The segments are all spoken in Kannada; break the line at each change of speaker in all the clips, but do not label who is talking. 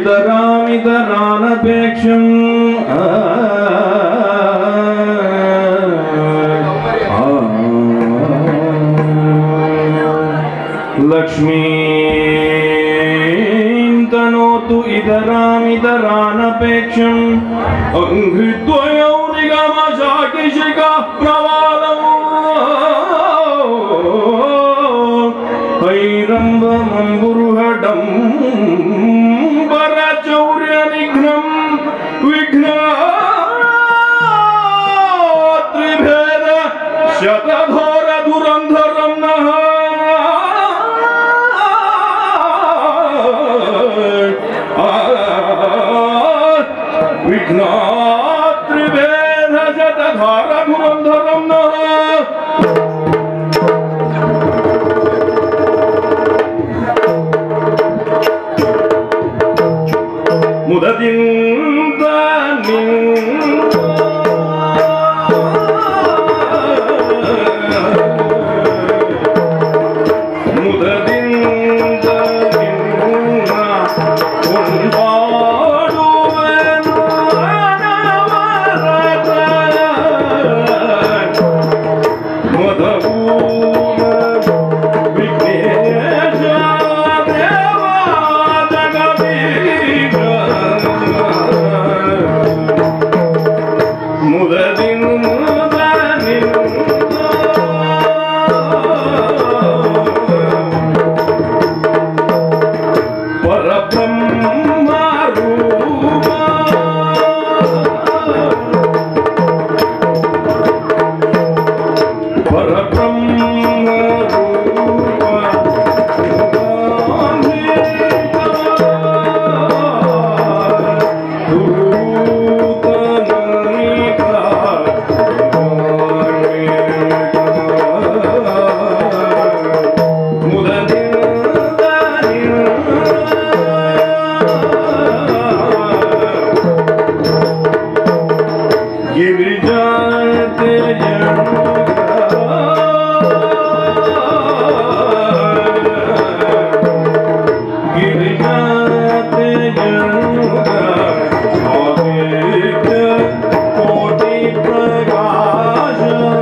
इतरामितरानपेक्षम् आ, आ, लक्ष्मीं तनोतु इतरामितरानपेक्षम् अङ्घ्रिद्वयौ निगमशाकिशिका प्रवालम् हैरम्बमम्बुरुहडं परचौर्यनिघ्नं विघ्नात्रिभेद शतघोरधुरन्धरं नः विघ्नात्रिभेद शतघोरधुरन्धरं नः ಮುದದಿಂದ ನಿಂತ ಮುದದಿಂದ ನಿನ್ನ ಕೊಂಡಾಡುವೆನು ಅನವರತ. ಮದಪೂರ್ಣ ವಿಘ್ನೇಶ ದೇವ ಜಗದೀಶ. ಮುದದಿನ್ ಪರಬ್ರಹ್ಮ ರೂಪ ಪರಬ್ರಹ್ಮ ಗಿರಿಜಾತೆ ಗಿರಿಜಾತೆ ಕೋಟಿ ಪ್ರಕಾಶ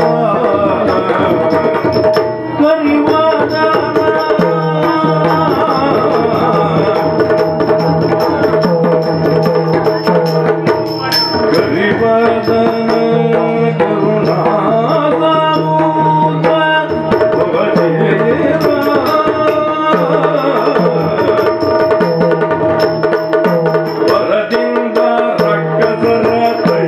ಗರಿವದನ ಕರುಣಾಸಮೂತ ಭವದೇವ. ವರದಿಂದ ರಕ್ಕಸರ ಕೈ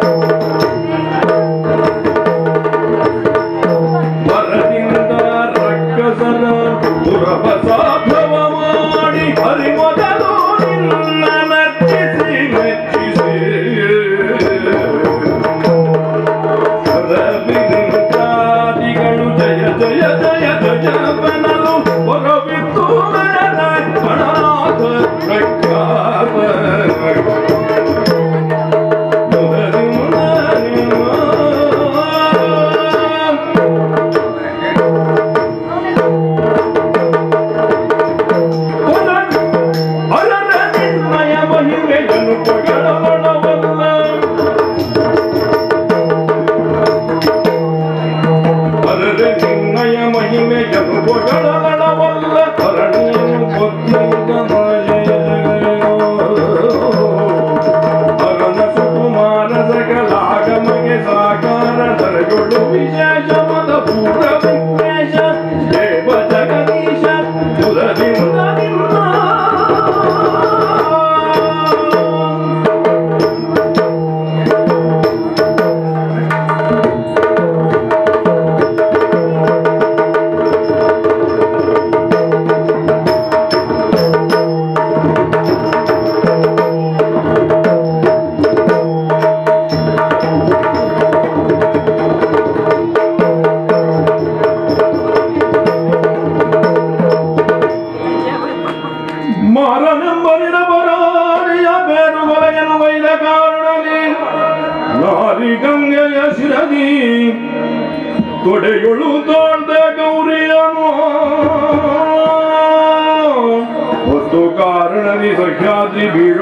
ವರದಿಂದ ರಕ್ಕಸರ ಪುರಪಸಾಭವ ಮಾಡಿ ಹರಿಮೊದಲು ನಿನ್ನ ನರ್ಚಿಸಿ ಮೆಚ್ಚಿಸಿ ರವಿಂದ್ರಾದಿಗಳು ಜಯ ಜಯ ಜಯ ಜಯವನಲು ಹೊರಬಿತ್ತು ಮರಣ ಗಣನಾಥ ಪ್ರಖ್ಯಾತ ಅರನ ನಿರ್ಣಯ ಮಹಿಮೆಯನ್ನು ಪಗಳವಳವಲ್ಲ ಅರರೆ ನಿನ್ನಯ ಮಹಿಮೆಯನ್ನು ಪಗಳವಳವಲ್ಲ ಅರಣ್ಯನು ಅರನ ಸುಕುಮಾರ ಸಕಲಾಗಮಗೆ ಸಾಕಾರ ಸರಗಳು ವಿಶೇಷ ಮದ ಪೂರ ವಿಘ್ನೇಶ ದೇವ ಜಗದೀಶ ಮುದದಿಂದ ನಿಮ್ಮ ಮಾರನೆಂಬರಿನ ಬರಾರಿಯ ಬೇರುಗೊಲೆಯನ್ನು ಒಯ್ದ ಕಾರಣದಿ ನಾರಿ ಗಂಗೆಯ ಶಿರದಿ ತೊಡೆಯೊಳು ತೋಳ್ದ ಗೌರಿಯನು ಹೊತ್ತು ಕಾರಣದಿ ಸಹ್ಯಾದ್ರಿ ಬೀಳ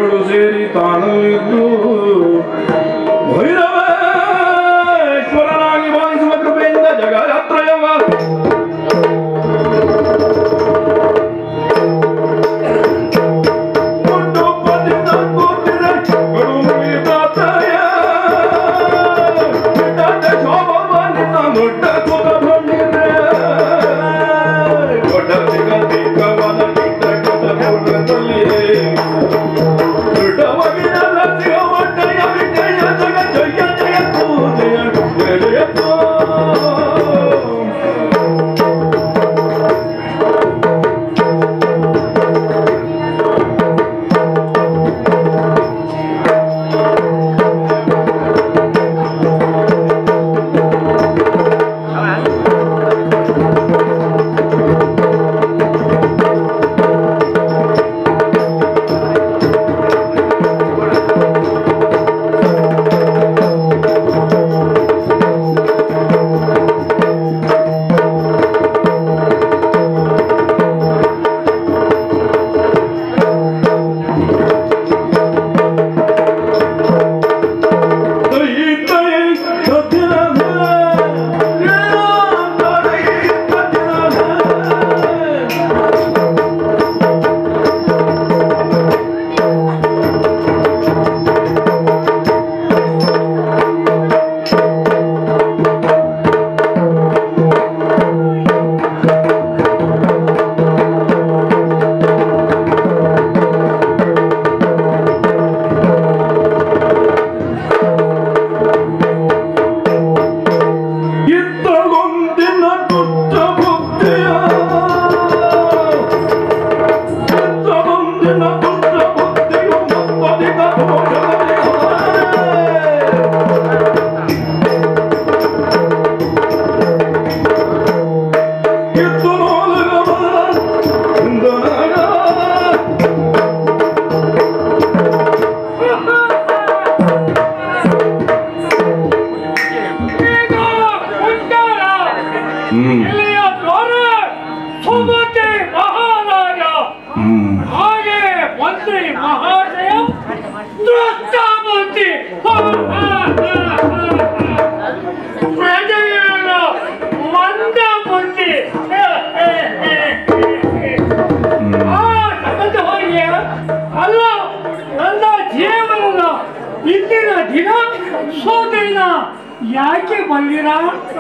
ಯಾಕೆ ಬಂದಿರಾ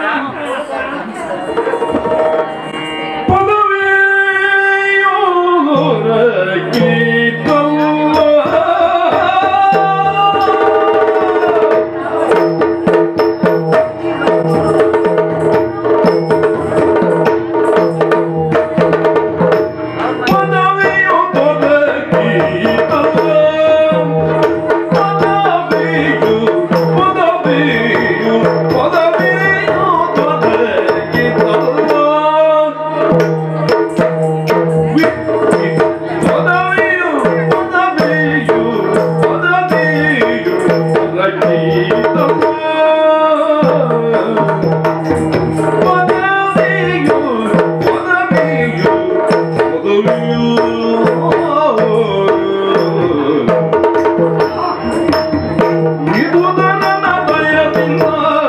ಇದು ನನ್ನ ಭಯದಿಂದ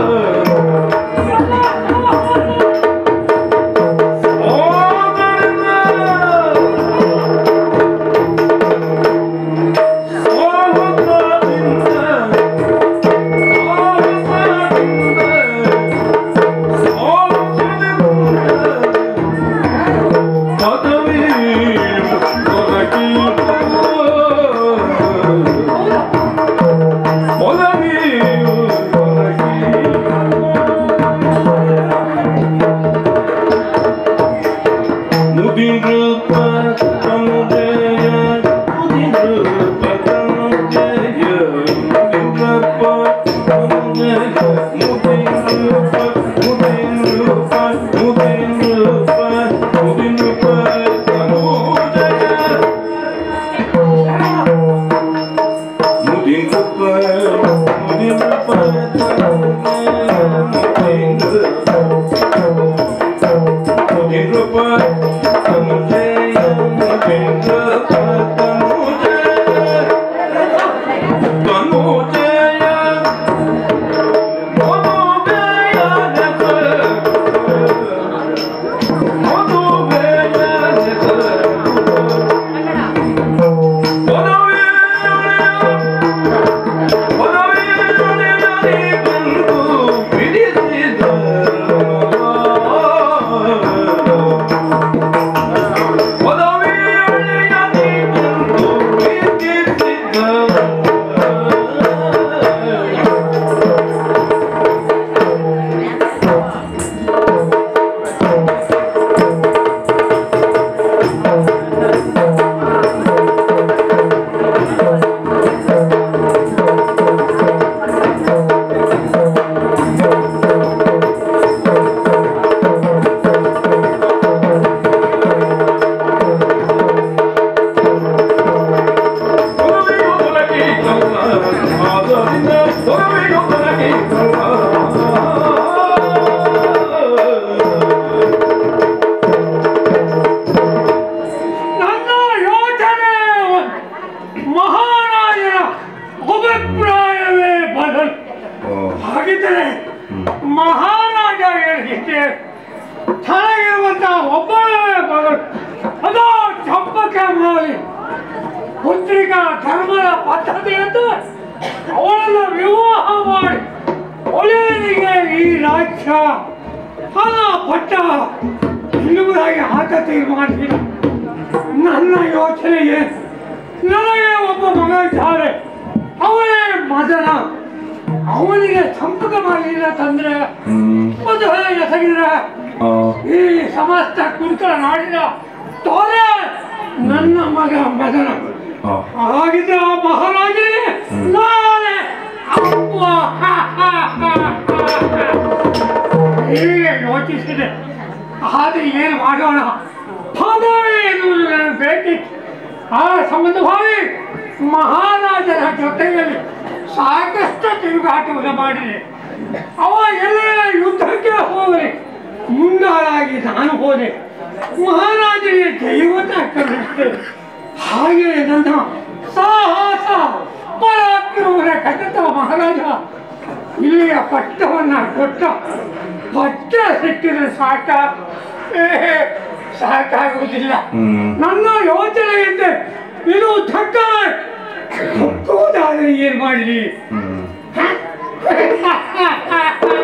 ನನ್ನ ಯೋಚನೆ ಮಹಾರಾಜನ ಅಭಿಪ್ರಾಯವೇ ಬದಲು ಹಾಗಿದ್ದರೆ ಮಹಾರಾಜ ಹೇಳಿದ್ದೆ ಚೆನ್ನಾಗಿರುವಂತ ಒಬ್ಬನೇ ಬದಲು ಅದೋ ಚಂಪಕ ಮಾಡಿ ಪುತ್ರಿಕಾ ಧರ್ಮದ ಪದ್ಧತಿಯಂತೆ ಅವಳನ್ನು ವಿವಾಹ ಮಾಡಿ ಒಳ್ಳೆಯರಿಗೆ ಈ ರಾಜ್ಯ ಹಣ ಪಟ್ಟ ನಿಲ್ಲುವುದಾಗಿ ಆತ ತೀರ್ಮಾನಿಸಿದ ನನ್ನ ಯೋಚನೆಗೆ ನನಗೆ ಒಬ್ಬ ಮಗ ಇದ್ದಾರೆ ಅವನೇ ಮದನ ಅವನಿಗೆ ಸಂಪರ್ಕ ಮಾಡಲಿಲ್ಲ ತಂದ್ರೆ ಮದುವೆ ಎಸಗಿದ್ರೆ ಈ ಸಮಸ್ತ ಕುಂಕಲ ನಾಡಿನ ತೋರೆ ನನ್ನ ಮಗ ಮದನ ಹಾಗಿದ್ರೆ ಆ ಮಹಾರಾಜನೇ ನಾನೇ ಅಪ್ಪ ಹೀಗೆ ಯೋಚಿಸಿದೆ ಆದ್ರೆ ಏನು ಮಾಡೋಣ ಪದವಿ ಎನ್ನುವುದು ನನಗೆ ಬೇಕಿತ್ತು ಆ ಸಂಬಂಧವಾಗಿ ಮಹಾರಾಜರ ಜೊತೆಯಲ್ಲಿ ಸಾಕಷ್ಟು ತಿರುಗಾಟವನ್ನು ಮಾಡಿದೆ ಅವ ಎಲ್ಲ ಯುದ್ಧಕ್ಕೆ ಹೋಗಲಿ ಮುಂದಾಳಾಗಿ ನಾನು ಹೋದೆ ಮಹಾರಾಜನಿಗೆ ದೈವತ ಕಲಿಸಿದೆ ಹಾಗೆ ನನ್ನ ಸಾಹಸ ಪರಾಕ್ರಮದ ಕಥತ ಮಹಾರಾಜ ಇಲ್ಲಿಯ ಪಟ್ಟವನ್ನ ಕೊಟ್ಟ ಪಟ್ಟ ಸಿಕ್ಕಿದ್ರೆ ಸಾಕ ಏ, ಸಾಕಾಗುವುದಿಲ್ಲ ನನ್ನ ಯೋಚನೆಯಂತೆ ಇದು ತಕ್ಕ ತಕ್ಕುವುದಾದರೆ ಏನ್ ಮಾಡಲಿ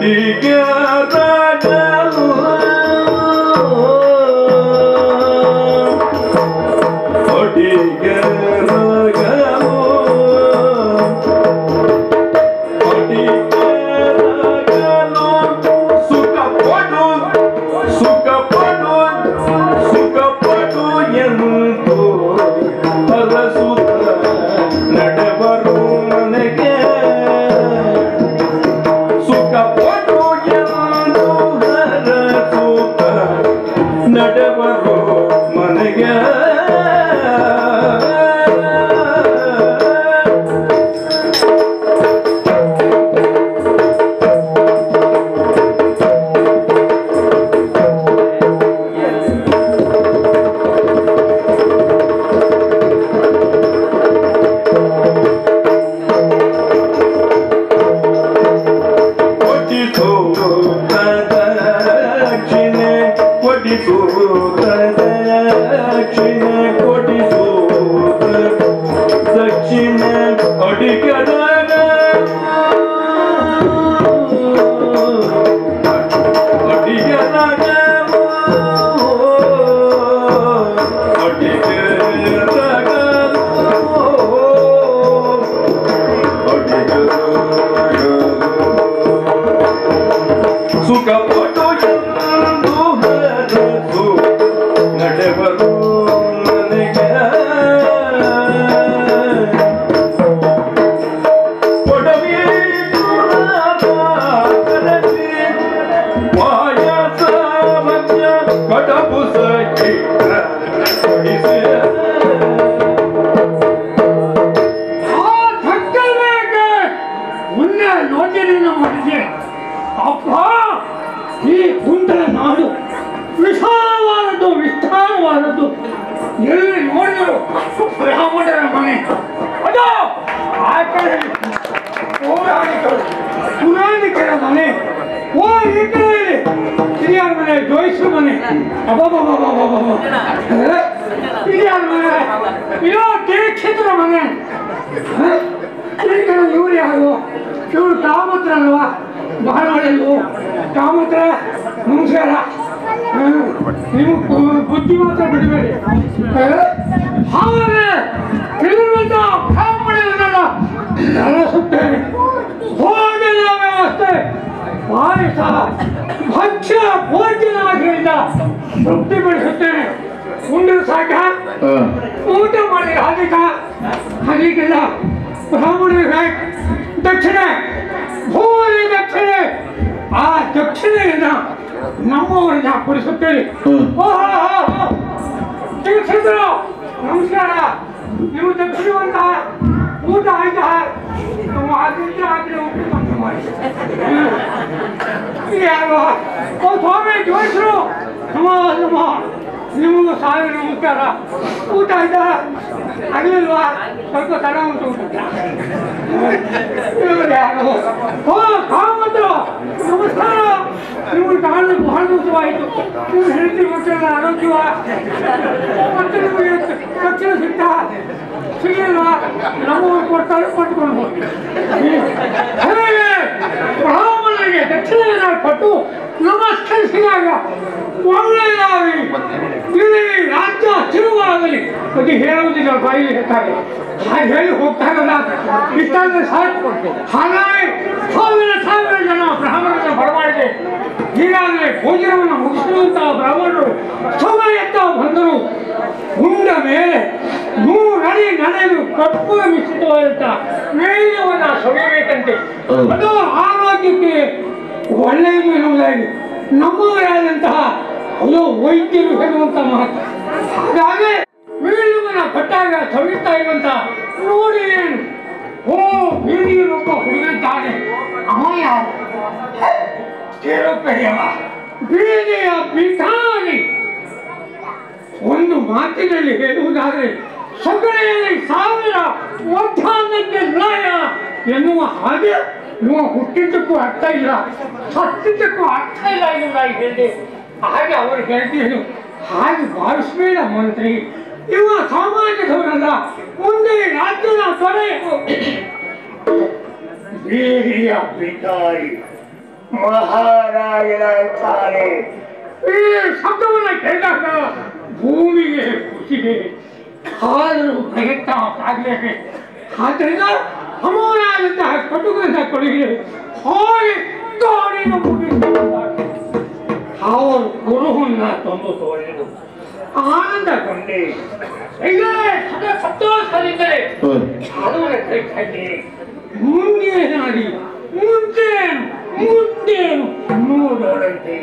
ನಡೆಬರು ಮನೆಗೆ ಸುಖ ಪಡು ಎಂದು ಹರಸುತ್ತ ನಡೆಬರು ಮನೆಗೆ ಕೊಟ್ಟಿತು ದಕ್ಷಿಣೆ ಕೊಟ್ಟಿತು ದಕ್ಷಿಣೆ ಕೊಟ್ಟಿತು ದಕ್ಷಿಣೆ ಅಡಿಗದಾಗ ಅಡಿಗದಾಗ ಅಡಿಗದಾಗ ಸುಖ ಪಟು ಎಂದು ಹರಸು ನಡೆಬರು ನನಗೆ ಕೊಡವಿ ಕರಸಿ ಪಾಯಸ ಮಧ್ಯ ಕಟಪು ಸಖಿ ಕೊಡಿಸಿ
ಆ ಥಕ್ಕಲ್ಬೇಕೆ ಮುನ್ನೆ ಯೋಜನೆಯನ್ನು ಮಾಡಿದೆ ಅಪ್ಪ ಈ ಕುಂಟಲ ನಾಡು ವಿಶಾಲವಾದದ್ದು ವಿಸ್ತಾರವಾದದ್ದು ಎಲ್ಲಿ ನೋಡಿದರು ಬ್ರಾಹ್ಮಣರ ಮನೆ ಅದು ಆ ಕಡೆ ಪೌರಾಣಿಕರು ಪುರಾಣಿಕರ ಮನೆ ಓ ಈ ಕಡೆ ಹಿರಿಯರ ಮನೆ ಜೋಯಿಸು ಮನೆ ಅಬ್ಬಬ್ಬಬ್ಬಬ್ಬಬ್ಬಬ್ಬ. ಏ? ಹಿರಿಯರ ಮನೆ ಇರೋ ದೀಕ್ಷಿತರ ಮನೆ ಈಗ ಇವ್ರು ಯಾರು ಇವ್ರು ಕಾಮತ್ರ ಅಲ್ವಾ ಬಹಳ ಒಳ್ಳೆಯದು ಕಾಮತ್ರ ನಮಸ್ಕಾರ ಹ್ಮ್. ನೀವು ಬು- ಬುದ್ಧಿ ಮಾತ್ರ ಬಿಡಬೇಡಿ ಹಾಗೆ ತಿಳಿದಂತ ಬ್ರಾಹ್ಮಣರನ್ನೆಲ್ಲ ನಡೆಸುತ್ತೇನೆ ಭೋಜನ ವ್ಯವಸ್ಥೆ ಪಾಯಸ ಭಕ್ಷ್ಯ ಭೋಜನದಿಂದ ತೃಪ್ತಿಪಡಿಸುತ್ತೇನೆ ಉಂಡು ಸಾಕ ಊಟ ಮಾಡಿ ಹಾಗಿಕ ಹಾಗೀಗಿಲ್ಲ ಬ್ರಾಹ್ಮಣರಿಗೆ ದಕ್ಷಿಣೆ ಭೂಮಿ ದಕ್ಷಿಣೆ ಆ ದಕ್ಷಿಣೆಯನ್ನ ನಮ್ಮವರನ್ನ ಕೊಡಿಸುತ್ತೇವೆ ದೀಕ್ಷಿತರು ನಮಸ್ಕಾರ ನೀವು ದಕ್ಷಿಣವಂತ ಊಟ ಆಯ್ತಾ ನಮ್ಮ ಆದಿತ್ಯ ಆಗಲಿ ಊಟ ತಂದು ಮಾಡಿ ಯಾರು ಓ ಸ್ವಾಮಿ ಜೋಯಿಸರು ನಮ್ಮ ನಮ್ಮ ನಿಮಗೂ ಸಾವಿರ ನಮಸ್ಕಾರ ಊಟ ಆಯ್ತಾ ಆಗಲಿಲ್ವಾ ಸ್ವಲ್ಪ ತಡ ಉಂಟು ಊಟ ಇವ್ರು ಯಾರು ಓ ಕಾಮಂತರು ನಮಸ್ಕಾರ ನಿಮ್ಮನ್ನು ಕಾಣಲು ಬಹಳ ದಿವಸವಾಯಿತು ನೀವು ಹೆಂಡತಿ ಮಕ್ಕಳೆಲ್ಲ ಆರೋಗ್ಯವ ಮತ್ತೆ ನಿಮಗೆ ತಕ್ಷಣ ಸಿಗ್ತಾ ಸಿಗಲಿಲ್ವಾ ನಮ್ಮವರು ಕೊಡ್ತಾರೆ ಕೊಟ್ಕೊಂಡು ಹೋಗಿ ಹಾಗೆ ಬ್ರಾಹ್ಮಣರಿಗೆ ದಕ್ಷಿಣ ಕೊಟ್ಟು ನಮಸ್ಕರಿಸಿದಾಗ ಒಳ್ಳೆಯದಾಗಲಿ ಇಲ್ಲಿ ರಾಜ್ಯ ತಿರುವಾಗಲಿ ಅದು ಹೇಳುವುದಿಲ್ಲ ಬಾಯಿಲಿ ಹೇಳ್ತಾರೆ ಹಾಗೆ ಹೇಳಿ ಹೋಗ್ತಾರಲ್ಲ ಇಷ್ಟಾದ್ರೆ ಸಾಕು ಹಾಗಾಗಿ ಸಾವಿರ ಸಾವಿರ ಜನ ಬ್ರಾಹ್ಮಣರನ್ನ ಬರಮಾಡಿದೆ ಈಗಾಗಲೇ ಭೋಜನವನ್ನು ಮುಗಿಸುವಂತಹ ಬ್ರಾಹ್ಮಣರು ಸಮಯತ್ತ ಬಂದರು ಉಂಡ ಮೇಲೆ ನೂರಡಿ ನಡೆದು ಕಪ್ಪು ಮಿಶ್ರಿತವಾದಂತ ಮೇಲ್ಯವನ್ನ ಸೊಗೆಯಬೇಕಂತೆ ಅದು ಆರೋಗ್ಯಕ್ಕೆ ಒಳ್ಳೆಯದು ಎನ್ನುವುದಾಗಿ ನಮ್ಮವರಾದಂತಹ ಅದು ವೈದ್ಯರು ಹೇಳುವಂತ ಮಾತು ಹಾಗಾಗಿ ಮೇಲುವನ ಕೊಟ್ಟಾಗ ಸವಿತಾ ಇರುವಂತ ನೋಡಿ ಏನು ಓ ಬೀದಿಯಲ್ಲೊಬ್ಬ ಹುಡುಗಿದ್ದಾನೆ ಅವ ಯಾವ ತಿರುಪತಿಯವ ಬೀದಿಯ ಭಿಕಾರಿ ಒಂದು ಮಾತಿನಲ್ಲಿ ಹೇಳುವುದಾದರೆ ಸಗಳೆಯಲ್ಲಿ ಸಾವಿರ ಮಧ್ಯಾಹ್ನಕ್ಕೆ ನ್ಯಾಯ ಎನ್ನುವ ಹಾಗೆ ಇವ ಹುಟ್ಟಿದ್ದಕ್ಕೂ ಅರ್ಥ ಇಲ್ಲ ಸತ್ತಿದ್ದಕ್ಕೂ ಅರ್ಥ ಇಲ್ಲ ಎನ್ನುವುದಾಗಿ ಹೇಳಿದೆ ಹಾಗೆ ಅವರು ಹೇಳ್ತಿದ್ರು ಹಾಗೆ ಭಾವಿಸಬೇಡ ಮಂತ್ರಿ ಇವ ಸಮಾಜದವರಲ್ಲ ಮುಂದೆ ರಾಜ್ಯದ ದೊರೆಯು ಬೀದಿಯ ಭಿಕಾರಿ ಮಹಾರಾಜನ ಅಂತಾನೆ ಈ ಶಬ್ದವನ್ನ ಕೇಳಿದಾಗ ಭೂಮಿಗೆ ಖುಷಿಗೆ ಆದರೂ ಪ್ರಯತ್ನ ಸಾಗಲೇಬೇಕು ಆದ್ದರಿಂದ ಅಮೋನಾದಂತಹ ಕಟುಕದ ಕೊಡುಗೆ ಹಾಗೆ ಗಾಡಿನ ಮುಗಿಸಿದ್ದಾರೆ ಅವರು ಗುರುವನ್ನ ತಂದು ತೋರಿದು ಆನಂದಗೊಂಡೆ ಇಲ್ಲೇ ಸದಾ ಸಂತೋಷದಿದ್ದರೆ ಅದರ ಕೈಯಲ್ಲಿ ಮುಂದೇನಾಗಿ ಮುಂದೇನು ಮುಂದೇನು ನೋಡೋಣಂತೆ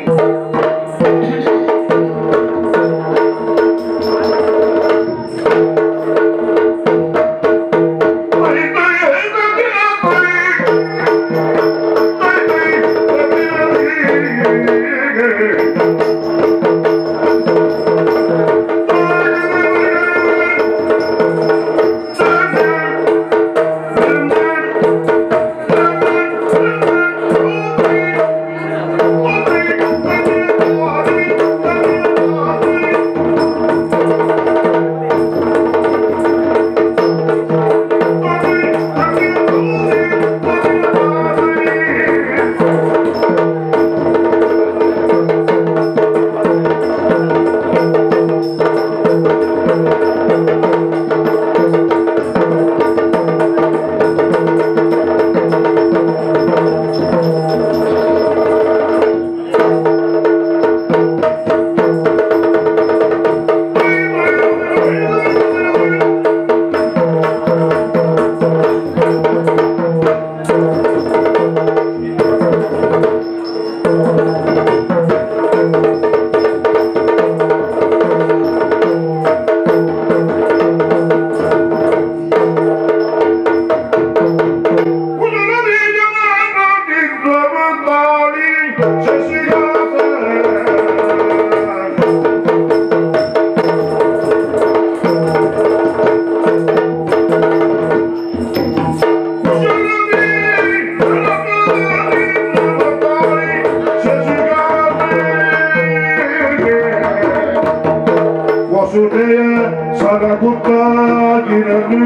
ವಸುದೆಯ ಸರಗುತ್ತಾಗಿರಲಿ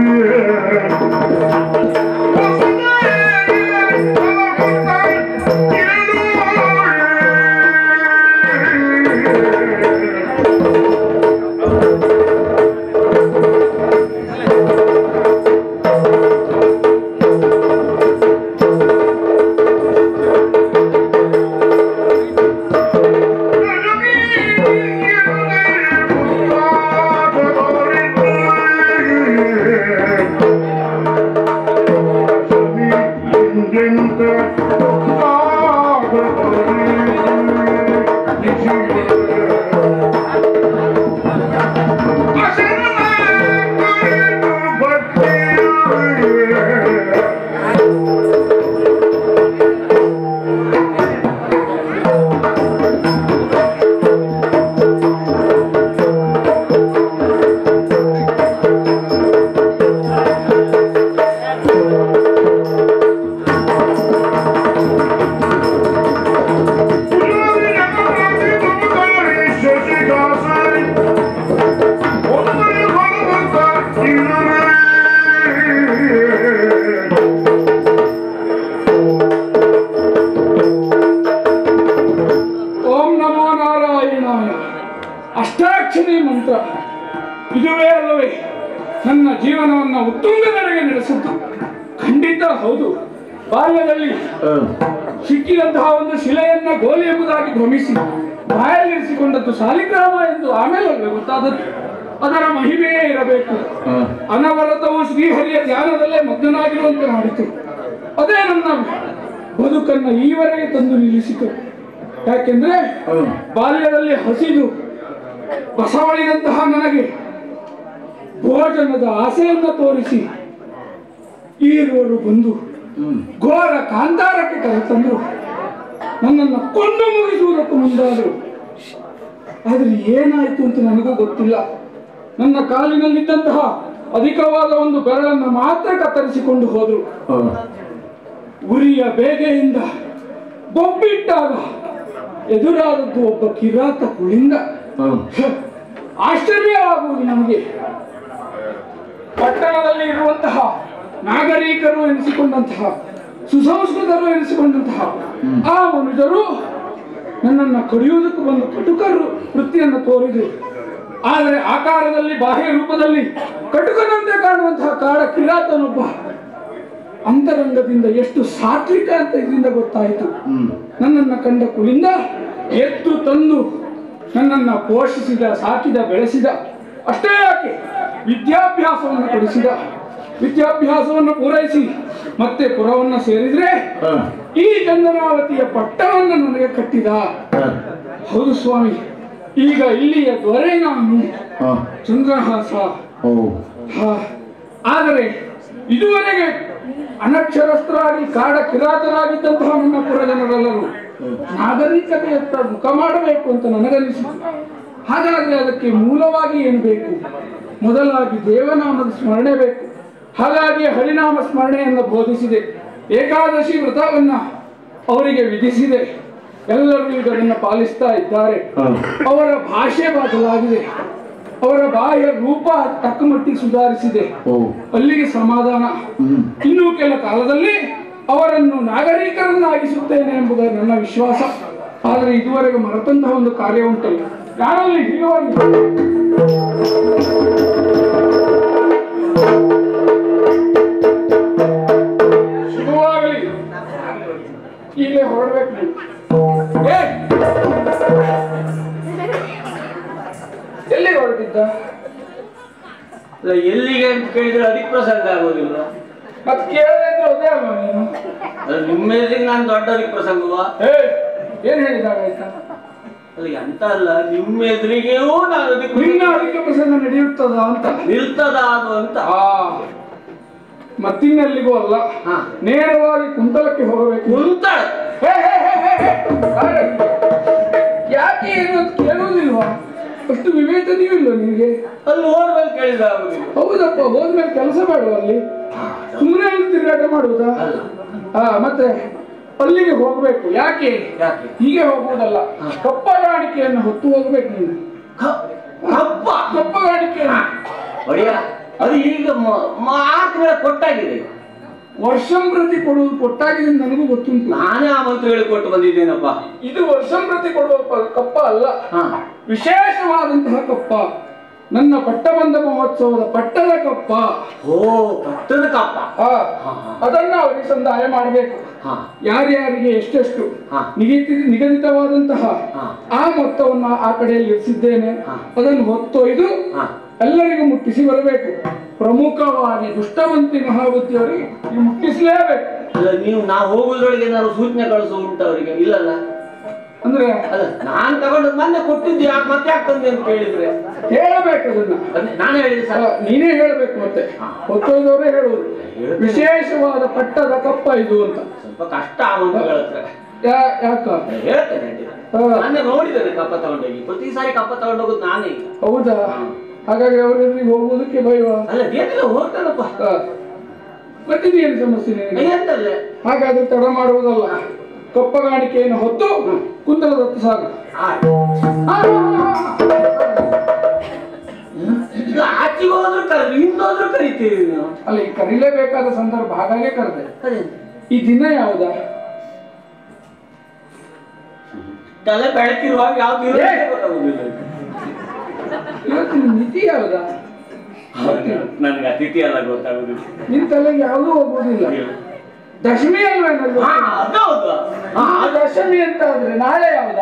ಓಂ ನಮೋ ನಾರಾಯಣಾಯ ಅಷ್ಟಾಕ್ಷರಿ ಮಂತ್ರ ಇದುವೇ ಅಲ್ಲವೇ ನನ್ನ ಜೀವನವನ್ನು ಉತ್ತುಂಗದರೆಗೆ ನಡೆಸುತ್ತ ಖಂಡಿತ ಹೌದು ಬಾಲ್ಯದಲ್ಲಿ ಸಿಕ್ಕಿದಂತಹ ಒಂದು ಶಿಲೆಯನ್ನ ಗೋಲಿ ಎಂಬುದಾಗಿ ಭ್ರಮಿಸಿ ಬಾಯಲ್ಲಿರಿಸಿಕೊಂಡದ್ದು ಸಾಲಿಗ್ರಾಮ ಎಂದು ಆಮೇಲೆ ಅಲ್ವೇ ಗೊತ್ತಾದದ್ದು ಅದರ ಮಹಿಮೆಯೇ ಇರಬೇಕು ಅನವರತವು ಶ್ರೀಹರಿಯ ಧ್ಯಾನದಲ್ಲೇ ಮಗ್ನನಾಗಿರುವಂತೆ ಮಾಡಿತು ಅದೇ ನನ್ನ ಬದುಕನ್ನು ಈವರೆಗೆ ತಂದು ನಿಲ್ಲಿಸಿತು ಯಾಕೆಂದ್ರೆ ಬಾಲ್ಯದಲ್ಲಿ ಹಸಿದು ಬಸವಳಿದಂತಹ ನನಗೆ ಭೋಜನದ ಆಸೆಯನ್ನ ತೋರಿಸಿ ಈರುವರು ಬಂದು ಘೋರ ಕಾಂತಾರಕ್ಕೆ ಕರೆತಂದ್ರು ನನ್ನನ್ನು ಕೊಂದು ಮುಗಿಸುವುದಕ್ಕೂ ಮುಂದಾದರು ಆದರೆ ಏನಾಯ್ತು ಅಂತ ನನಗೂ ಗೊತ್ತಿಲ್ಲ ನನ್ನ ಕಾಲಿನಲ್ಲಿದ್ದಂತಹ ಅಧಿಕವಾದ ಒಂದು ಬೆರಳನ್ನು ಮಾತ್ರ ಕತ್ತರಿಸಿಕೊಂಡು ಹೋದರು ಉರಿಯ ಬೇಗೆಯಿಂದ ಬೊಬ್ಬಿಟ್ಟಾಗ ಎದುರಾದದ್ದು ಒಬ್ಬ ಕಿರಾತ ಕುಳಿಂದ ಆಶ್ಚರ್ಯ ಆಗುವುದು ನಮಗೆ ಪಟ್ಟಣದಲ್ಲಿ ಇರುವಂತಹ ನಾಗರಿಕರು ಎನಿಸಿಕೊಂಡಂತಹ ಸುಸಂಸ್ಕೃತರು ಎನಿಸಿಕೊಂಡಂತಹ ಆ ಮನುಜರು ನನ್ನನ್ನು ಕಡಿಯುವುದಕ್ಕೆ ಬಂದು ಕಟುಕರು ವೃತ್ತಿಯನ್ನು ತೋರಿದರು ಆದರೆ ಆಕಾರದಲ್ಲಿ ಬಾಹ್ಯ ರೂಪದಲ್ಲಿ ಕಟುಕನಂತೆ ಕಾಣುವಂತಹ ಕಾಡ ಕಿರಾತನೊಬ್ಬ ಅಂತರಂಗದಿಂದ ಎಷ್ಟು ಸಾತ್ವಿಕ ಅಂತ ಇದರಿಂದ ಗೊತ್ತಾಯಿತು ನನ್ನನ್ನು ಕಂಡ ಕುಳಿಂದ ಎತ್ತು ತಂದು ನನ್ನನ್ನು ಪೋಷಿಸಿದ ಸಾಕಿದ ಬೆಳೆಸಿದ ಅಷ್ಟೇ ಯಾಕೆ ವಿದ್ಯಾಭ್ಯಾಸವನ್ನು ಕೊಡಿಸಿದ ವಿದ್ಯಾಭ್ಯಾಸವನ್ನು ಪೂರೈಸಿ ಮತ್ತೆ ಪುರವನ್ನು ಸೇರಿದ್ರೆ ಈ ಚಂದನಾವತಿಯ ಪಟ್ಟವನ್ನು ನನಗೆ ಕಟ್ಟಿದ ಹೌದು ಸ್ವಾಮಿ ಈಗ ಇಲ್ಲಿಯ ದೊರೆ ನಾನು ಚಂದ್ರಹಾಸ ಹಾ. ಆದರೆ ಇದುವರೆಗೆ ಅನಕ್ಷರಸ್ಥರಾಗಿ ಕಾಡ ಕಿರಾತರಾಗಿದ್ದಂತಹ ನನ್ನ ಪುರಜನರೆಲ್ಲರೂ ನಾಗರಿಕತೆಯತ್ತ ಮುಖ ಮಾಡಬೇಕು ಅಂತ ನನಗನಿಸಿತು ಹಾಗಾದ್ರೆ ಅದಕ್ಕೆ ಮೂಲವಾಗಿ ಏನು ಬೇಕು ಮೊದಲಾಗಿ ದೇವನಾಮದ ಸ್ಮರಣೆ ಬೇಕು ಹಾಗಾಗಿ ಹರಿನಾಮ ಸ್ಮರಣೆಯನ್ನು ಬೋಧಿಸಿದೆ ಏಕಾದಶಿ ವ್ರತವನ್ನ ಅವರಿಗೆ ವಿಧಿಸಿದೆ ಎಲ್ಲರೂ ಈಗ ಅದನ್ನು ಪಾಲಿಸ್ತಾ ಇದ್ದಾರೆ ಅವರ ಭಾಷೆ ಬದಲಾಗಿದೆ ಅವರ ಬಾಯಿಯ ರೂಪ ತಕ್ಕ ಮಟ್ಟಿಗೆ ಸುಧಾರಿಸಿದೆ ಅಲ್ಲಿಗೆ ಸಮಾಧಾನ ಇನ್ನು ಕೆಲ ಕಾಲದಲ್ಲಿ ಅವರನ್ನು ನಾಗರಿಕರನ್ನಾಗಿಸುತ್ತೇನೆ ಎಂಬುದು ನನ್ನ ವಿಶ್ವಾಸ ಆದರೆ ಇದುವರೆಗೆ ಮರೆತಂತಹ ಒಂದು ಕಾರ್ಯ ಉಂಟಲ್ಲ ಯಾರಲ್ಲಿ ಹೀಗಾಗಿ ಶುಭವಾಗಲಿ ಈಗಲೇ ಹೊರಡ್ಬೇಕು ನೀವು ಏ! ಎಲ್ಲಿಗೆ ಹೊರಟಿದ್ದ
ಅಲ್ಲ, ಎಲ್ಲಿಗೆ ಅಂತ ಕೇಳಿದ್ರೆ ಅದಕ್ಕೆ ಪ್ರಸಂಗ ಆಗೋದಿಲ್ಲ
ಮತ್ ಕೇಳದೆ ಇದ್ರೆ ಅದೇ ಅಲ್ವಾ ನೀನು
ಅಲ್ಲ, ನಿಮ್ಮ ಎದುರಿಗೆ ನಾನು ದೊಡ್ಡ ಅದಕ್ಕೆ ಪ್ರಸಂಗವಾ
ಏ ಏನ್ ಹೇಳಿದಾಗ ಆಯ್ತಾ
ಅಲ್ಲ ಎಂತ ಅಲ್ಲ ನಿಮ್ಮ ಎದುರಿಗೆಯೂ ನಾನು ಅದಕ್ಕೆ
ನಿನ್ನ ಅದಕ್ಕೆ ಪ್ರಸಂಗ ನಡೆಯುತ್ತದ ಅಂತ
ನಿಲ್ತದ ಅದು ಅಂತ
ಆ ಮತ್ತಿನ್ನೆಲ್ಲಿಗೂ ಅಲ್ಲ
ಹಾ.
ನೇರವಾಗಿ ಕುಂತಲಕ್ಕೆ ಹೋಗಬೇಕು
ಕುಂತಾಳ
ಹೇ, ಹೇ, ಹೇ, ಹೇ, ಹೇ. ಕಾರೆ. ಯಾಕೆ ಏನು ಅಂತ ಕೇಳೋದಿಲ್ವಾ ಅಷ್ಟು ವಿವೇಚನೆಯೂ ಇಲ್ಲ ನಿನಗೆ
ಅಲ್ಲಿ ಹೋದ್ಮೇಲೆ ಕೇಳಿದ್ರೆ ಆಗುದಿಲ್ಲ
ಹೌದಪ್ಪ ಹೋದ್ಮೇಲೆ ಕೆಲಸ ಬೇಡವಾ ಅಲ್ಲಿ ಸುಮ್ಮನೆ ಅಲ್ಲಿ ತಿರುಗಾಟ ಮಾಡುವುದಾ
ಅಲ್ಲ
ಹಾ ಮತ್ತೆ ಅಲ್ಲಿಗೆ ಹೋಗ್ಬೇಕು ಯಾಕೆ
ಯಾಕೆ
ಹೀಗೆ ಹೋಗುವುದಲ್ಲ ಕಪ್ಪಗಾಣಿಕೆಯನ್ನು ಹೊತ್ತು ಹೋಗ್ಬೇಕು ನೀನು
ಕ- ಕಪ್ಪ
ಕಪ್ಪಗಾಣಿಕೆಯನ್ನು
ಒಡೆಯ ಅದು ಈಗ ಮ- ಮ- ಆರು ತಿಂಗಳ ಕೊಟ್ಟಾಗಿದೆ
ವರ್ಷಂ ಪ್ರತಿ ಕೊಡುವುದು ಕೊಟ್ಟಾಗಿದೆ ಅಂತ ನನಗೂ ಗೊತ್ತುಂಟು
ನಾನೇ ಆ ಮಂತ್ರ ಹೇಳಿಕೊಟ್ಟು ಬಂದಿದ್ದೇನಪ್ಪ
ಇದು ವರ್ಷಂ ಪ್ರತಿ ಕೊಡುವ ಪ- ಕಪ್ಪ ಅಲ್ಲ
ಹಾ
ವಿಶೇಷವಾದಂತಹ ಕಪ್ಪ ನನ್ನ ಪಟ್ಟಬಂಧ ಮಹೋತ್ಸವದ ಪಟ್ಟದ ಕಪ್ಪ
ಓ ಪಟ್ಟದ ಕಪ್ಪ
ಆ,
ಹಾ, ಹಾ.
ಅದನ್ನ ಅವರಿಗೆ ಸಂದಾಯ ಮಾಡಬೇಕು
ಹಾ
ಯಾರ್ಯಾರಿಗೆ ಎಷ್ಟೆಷ್ಟು
ಹಾ.
ನಿಗದಿ ನಿಗದಿತವಾದಂತಹ
ಹಾ.
ಆ ಮೊತ್ತವನ್ನ ಆ ಕಡೆಯಲ್ಲಿ ಇರಿಸಿದ್ದೇನೆ
ಹಾ.
ಅದನ್ನು ಹೊತ್ತೊಯ್ದು
ಹಾ
ಎಲ್ಲರಿಗೂ ಮುಟ್ಟಿಸಿ ಬರಬೇಕು ಪ್ರಮುಖವಾಗಿ ದುಷ್ಟವಂತಿ ಮಹಾಬುದ್ಧಿಯವರಿಗೆ ನೀವು ಮುಟ್ಟಿಸಲೇಬೇಕು
ಅಲ್ಲ ನೀವು ನಾ ಹೋಗುದ್ರೊಳಗೆ ಏನಾದ್ರು ಸೂಚನೆ ಕಳಿಸೋ ಉಂಟು ಅವರಿಗೆ ಇಲ್ಲಲ್ಲ
ಅಂದ್ರೆ
ಅಲ್ಲ ನಾನ್ ತಗೊಂಡು ಮೊನ್ನೆ ಕೊಟ್ಟಿದ್ದು ಯಾಕೆ ಮತ್ತೆ ಯಾಕೆ ತಂದೆ ಅಂತ ಕೇಳಿದ್ರೆ
ಹೇಳಬೇಕು ಅದನ್ನ
ಅದನ್ನೇ ನಾನೇ ಹೇಳಿದೆ
ಆ,
ಸರ್
ನೀನೇ ಹೇಳಬೇಕು ಮತ್ತೆ ಹೊತ್ತೊಯ್ದವರೇ ಹೇಳುವುದು
ಹೇಳ್ತೇನೆ.
ವಿಶೇಷವಾದ ಪಟ್ಟದ ಕಪ್ಪ ಇದು ಅಂತ
ಸ್ವಲ್ಪ ಕಷ್ಟ ಆ ಮಂತ್ರಗಳ ಹತ್ರ
ಯಾ- ಯಾಕ
ಹೇಳ್ತೇನೆ ಅಡ್ಡಿಲ್ಲ.
ಹಾ.
ಮೊನ್ನೆ ನೋಡಿದ್ದೇನೆ ಕಪ್ಪ ತಗೊಂಡೋಗಿ ಪ್ರತಿ ಸಾರಿ ಕಪ್ಪ ತಗೊಂಡೋಗೋದು ನಾನೇ ಈಗ
ಹೌದಾ ಹಾಗಾಗಿ ಅವರೆದುರಿಗೆ ಹೋಗುವುದಕ್ಕೆ ಭಯವಾ
ಅಲ್ಲ ಏನಿಲ್ಲ ಹೋಗ್ತಾನಪ್ಪ
ಆ. ಮತ್ತೆ ಏನು ಸಮಸ್ಯೆ ನಿನಗೆ
ಎಂತಲ್ಲ
ಹಾಗಾದ್ರೆ ತಡ ಮಾಡುವುದಲ್ಲ ಕಪ್ಪಗಾಣಿಕೆಯನ್ನು ಹೊತ್ತು ಕುಂದಲದತ್ತ ಸಾಗು
ಆಯ್ತು.
ಆ, ಆ, ಆ,
ಈಗ ಆಚೆಗೆ ಹೋದ್ರು ಕರೆದು ಹಿಂದೋದ್ರು ಕರಿತೀರಿ ನೀವು
ಅಲ್ಲ ಈ ಕರೀಲೇಬೇಕಾದ ಸಂದರ್ಭ ಹಾಗಾಗಿ ಕರೆದೆ
ಅದೇ
ಈ ದಿನ ಯಾವುದಾ
ತಲೆ ಬೆಳಕಿರುವಾಗ ಯಾವ್ದು ಇರುತ್ತೆ
ಏ!
ಗೊತ್ತಾಗುದಿಲ್ಲ
ಇವತ್ತಿನ ಮಿತಿ ಯಾವುದಾ
ನನಗೆ ಅತಿಥಿ ಎಲ್ಲ ಗೊತ್ತಾಗುದಿಲ್ಲ
ನಿನ್ ತಲೆಗೆ ಯಾವುದೂ ಹೋಗುವುದಿಲ್ಲ ದಶಮಿ ಅಲ್ವೇನಲ್ಲ
ಹಾ ಅದೌದು ಹಾ ಅದು
ದಶಮಿ ಅಂತ ಆದ್ರೆ ನಾಳೆ ಯಾವುದಾ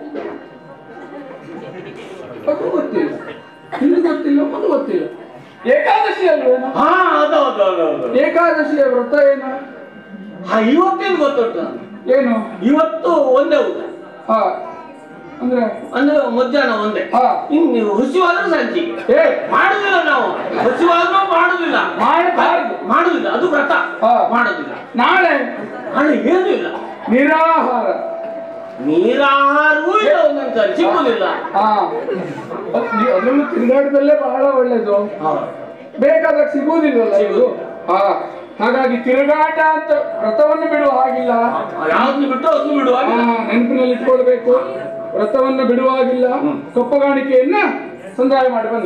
ಅದು ಗೊತ್ತಿಲ್ಲ ನಿಮ್ಗೆ ಗೊತ್ತಿಲ್ಲ ಒಂದು ಗೊತ್ತಿಲ್ಲ ಏಕಾದಶಿ ಅಲ್ವೇನೋ
ಹಾ ಅದೌದು ಅದೌದು
ಏಕಾದಶಿಯ ವ್ರತ ಏನು
ಹಾ ಇವತ್ತೇನು ಗೊತ್ತುಂಟು ನನಗೆ
ಏನು
ಇವತ್ತು ಒಂದೇ ಊಟ
ಹಾ ಅಂದ್ರೆ
ಅಂದ್ರೆ ಮಧ್ಯಾಹ್ನ ಒಂದೇ
ಹಾ
ಇನ್ನು ಹುಸಿವಾದ್ರೂ ಸಂಜೆಗೆ
ಏ
ಮಾಡುದಿಲ್ಲ ನಾವು ಹುಸಿವಾದ್ರೂ ಮಾಡುದಿಲ್ಲ
ಮಾಡಬಾರದು
ಮಾಡುದಿಲ್ಲ ಅದು ವ್ರತ
ಹಾ.
ಮಾಡುದಿಲ್ಲ
ನಾಳೆ
ನಾಳೆ ಏನೂ ಇಲ್ಲ
ನಿರಾಹಾರ
ನೀರಾಹಾರವೂ ಇಲ್ಲ ಒಂದೊಂದು ಸಾರಿ ಸಿಕ್ಕುದಿಲ್ಲ
ಹಾ ಅದ್ ನೀ- ಅದ್ರಲ್ಲೂ ತಿರುಗಾಟದಲ್ಲೇ ಬಹಳ ಒಳ್ಳೇದು ಬೇಕಾದಾಗ ಸಿಗುವುದಿಲ್ಲಲ್ಲ ಇದು ಹಾ ಹಾಗಾಗಿ ತಿರುಗಾಟ ಅಂತ ವ್ರತವನ್ನು ಬಿಡುವ ಹಾಗಿಲ್ಲ
ಯಾವ್ದು ಬಿಟ್ಟು ಅದನ್ನು ಬಿಡುವಾಗ
ಹಾ, ನೆನಪಿನಲ್ಲಿ ಇಟ್ಕೊಳ್ಬೇಕು ವ್ರತವನ್ನು ಬಿಡುವ ಹಾಗಿಲ್ಲ ಕಪ್ಪಗಾಣಿಕೆಯನ್ನ ಸಂದಾಯ ಮಾಡಿ ಬನ್ನಿ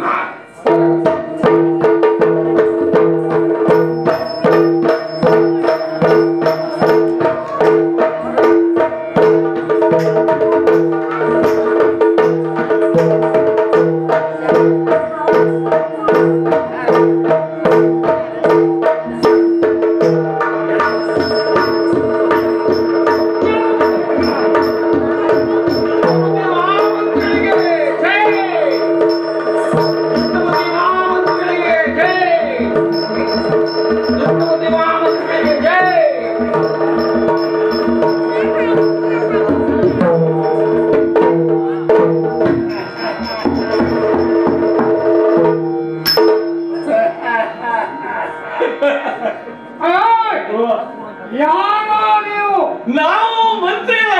ಯಾರೋ ನೀವು
ನಾವು ಮಂತ್ರಿಗಳೇ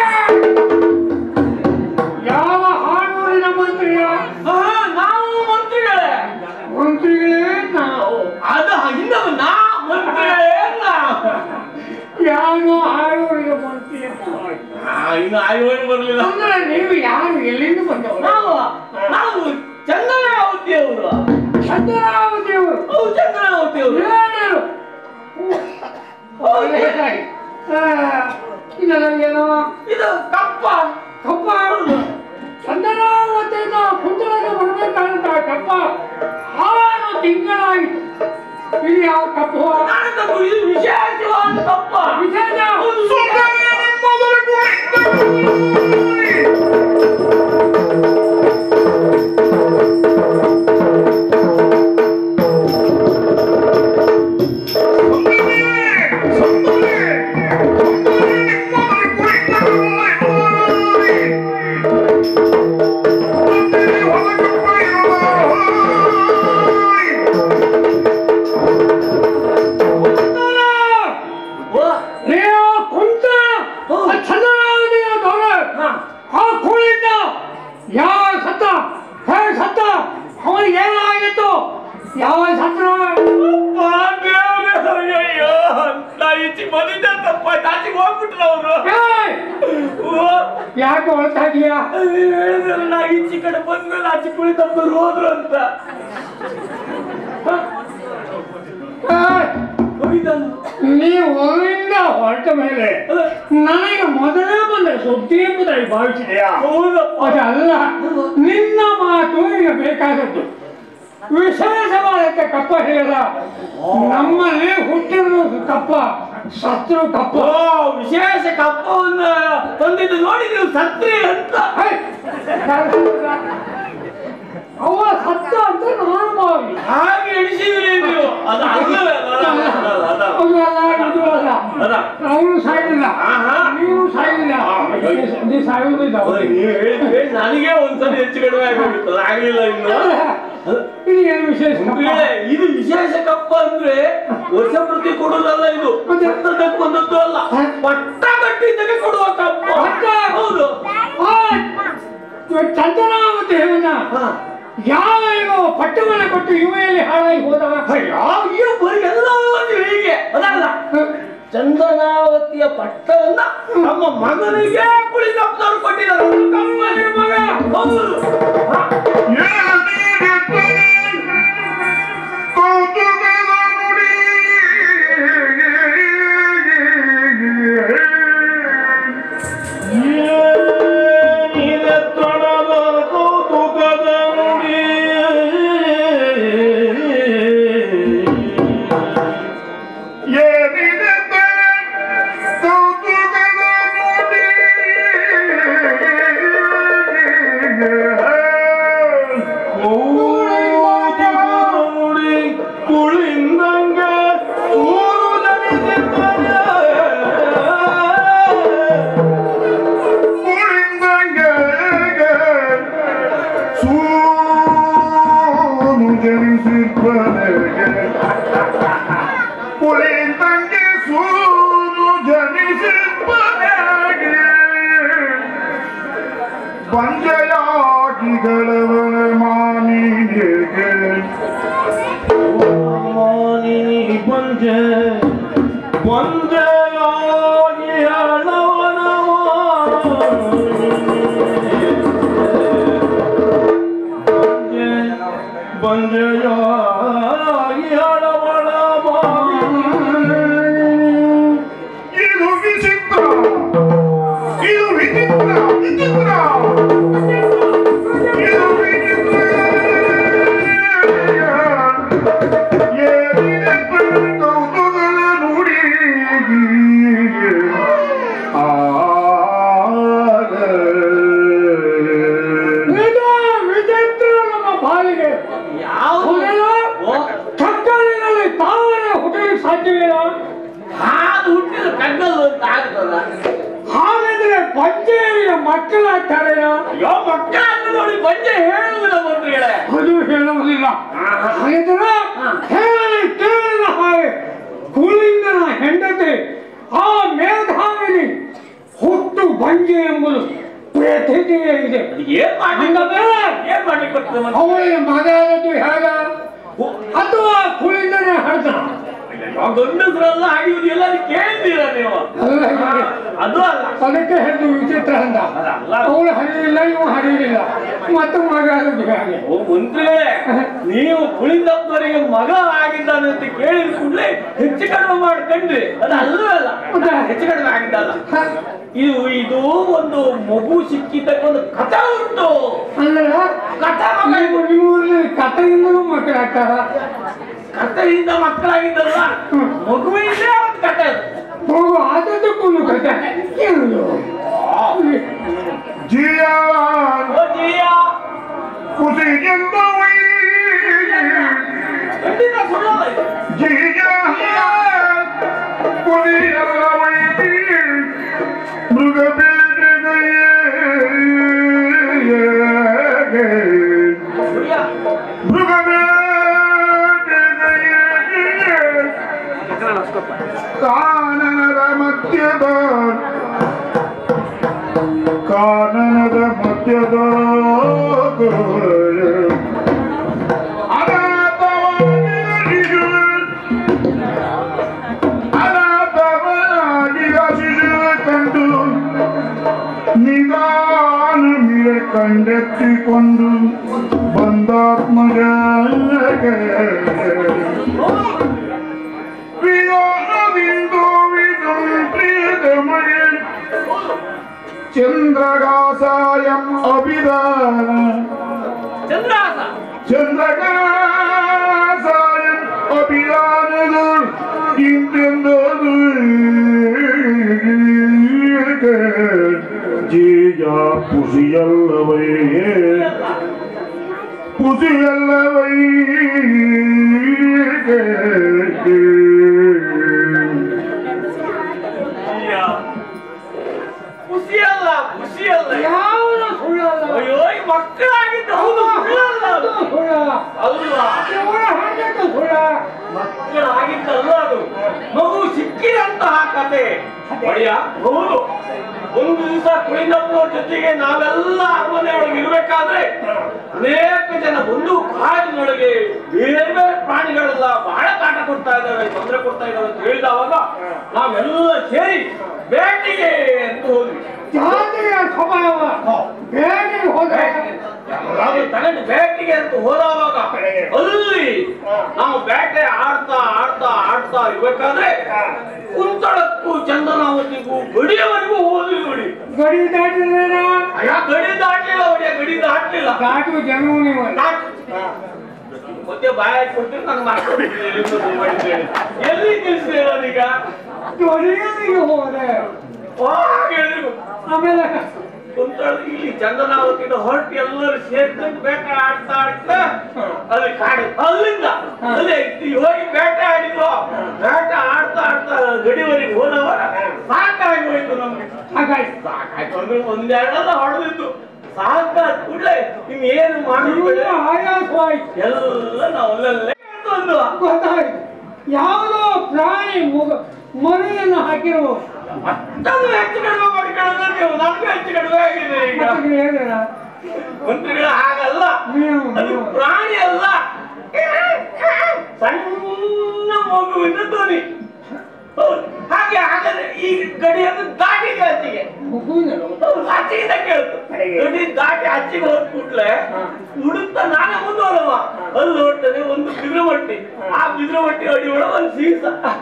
ಯಾವ ಹಾಡೂರಿನ ಮಂತ್ರಿಯ
ಆ, ನಾವು ಮಂತ್ರಿಗಳೇ
ಮಂತ್ರಿಗಳೇ ನಾವು
ಅದ ಹಿಂದೆ ನಾ ಮಂತ್ರಿಗಳೇ ನಾವು
ಯಾರೋ ಹಾಡೂರಿನ ಮಂತ್ರಿ ಅಂತ ನೋಡಿ.
ಆ, ಇನ್ನು ಆಯೋಗ ಬರ್ಲಿಲ್ಲ
ಅಂದ್ರೆ ನೀವು ಯಾರು ಎಲ್ಲಿಂದ ಬಂದವರು
ನಾವು ನಾವು ಚಂದನಾವತಿ ಅವರು
ಚಂದ್ರಾವತಿ ಅವರು
ಹೌದು ಚಂದನಾವತಿ ಅವರು
ಏನೇನು ಒಳ್ಳೆಯದಾಗಿ. ಆ, ಇದರಲ್ಲೇನೋ
ಇದು ಕಪ್ಪ
ಕಪ್ಪ ಚಂದನಾವತಿಯಿಂದ ಕುಂದಳಗೆ ಬರಬೇಕಾದಂತ ಕಪ್ಪ ಆರು ತಿಂಗಳಾಯಿತು ಇದು ಯಾವ ಕಪ್ಪು
ನಾನು ತಪ್ಪು, ಇದು ವಿಶೇಷವಾದ ಕಪ್ಪ
ವಿಶೇಷ
ಓ,
ನೀವು ಕುಂತ ಚಂದನಾವತಿಯ ದೊರ ಆ ಕೋಳಿಂದ ಯಾವ ಸತ್ತ ಹೇಗೆ ಸತ್ತ ಅವನಿಗೆ ಏನಾಗಿತ್ತು ಯಾವ ಸತ್ತ
ಅಪ್ಪ, ದೇವ್ರೇ, ಅಯ್ಯಯ್ಯೋ, ನಾ ಈಚೆ ಬಂದಿದ್ದೆ ತಪ್ಪಾಯ್ತು ಆಚೆಗೆ ಹೋಗ್ಬಿಟ್ರು ಅವರು
ಯಾಕೆ ಹೊಳ್ತಾ ಇದೀಯಾ
ಹೇಳಿದ್ರಲ್ಲ ನಾ ಈಚೆ ಕಡೆ ಬಂದ್ಮೇಲೆ ಆಚೆ ಕುಳಿತಪ್ಪರು ಹೋದ್ರು ಅಂತ
ಏಯ್,
ಹೋಗಿದ್ದಾನ
ನೀವು ಊರಿಂದ ಹೊರಟ ಮೇಲೆ ನನಗೆ ಮೊದಲೇ ಬಂದ ಸುದ್ದಿ ಎಂಬುದಾಗಿ ಭಾವಿಸಿದೆಯಾ
ಹೌದಪ್ಪ
ಅದಲ್ಲ ನಿನ್ನ ಮಾತು ಈಗ ಬೇಕಾದದ್ದು ವಿಶೇಷವಾದಂತ ಕಪ್ಪ ಹೇಳಿದ ನಮ್ಮಲ್ಲಿ ಹುಟ್ಟಿದ್ರು ಕಪ್ಪ ಸತ್ರು ಕಪ್ಪ
ಓ ವಿಶೇಷ ಕಪ್ಪವನ್ನ ತಂದಿದ್ದು ನೋಡಿ ನೀವು ಸತ್ರಿ ಅಂತ
ಹೇ, ಯಾರು ಸತ್ರ? ಅವ ಸತ್ತ ಅಂತ ನಾನು ಭಾವಿ
ಹಾಗೆ ಎಣಿಸಿದ್ರಿ ನೀವು ಅದು ಅಲ್ಲವೇ ಅದ, ಅದ, ಅದ, ಅದ.
ಅದು ಅಲ್ಲ ಇದು ಅಲ್ಲ
ಅದ.
ಅವನು ಸಾಯಿಲ್ಲ
ಆಹಾ.
ನೀವು ಸಾಯಿಲ್ಲ ನೀವು ಸಾಯುವುದಿಲ್ಲ
ಓ, ನೀವು ಹೇಳಿದ್ ಹೇಳಿ ನನಗೆ ಒಂದ್ಸಲ ಹೆಚ್ಚು ಕಡಿಮೆ ಆಗೋಗಿತ್ತು ಅದು ಆಗ್ಲಿಲ್ಲ ಇನ್ನು
ಇದು ಏನು ವಿಶೇಷ ಕಪ್ಪ?
ಅಂದ್ರೆ ಇದು ವಿಶೇಷ ಕಪ್ಪ ಅಂದ್ರೆ ವರ್ಷ ಪ್ರತಿ ಕೊಡುದಲ್ಲ ಇದು
ಮತ್ತೆ?
ಸತ್ತದಕ್ಕೆ ಬಂದದ್ದು ಅಲ್ಲ ಪಟ್ಟ ಕಟ್ಟಿದ್ದಕ್ಕೆ ಕೊಡುವ ಕಪ್ಪ
ಪಟ್ಟ?
ಹೌದು
ಆ, ಇವ ಚಂದನಾವತಿ ಹೇಳನ
ಹಾ.
ಯಾವ ಇವ ಪಟ್ಟವನ್ನು ಕೊಟ್ಟು ಇವೆಯಲ್ಲಿ ಹಾಳಾಗಿ ಹೋದವ
ಅಯ್ಯೋ, ಅಯ್ಯೋ, ಬರೀ ಎಲ್ಲ ಒಂದು ಹೀಗೆ ಅದಲ್ಲ ಚಂದನಾವತಿಯ ಪಟ್ಟವನ್ನ ನಮ್ಮ ಮಗನಿಗೆ ಕುಳಿತಪ್ಪದವ್ರು ಕೊಟ್ಟಿದ್ದಾರೆ ಒಂದು ಕಪ್ಪನಿಗೆ ಮಗ ಹೌದು ಹಾ.
ಏನಿದೆ ತೊಡದ ಕೌತುಕದ ನುಡಿ ಏನಿದೆ ಕೌತುಕದ ನುಡಿ ಕೌತುಕದ ನುಡಿ ಕುಳಿಂದಂಗ ಊರು
ಸೂನು ಜನಿಸಿರ್ಬನೆಗೆ ಕುಳಿತಂಗೆ ಸೂನು ಜನಿಸಿರ್ಬನೆಗೆ ಪಂಚಯಾಗಿಗಳವನ ಮಾನಿಗೆ
ಮಾನಿನಿ ಪಂಜೆ ಪಂಜೆಯಾಗಿ ಹಣವನ ಪಂಜೆಯಾಗಿ ಹಣವನ
ಇದು ವಿಚಿತ್ರ ಇದು ವಿಚಿತ್ರ
ಮಕ್ಕಳಾಗ್ತಾರೆಯೋ
ಅಯ್ಯೋ ಮಕ್ಕಳಾದ್ರೆ ನೋಡಿ ಬಂಜೆ ಹೇಳುವುದಿಲ್ಲ ಮಂತ್ರಿಗಳೇ
ಅದು ಹೇಳುವುದಿಲ್ಲ ಹಾಗಿದ್ರೆ ಹೇಳಿ ಕೇಳಿದ ಹಾಗೆ ಕುಳಿಂಗನ ಹೆಂಡತಿ ಆ ಮೇಧಾವಿನಿ ಹುಟ್ಟು ಬಂಜೆ ಎಂಬುದು ಪ್ರತಿಕ್ರಿಯೆ ಇದೆ
ಏನ್ ಮಾಡಿ
ಹಂಗಾದ್ರೆ
ಏನ್ ಮಾಡ್ಲಿಕ್ಕೆ ಬರ್ತದೆ ಮಂತ್ರಿ?
ಅವಳಿಗೆ ಮಗಾದದ್ದು ಹೇಗ ಅಥವಾ ಕುಳಿಂಗನೇ ಹಡ್ದ
ಅಯ್ಯೋ, ಗಂಡಸ್ರೆಲ್ಲ ಹಾಡಿಯುವುದು ಎಲ್ಲರೂ ಕೇಳಿದ್ದೀರ ನೀವು
ಅಲ್ಲ
ಹಾ, ಅದು ಅಲ್ಲ
ಅದಕ್ಕೆ ಹೇಳಿದ್ದು ವಿಚಿತ್ರ ಅಂತ
ಅದಲ್ಲ
ಅವಳು ಹರಿಲಿಲ್ಲ ಇವು ಹರಿಲಿಲ್ಲ ಮತ್ತು ಮಗಾದದ್ದು ಹೇಗೆ
ಓ ಮಂತ್ರಿಗಳೇ ನೀವು ಕುಳಿತಪ್ಪನವರಿಗೆ ಮಗ ಆಗಿದ್ದಾನೆ ಅಂತ ಕೇಳಿದ ಕೂಡಲೇ ಹೆಚ್ಚು ಕಡಿಮೆ ಮಾಡ್ಕೊಂಡ್ರಿ ಅದು ಅಲ್ಲವೇ ಅಲ್ಲ
ಮತ್ತೆ?
ಹೆಚ್ಚು ಕಡಿಮೆ ಆಗಿದ್ದಲ್ಲ
ಹ,
ಇದು ಇದು ಒಂದು ಮಗು ಸಿಕ್ಕಿದ್ದಕ್ಕೆ ಒಂದು ಕಥೆ ಉಂಟು
ಅಲ್ಲ
ಕಥೆ ಮಗ
ನೀವು ನಿಮ್ಮೂರಲ್ಲಿ ಕಥೆಯಿಂದಲೂ ಮಕ್ಕಳಾಗ್ತಾರ
ಕಥೆಯಿಂದ ಮಕ್ಕಳಾಗಿದ್ದಲ್ಲ ಮಗುವಿಂದೇ ಒಂದು ಕಥೆ ಅದು.
ಹೋಗು ಆದದ್ದಕ್ಕೂ ಕಥೆ ಕೇಳುದು
ಜಿಯಾನ್
ಓ ಜೀಯ
ಕುಸಿಗೆಂದ
ಖಂಡಿತ ಸುಳ್ಳಲ್ಲ ಇದು.
ಜಿಯಾನ್ ಕುಸಿಯಲ್ಲ ವೈದಿ ಮೃಗ
ಸುಳ್ಯ.
ಮೃಗ ಕಾನನದ ಮಧ್ಯದ ಕಾನನದ ಮಧ್ಯದ ಅನಾಥವಾಗಿ ಅನಾಥವಾಗಿ ಶಿಶು ಕಂಡು ನಿಧಾನ ಮೇಲೆ ಕಂಡೆತ್ತಿಕೊಂಡು ಬಂದಾತ್ಮಗ ವಿಯೋಗದಿಂದು ಪ್ರೀತಮಯ ಚಂದ್ರಗಾಸಾಯಂ ಅಭಿದಾನ
ಚಂದ್ರಾಸ
ಚಂದ್ರಗಾಸಾಯಂ ಅಭಿದಾನದ ಇಂತೆಂದದು ಜೀಜ ಪುಸಿಯಲ್ಲವೇ ಪುಸಿಯಲ್ಲವೈ
ಜೀಯ. ಖುಷಿಯಲ್ಲ ಖುಷಿಯಲ್ಲ
ಯಾವುದು ಸುಳ್ಳಲ್ಲ
ಅಯ್ಯೋ ಈ ಮಕ್ಕಳಾಗಿದ್ದು ಹೌದು ಸುಳ್ಳಲ್ಲ ಅದು.
ಅದು ಸುಳ್ಳಲ್ಲ
ಅಲ್ವಾ
ಇವಳ ಹಣ್ಣದ್ದು ಸುಳ್ಳ
ಮಕ್ಕಳಾಗಿದ್ದಲ್ಲ ಅದು ಮಗು ಸಿಕ್ಕಿದಂತಹ ಕತೆ ಒಡೆಯ ಹೌದು ಒಂದು ದಿವಸ ಕುಳಿನಪ್ಪನವ್ರ ಜೊತೆಗೆ ನಾವೆಲ್ಲ ಅರಮನೆಯೊಳಗೆ ಇರಬೇಕಾದ್ರೆ ಅನೇಕ ಜನ ಬಂದು ಕಾಡಿನೊಳಗೆ ಬೇರೆ ಬೇರೆ ಪ್ರಾಣಿಗಳೆಲ್ಲ ಬಹಳ ಕಾಟ ಕೊಡ್ತಾ ಇದ್ದಾವೆ ತೊಂದರೆ ಕೊಡ್ತಾ ಇದ್ದಾವೆ ಅಂತ ಹೇಳಿದವಾಗ ನಾವೆಲ್ಲ ಸೇರಿ ಬೇಟೆಗೆ ಅಂತ ಹೋದ್ವಿ
ಜಾತಿಯ ಸ್ವಭಾವ ಬೇಟೆಗೆ ಹೋದ್ರೆ
ನಾವು ತಗೊಂಡು ಬೇಟೆಗೆ ಅಂತ ಹೋದವಾಗ ಅಲ್ಲಿ ನಾವು ಬೇಟೆ ಆಡ್ತಾ ಆಡ್ತಾ ಆಡ್ತಾ ಇರ್ಬೇಕಾದ್ರೆ ಕುಂತಳಕ್ಕೂ ಚಂದನಾವತಿಗೂ ಗಡಿಯವರೆಗೂ ಹೋದ್ವಿ ನೋಡಿ
ಗಡಿ ದಾಟಿದ್ರೆ
ಅಯ್ಯ ಗಡಿ ದಾಟ್ಲಿಲ್ಲ ಒಡೆಯ ಗಡಿ ದಾಟ್ಲಿಲ್ಲ
ದಾಟುವ ಜನವು ನೀವು
ದಾಟ್- ಮತ್ತೆ ಬಾಯ ಕೊಡ್ತೀರಿ ನಂಗೆ ಮಾಡ್ಕೊಂಡಿದ್ದೀನಿ ಎಲ್ಲಿಂದ ಮಾಡಿದ್ದೇನೆ ಎಲ್ಲಿ ನಿಲ್ಸಿರೋದೀಗ
ಗಡಿಯಲ್ಲಿಗೆ ಹೋದೆ
ಹೇಳಿದ್ರು
ಆಮೇಲೆ
ಕುಂತಳ ಇಲ್ಲಿ ಚಂದನಾವತಿನ ಹೊರಟು ಎಲ್ಲರೂ ಸೇರ್ಕೊಂಡು ಬೇಟೆ ಆಡ್ತಾ ಆಡ್ತಾ ಅಲ್ಲಿ ಕಾಡು ಅಲ್ಲಿಂದ ಅಲ್ಲಿ ಹೋಗಿ ಬೇಟೆ ಆಡಿದ್ವು ಬೇಟೆ ಆಡ್ತಾ ಆಡ್ತಾ ಗಡಿವರೆಗೆ ಹೋದವ ಸಾಕಾಗಿ ಹೋಯ್ತು ನಮ್ಗೆ
ಹಾಗಾಯ್ತು
ಸಾಕಾಯ್ತು ಅಂದ್ರೆ ಒಂದೆರಡೆಲ್ಲ ಹೊಡೆದಿತ್ತು ಸಾಕಾದ ಕೂಡಲೇ ಇನ್ನೇನು ಮಾಡಿದ್ವಿ
ನಿಮಗೆ ಆಯಾಸವಾಯ್ತು
ಎಲ್ಲ ನಾವು ಅಲ್ಲಲ್ಲೇ ಒಂದು
ಗೊತ್ತಾಯ್ತು ಯಾವುದೋ ಪ್ರಾಣಿ ಮುಗ ಮರಿಯನ್ನು ಹಾಕಿರುವ
ಮತ್ತೊಂದು ಹೆಚ್ಚು ಕಡಿಮೆ ಮಾಡಿಕೊಳ್ಳೋದ್ರೆ ನೀವು ನಮ್ಗೆ ಹೆಚ್ಚು ಕಡಿಮೆ ಆಗಿದೆ ಈಗ
ಹೇಳಿದ್ರ
ಮಂತ್ರಿಗಳು ಹಾಗಲ್ಲ
ನೀವು
ಅದು ಪ್ರಾಣಿ ಅಲ್ಲ ಸಣ್ಣ ಮಗುವಿನ ಧ್ವನಿ ಹೌದು. ಹಾಗೆ ಹಾಗಾದ್ರೆ ಈ ಗಡಿಯನ್ನು ದಾಟಿಗೆ ಆಚೆಗೆ
ಮಗುವಿನಲ್ಲ
ಹೌದು, ಆಚೆಗಿಂದ ಕೇಳ್ತು ಗಡಿ ದಾಟಿ ಆಚೆಗೆ ಹೋದ ಕೂಡ್ಲೆ ಹುಡುಕ್ತಾ ನಾನೇ ಮುಂದುವರವ ಅಲ್ಲಿ ನೋಡ್ತೇನೆ ಒಂದು ಬಿದಿರು ಮಟ್ಟಿ ಆ ಬಿದಿರು ಮಟ್ಟಿ ಅಡಿ ಒಳಗೆ ಒಂದು ಸೀಸ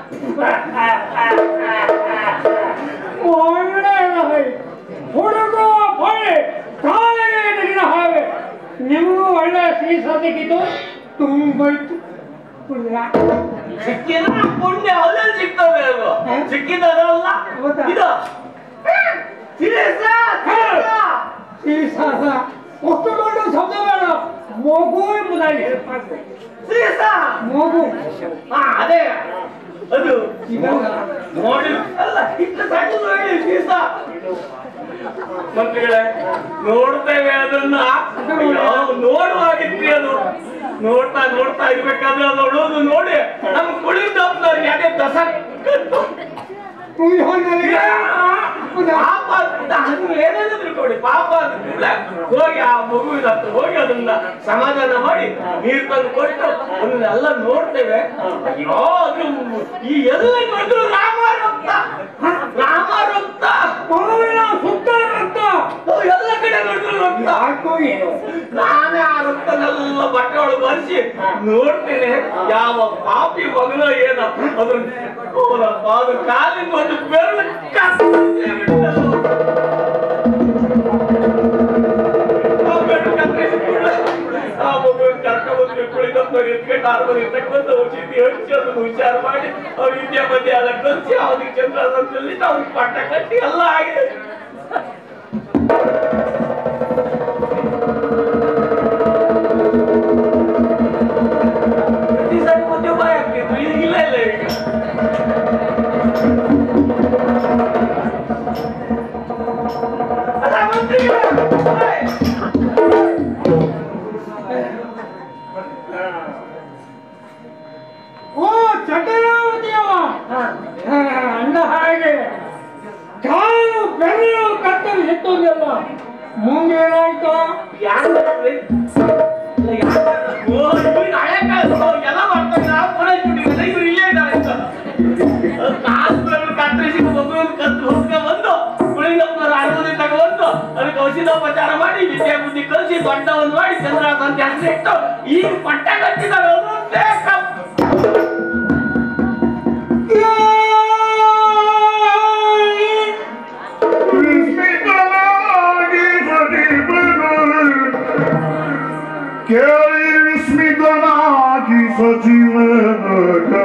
ಒಳ್ಳೆ ಹುಡುಗೋ ಹೊಳೆ ಕಾಲಿಗೆ ತೆಗೆದ ಹಾಗೆ ನಿಮಗೂ ಒಳ್ಳೆ ಸೀಸ ಸಿಕ್ಕಿತು ತುಂಬೋಯ್ತು ಪುಣ್ಯ.
ಸಿಕ್ಕಿದ್ರೆ ಪುಣ್ಯ ಅಲ್ಲಲ್ಲಿ ಸಿಗ್ತವೆ ಅಲ್ವಾ ಸಿಕ್ಕಿದಲ್ಲ
ಹೌದಾ?
ಇದು ಸೀಸ, ಸೀಸ.
ಸೀಸ ಅಲ್ಲ. ಅಷ್ಟು ದೊಡ್ಡ ಶಬ್ದ ಬೇಡ ಮಗು ಎಂಬುದಾಗಿ ಹೇಳ್ಬಾರ್ದು.
ಸೀಸ.
ಮಗು
ಹಾ ಅದೇ ಅದು
ಇದಲ್ಲ
ನೋಡಿ ಅಲ್ಲ ಇಷ್ಟು ಸಣ್ಣದು ಹೇಳಿ ಸೀಸ ಮಂತ್ರಿಗಳೇ ನೋಡ್ತೇವೆ ಅದನ್ನ ಅಯ್ಯೋ, ನೋಡುವಾಗಿದ್ರಿ ಅದು ನೋಡ್ತಾ ನೋಡ್ತಾ ಇರ್ಬೇಕಾದ್ರೆ ಅದು ನೋಡೋದು ನೋಡಿ ನಮ್ ಕುಳಿದವ್ರಿಗೆ ಅದೇ ದಸ ಪಾಪ ಅಂತ ಅದು ಏನೇನು ತಿಳ್ಕೊಳ್ಳಿ ಪಾಪ ಅದು ಕೂಡ್ಲೆ ಹೋಗಿ ಆ ಮಗುವಿನ ಹತ್ರ ಹೋಗಿ ಅದನ್ನ ಸಮಾಧಾನ ಮಾಡಿ ನೀರ್ ತಂದು ಕೊಟ್ಟು ಅದನ್ನೆಲ್ಲ ನೋಡ್ತೇವೆ ಅಯ್ಯೋ ಅದು ಈ ಎಲ್ಲ ನೋಡಿದ್ರು ರಾಮ ರಕ್ತ ರಾಮ ರಕ್ತ
ಮಗುವಿನ ಸುತ್ತ ರಕ್ತ
ಓ, ಎಲ್ಲ ಕಡೆ ನೋಡಿದ್ರು ರಕ್ತ
ಯಾಕೋ ಏನು
ನಾನೇ ಆ ರಕ್ತನೆಲ್ಲ ಬಟ್ಟೆ ಒಳಗೆ ಬರಿಸಿ ನೋಡ್ತೇನೆ ಯಾವ ಪಾಪಿ ಮಗನೋ ಏನೋ ಅದ್ರ ಓದಪ್ಪ ಅದು ಕಾಲಿನ ಒಂದು ಬೆರಳು ಕತ್ತರಿಸಿ ಬಿಟ್ಟಲ್ಲ. ಆ ಬೆರಳು ಕತ್ತರಿಸಿ ಕೂಡ್ಲೆ ಆ ಮಗುವಿನ ಕರ್ಕೊಂಡ್ಬಂದು ಕುಳಿತಪ್ಪವ್ರು ಎತ್ಕೊಂಡು ಆರ್ಬೋದು ಇರ್ತಕ್ಕಂಥ ಔಷಧಿ ಹಚ್ಚಿ ಅದನ್ನು ಹುಷಾರು ಮಾಡಿ ಅವ್ರ ವಿದ್ಯಾಪತಿ ಎಲ್ಲ ಕಲಿಸಿ ಅವನಿಗೆ ಚಂದ್ರದಲ್ಲಿ ಅವ್ನಿಗೆ ಪಟ್ಟ ಕಟ್ಟಿ ಎಲ್ಲ ಆಗಿದೆ ಪ್ರತಿ ಸಾರಿ ಮದ್ಯ ಬಾಯ್ ಆಗ್ತಿದ್ರು ಈಗ ಇಲ್ಲ ಇಲ್ಲ ಈಗ ಅಲ್ಲ ಮಂತ್ರಿಗಳೇ, ಏಯ್!
ಓ ಚಟರಾವತಿಯವ ಅಂದ ಹಾಗೆ ಕಾಲು ಬೆರಳು ಕತ್ತಲು ಎತ್ತೋದಲ್ಲ ಮುಂಗೇನಾಯ್ತು
ಯಾರ್ದಾರ್ರಿ? ಇಲ್ಲ, ಯಾರ್ದಾರ್ರಿ? ಓ, ಇವ್ರಿಗೆ ಹಳೆ ಕಾಲದ್ದು ಎಲ್ಲ ಮಾಡ್ತಾರೆ, ನಾವು ಪೂರೈಸ್ಬಿಟ್ಟಿದ್ದೀವಿ. ಇವ್ರು ಇಲ್ಲೇ ಇದ್ದಾರೆ ಅಂತ. ಅದು ಕಾಲು ಬೆರಳು ಕತ್ತರಿಸಿ ಮಗುವಿನ ಕತ್ತು ಹೊತ್ಕೊಂಡ್ಬಂದು, ಕುಳಿಗಪ್ಪನವ್ರ ಅನುಮತಿ ತಗೊಂಡು, ಅದಕ್ಕೆ ಔಷಧೋಪಚಾರ ಮಾಡಿ ವಿದ್ಯಾ ಬುದ್ಧಿ ಕಲಿಸಿ ದೊಡ್ಡವನ್ ಮಾಡಿ ಚಂದ್ರಾಸ ಅಂತ ಹೆಸರು ಇಟ್ಟು ಈಗ ಪಟ್ಟ ಕಟ್ಟಿದ್ದಾರೆ ಅದೊಂದೇ ಕಪ್ಪು.
ವಿಸ್ಮಿತನಾಗಿ ಸಜೀವನು ಕೇಳಿ ವಿಸ್ಮಿತನಾಗಿ ಸಜೀವನ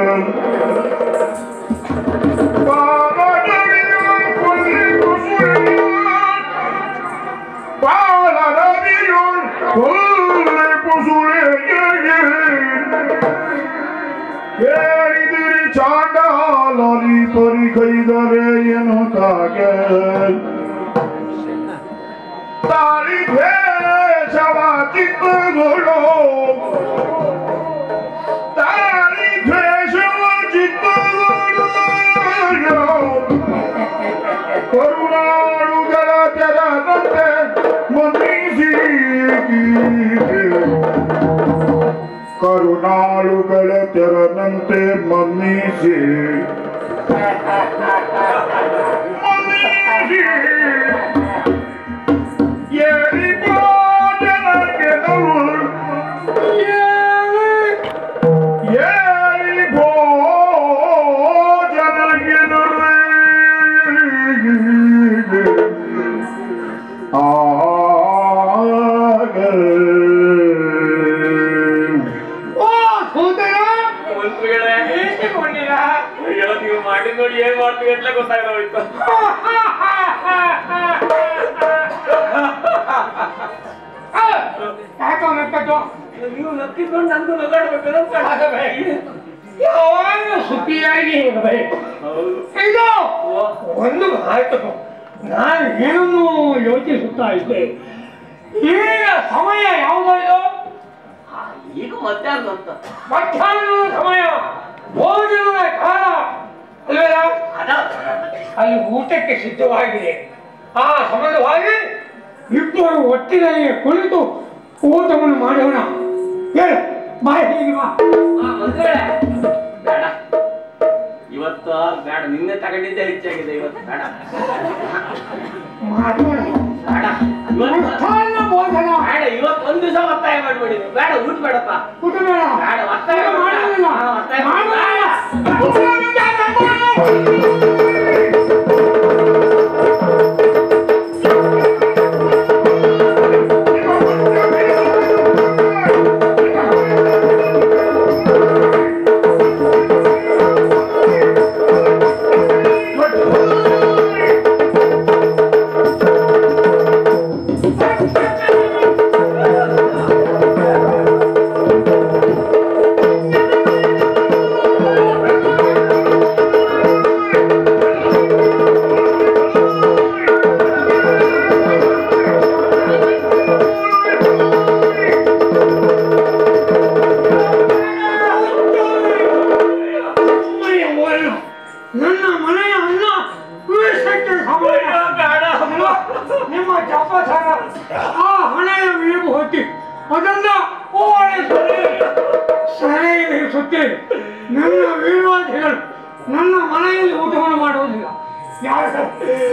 ಬಾಲಗಡಿಯ ಕೊಲ್ಲಿ ಕುಸುರಿಯ ಬಾಲಗಡಿಯ ಕೊಲ್ಲಿ ಕುಸುರಿಯ ಕೇಳಿದಿರಿ ಚಾಂಡಾಲನಿ ಪರಿ ಕೈದರೆ ಏನು ಕಾಗೆ ತಾಳಿ ದ್ವೇಷವ ಚಿತ್ತಗಳು ತಾಳಿ ದ್ವೇಷವ ಚಿತ್ತಗಳು ಕರುಣಾಳುಗಳ ತೆರದಂತೆ ಮನ್ನಿಸಿ ಕರುಣಾಳುಗಳ ತೆರನಂತೆ ಮನ್ನಿಸಿ ಮನ್ನಿಸಿ ಏರಿ ಭೋಜನಕ್ಕೆ ನಾವು ಏರಿ ಭೋಜನಕ್ಕೆ ಆಗ
ಓ ಸೋದರ
ಮಂತ್ರಿಗಳೇ
ಇಟ್ಟುಕೊಂಡಿರ
ಅಯ್ಯೋ ನೀವು ಮಾಡಿ ನೋಡಿ ಏನ್ ಮಾಡ್ತೀವಿ ಅಂತ ಗೊತ್ತಾಗೋಯ್ತು
ಯಾಕೋ ನಕ್ಕದ್ದು
ನೀವು ನಕ್ಕಿಕೊಂಡು ನನ್ಗೂ ನಗಾಡ್ಬೇಕು
ಯಾವಾಗ ಸುಖಿಯಾಗಿ ಇರಬೇಕು ಇದು ಒಂದು ಆಯ್ತು ನಾನು ಏನನ್ನು ಯೋಚಿಸುತ್ತಾ ಇದ್ದೆ ಈಗ ಸಮಯ ಯಾವುದೋ ಇದು
ಈಗ ಮಧ್ಯಾಹ್ನ ಅಂತ
ಮಧ್ಯಾಹ್ನದ ಸಮಯ ಭೋಜನದ ಕಾಲ ಅಲ್ವೇನ
ಅದ
ಅಲ್ಲಿ ಊಟಕ್ಕೆ ಸಿದ್ಧವಾಗಿದೆ ಆ ಸಂಬಂಧವಾಗಿ ಇಬ್ಬರು ಒಟ್ಟಿನಲ್ಲಿ ಕುಳಿತು ಊಟವನ್ನು ಮಾಡೋಣ ಹೇಳು ಬಾಯ್ ಹೀಗೆ ಬಾ
ಆ, ಮಂತ್ರಿಗಳೇ ಬೇಡ ಇವತ್ತು ಬೇಡ ನಿನ್ನೆ ತಗೊಂಡಿದ್ದೆ ಹೆಚ್ಚಾಗಿದೆ ಇವತ್ತು ಬೇಡ
ಮಾಡೋಣ
ಬೇಡ ಇವತ್ತು
ಮಧ್ಯಾಹ್ನ ಭೋಜನ
ಬೇಡ ಇವತ್ತು ಒಂದ್ ದಿವಸ ಒತ್ತಾಯ ಮಾಡ್ಬೇಡಿ ಬೇಡ ಊಟ ಬೇಡಪ್ಪ
ಊಟ ಬೇಡ
ಬೇಡ ಒತ್ತಾಯ
ಊಟ
ಮಾಡ-
ಮಾಡೋದಿಲ್ಲ
ಹಾ, ಒತ್ತಾಯ
ಮಾಡೋದಿಲ್ಲ.
¡Vamos!
ಅದನ್ನ ಓಡಿ ಸರಿ ಸುತ್ತೇನೆ ನನ್ನ ವಿರೋಧಿಗಳು ನನ್ನ ಮನೆಯಲ್ಲಿ ಊಟವನ್ನು ಮಾಡುವುದಿಲ್ಲ ಯಾರು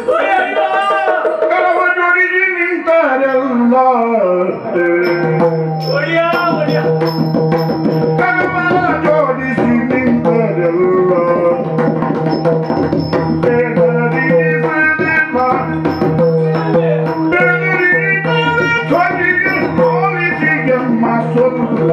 ಕರವ ಜೋಡಿಸಿ ನಿಂತರೆಲ್ಲ
ಒಡಿಯ ಒಡಿಯ
ಕರವ ಜೋಡಿಸಿ ನಿಂತರೆಲ್ಲ ಬೆದರಿಸದಿಲ್ಲ. ಬೆದರಿಸದ ಧ್ವನಿಗೆ ಹೋಲಿಸಿಗೆಮ್ಮ ಸೊಲ್ಲ.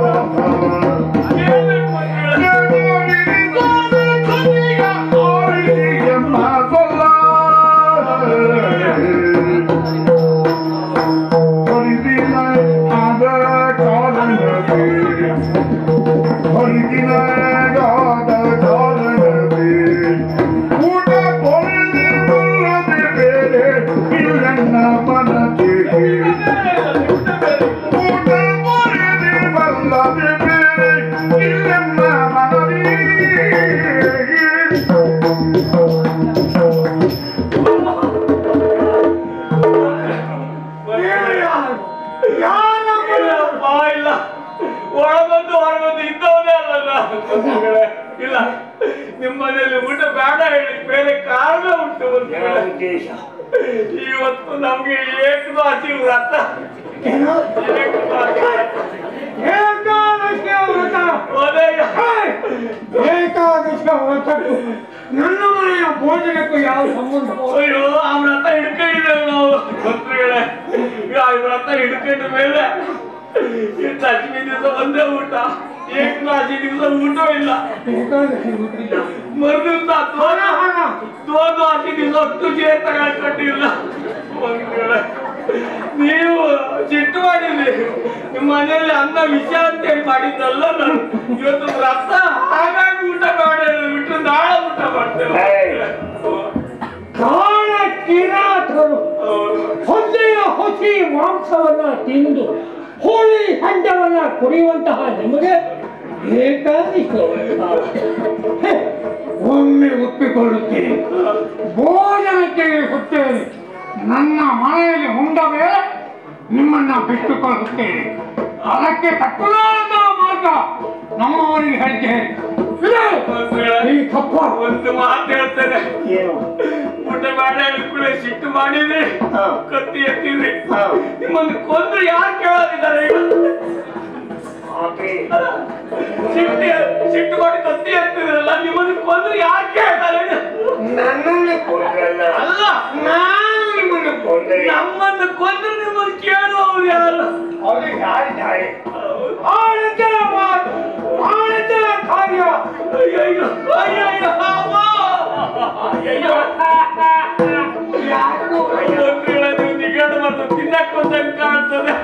ಇಲ್ಲಪ್ಪ, ಇಲ್ಲ ಒಳಗೊಂದು ಹೊರಗೊಂದು ಇದ್ದವನೇ ಅಲ್ಲ ನಾನು. ಬಂಧುಗಳೇ. ಇಲ್ಲ ನಿಮ್ಮ ಮನೆಯಲ್ಲಿ ಊಟ ಬೇಡ ಹೇಳಿ ಬೇರೆ ಕಾರಣ ಉಂಟು ಬಂಧುಗಳೇ. ಇವತ್ತು ನಮ್ಗೆ ಏಕದಾಸಿ ವ್ರತ ಏಕದಾಸಿ ವ್ರತ.
ಏಕಾದಶಿಯ ವ್ರತ
ಒದೆಯ.
ಏಕಾದಶಿಯ ವ್ರತಕ್ಕೂ ನನ್ನ ಮನೆಯ ಭೋಜನಕ್ಕೂ ಯಾವ ಸಂಬಂಧ
ಅಯ್ಯೋ ಆ ವ್ರತ ಹಿಡ್ಕೊಂಡಿದ್ದೇವೆ ನಾವು ಮಂತ್ರಿಗಳೇ ಆ ವ್ರತ ಹಿಡ್ಕೊಂಡ ಮೇಲೆ ಈ ದಶಮಿ ದಿವಸ ಒಂದೇ ಊಟ ಏಕದಾಸಿ ದಿವಸ ಊಟವಿಲ್ಲ
ಏಕಾದಶಿ ಗೊತ್ತಿಲ್ಲ
ಮರುದಿವಸ
ಹಣ ಹಣ
ದ್ವಾದಶಿ ದಿವಸ ಒಟ್ಟು ಚೇರ್ ತಗೊಂಡ್ಕೊಂಡಿಲ್ಲ ಮಂತ್ರಿಗಳೇ ನೀವು ಸಿಟ್ಟು ಮಾಡಿದ್ರಿ ನಿಮ್ಮ ಮನೆಯಲ್ಲಿ ಅನ್ನ ವಿಷ ಅಂತ ಹೇಳಿ ಮಾಡಿದ್ದಲ್ಲ ನಾನು ಇವತ್ತು ವ್ರತ ಹಾಗಾಗಿ ಊಟ ಮಾಡಿ ಬಿಟ್ಟು ನಾಳೆ ಊಟ ಮಾಡ್ತೇವೆ
ಕಾಳ ಕಿರಾತರು
ಹೌದು.
ಹೊಸೆಯ ಹೊಸಿ ಮಾಂಸವನ್ನ ತಿಂದು ಹೋಳಿ ಹಂಡವನ್ನ ಕುಡಿಯುವಂತಹ ನಿಮಗೆ ಏಕಾದಶಿ ವ್ರತ. ಹೇ, ಒಮ್ಮೆ ಒಪ್ಪಿಕೊಳ್ಳುತ್ತೇನೆ ಭೋಜನಕ್ಕೆ ಇರಿಸುತ್ತೇನೆ ನನ್ನ ಮನೆಯಲ್ಲಿ ಉಂಡ ಮೇಲೆ ನಿಮ್ಮನ್ನ ಬಿಟ್ಟುಕೊಳ್ಳುತ್ತೇನೆ ಅದಕ್ಕೆ ತಕ್ಕುದಾದ ಮಾರ್ಗ ನಮ್ಮವರಿಗೆ ಹೇಳ್ತೇನೆ ಇದೆ. ಈ ಕಪ್ಪ
ಒಂದು ಮಾತು ಹೇಳ್ತೇನೆ ಊಟ ಮಾಡಿ ಕೂಡ ಸಿಟ್ಟು ಮಾಡಿದ್ರಿ ಕತ್ತಿ ಎತ್ತಿದ್ರಿ ನಿಮ್ಮನ್ನು ಕೊಂದು ಯಾರು ಕೇಳೋದಿದ್ದಾರೆ ಈಗ ಸಿಟ್ಟು ಸಿಟ್ಟು ಮಾಡಿ ಕತ್ತಿ ಎತ್ತಿದ್ರಲ್ಲ ನಿಮ್ಮನ್ನು ಕೊಂದು ಯಾರು ಕೇಳ್ತಾರೆ
ನನ್ನನ್ನು
ಅಲ್ಲ
ನಾನು ನಿಮ್ಮನ್ನು ಕೊಂದರೆ
ನಮ್ಮನ್ನು ಕೊಂದ್ರೆ ನಿಮ್ಮನ್ನು ಕೇಳುವವರು ಯಾರು
ಅವರು ಯಾರಿದ್ದಾರೆ ಆಳಿತರ ಮಾತು ಆಳಿತರ ಕಾರ್ಯ
ಅಯ್ಯಯ್ಯೋ ಅಯ್ಯಯ್ಯೋ ಅಮ್ಮ! ಅಯ್ಯಯ್ಯೋ
ಯಾರು
ಮಂತ್ರಿಗಳ ನೀವು ನಿಗಡ ಮತ್ತು ತಿನ್ನಕ್ ಬಂದಂಗ್ ಕಾಣ್ತದೆ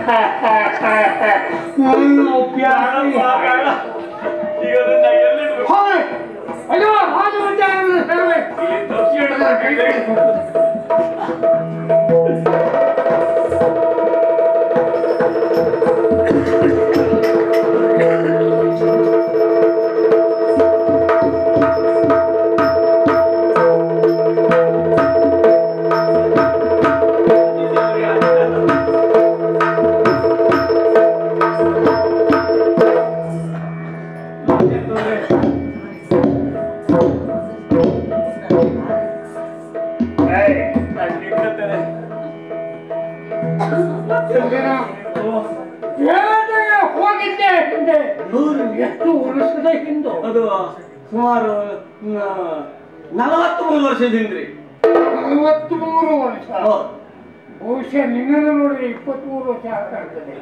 ನನ್ನ
ಬೇಡ,
ಅಭ್ಯಾಸ
ಬೇಡ. ಈಗ ಅದನ್ನ ಎಲ್ಲಿಡ್ಬೇಕು?
ಹೋಯ್ ಅಯ್ಯೋ ರಾಜವಂಚಾರವನ್ನು ತರಬೇಕು
ಇಲ್ಲಿ ತಪ್ಸಿ ಹಿಡ್ದಾಕಿದ್ರೆ. ಅಲ್ಲಿ ಇಟ್ಕೊತಾರೆ.
ಬೇಟೆಗೆ ಹೋಗಿದ್ದೆ ಹಿಂದೆ ನೂರು ಎಷ್ಟು ವರ್ಷದ ಹಿಂದೆ
ಅದು ಸುಮಾರು ನಲವತ್ತು ಮೂರು ವರ್ಷದಿಂದ್ರಿ
ನಲವತ್ತು ಮೂರು ವರ್ಷ ಬಹುಶಃ ನಿನ್ನನ್ನು ನೋಡಿದ್ರೆ ಇಪ್ಪತ್ಮೂರು ವರ್ಷ ಆಗ್ತದೆ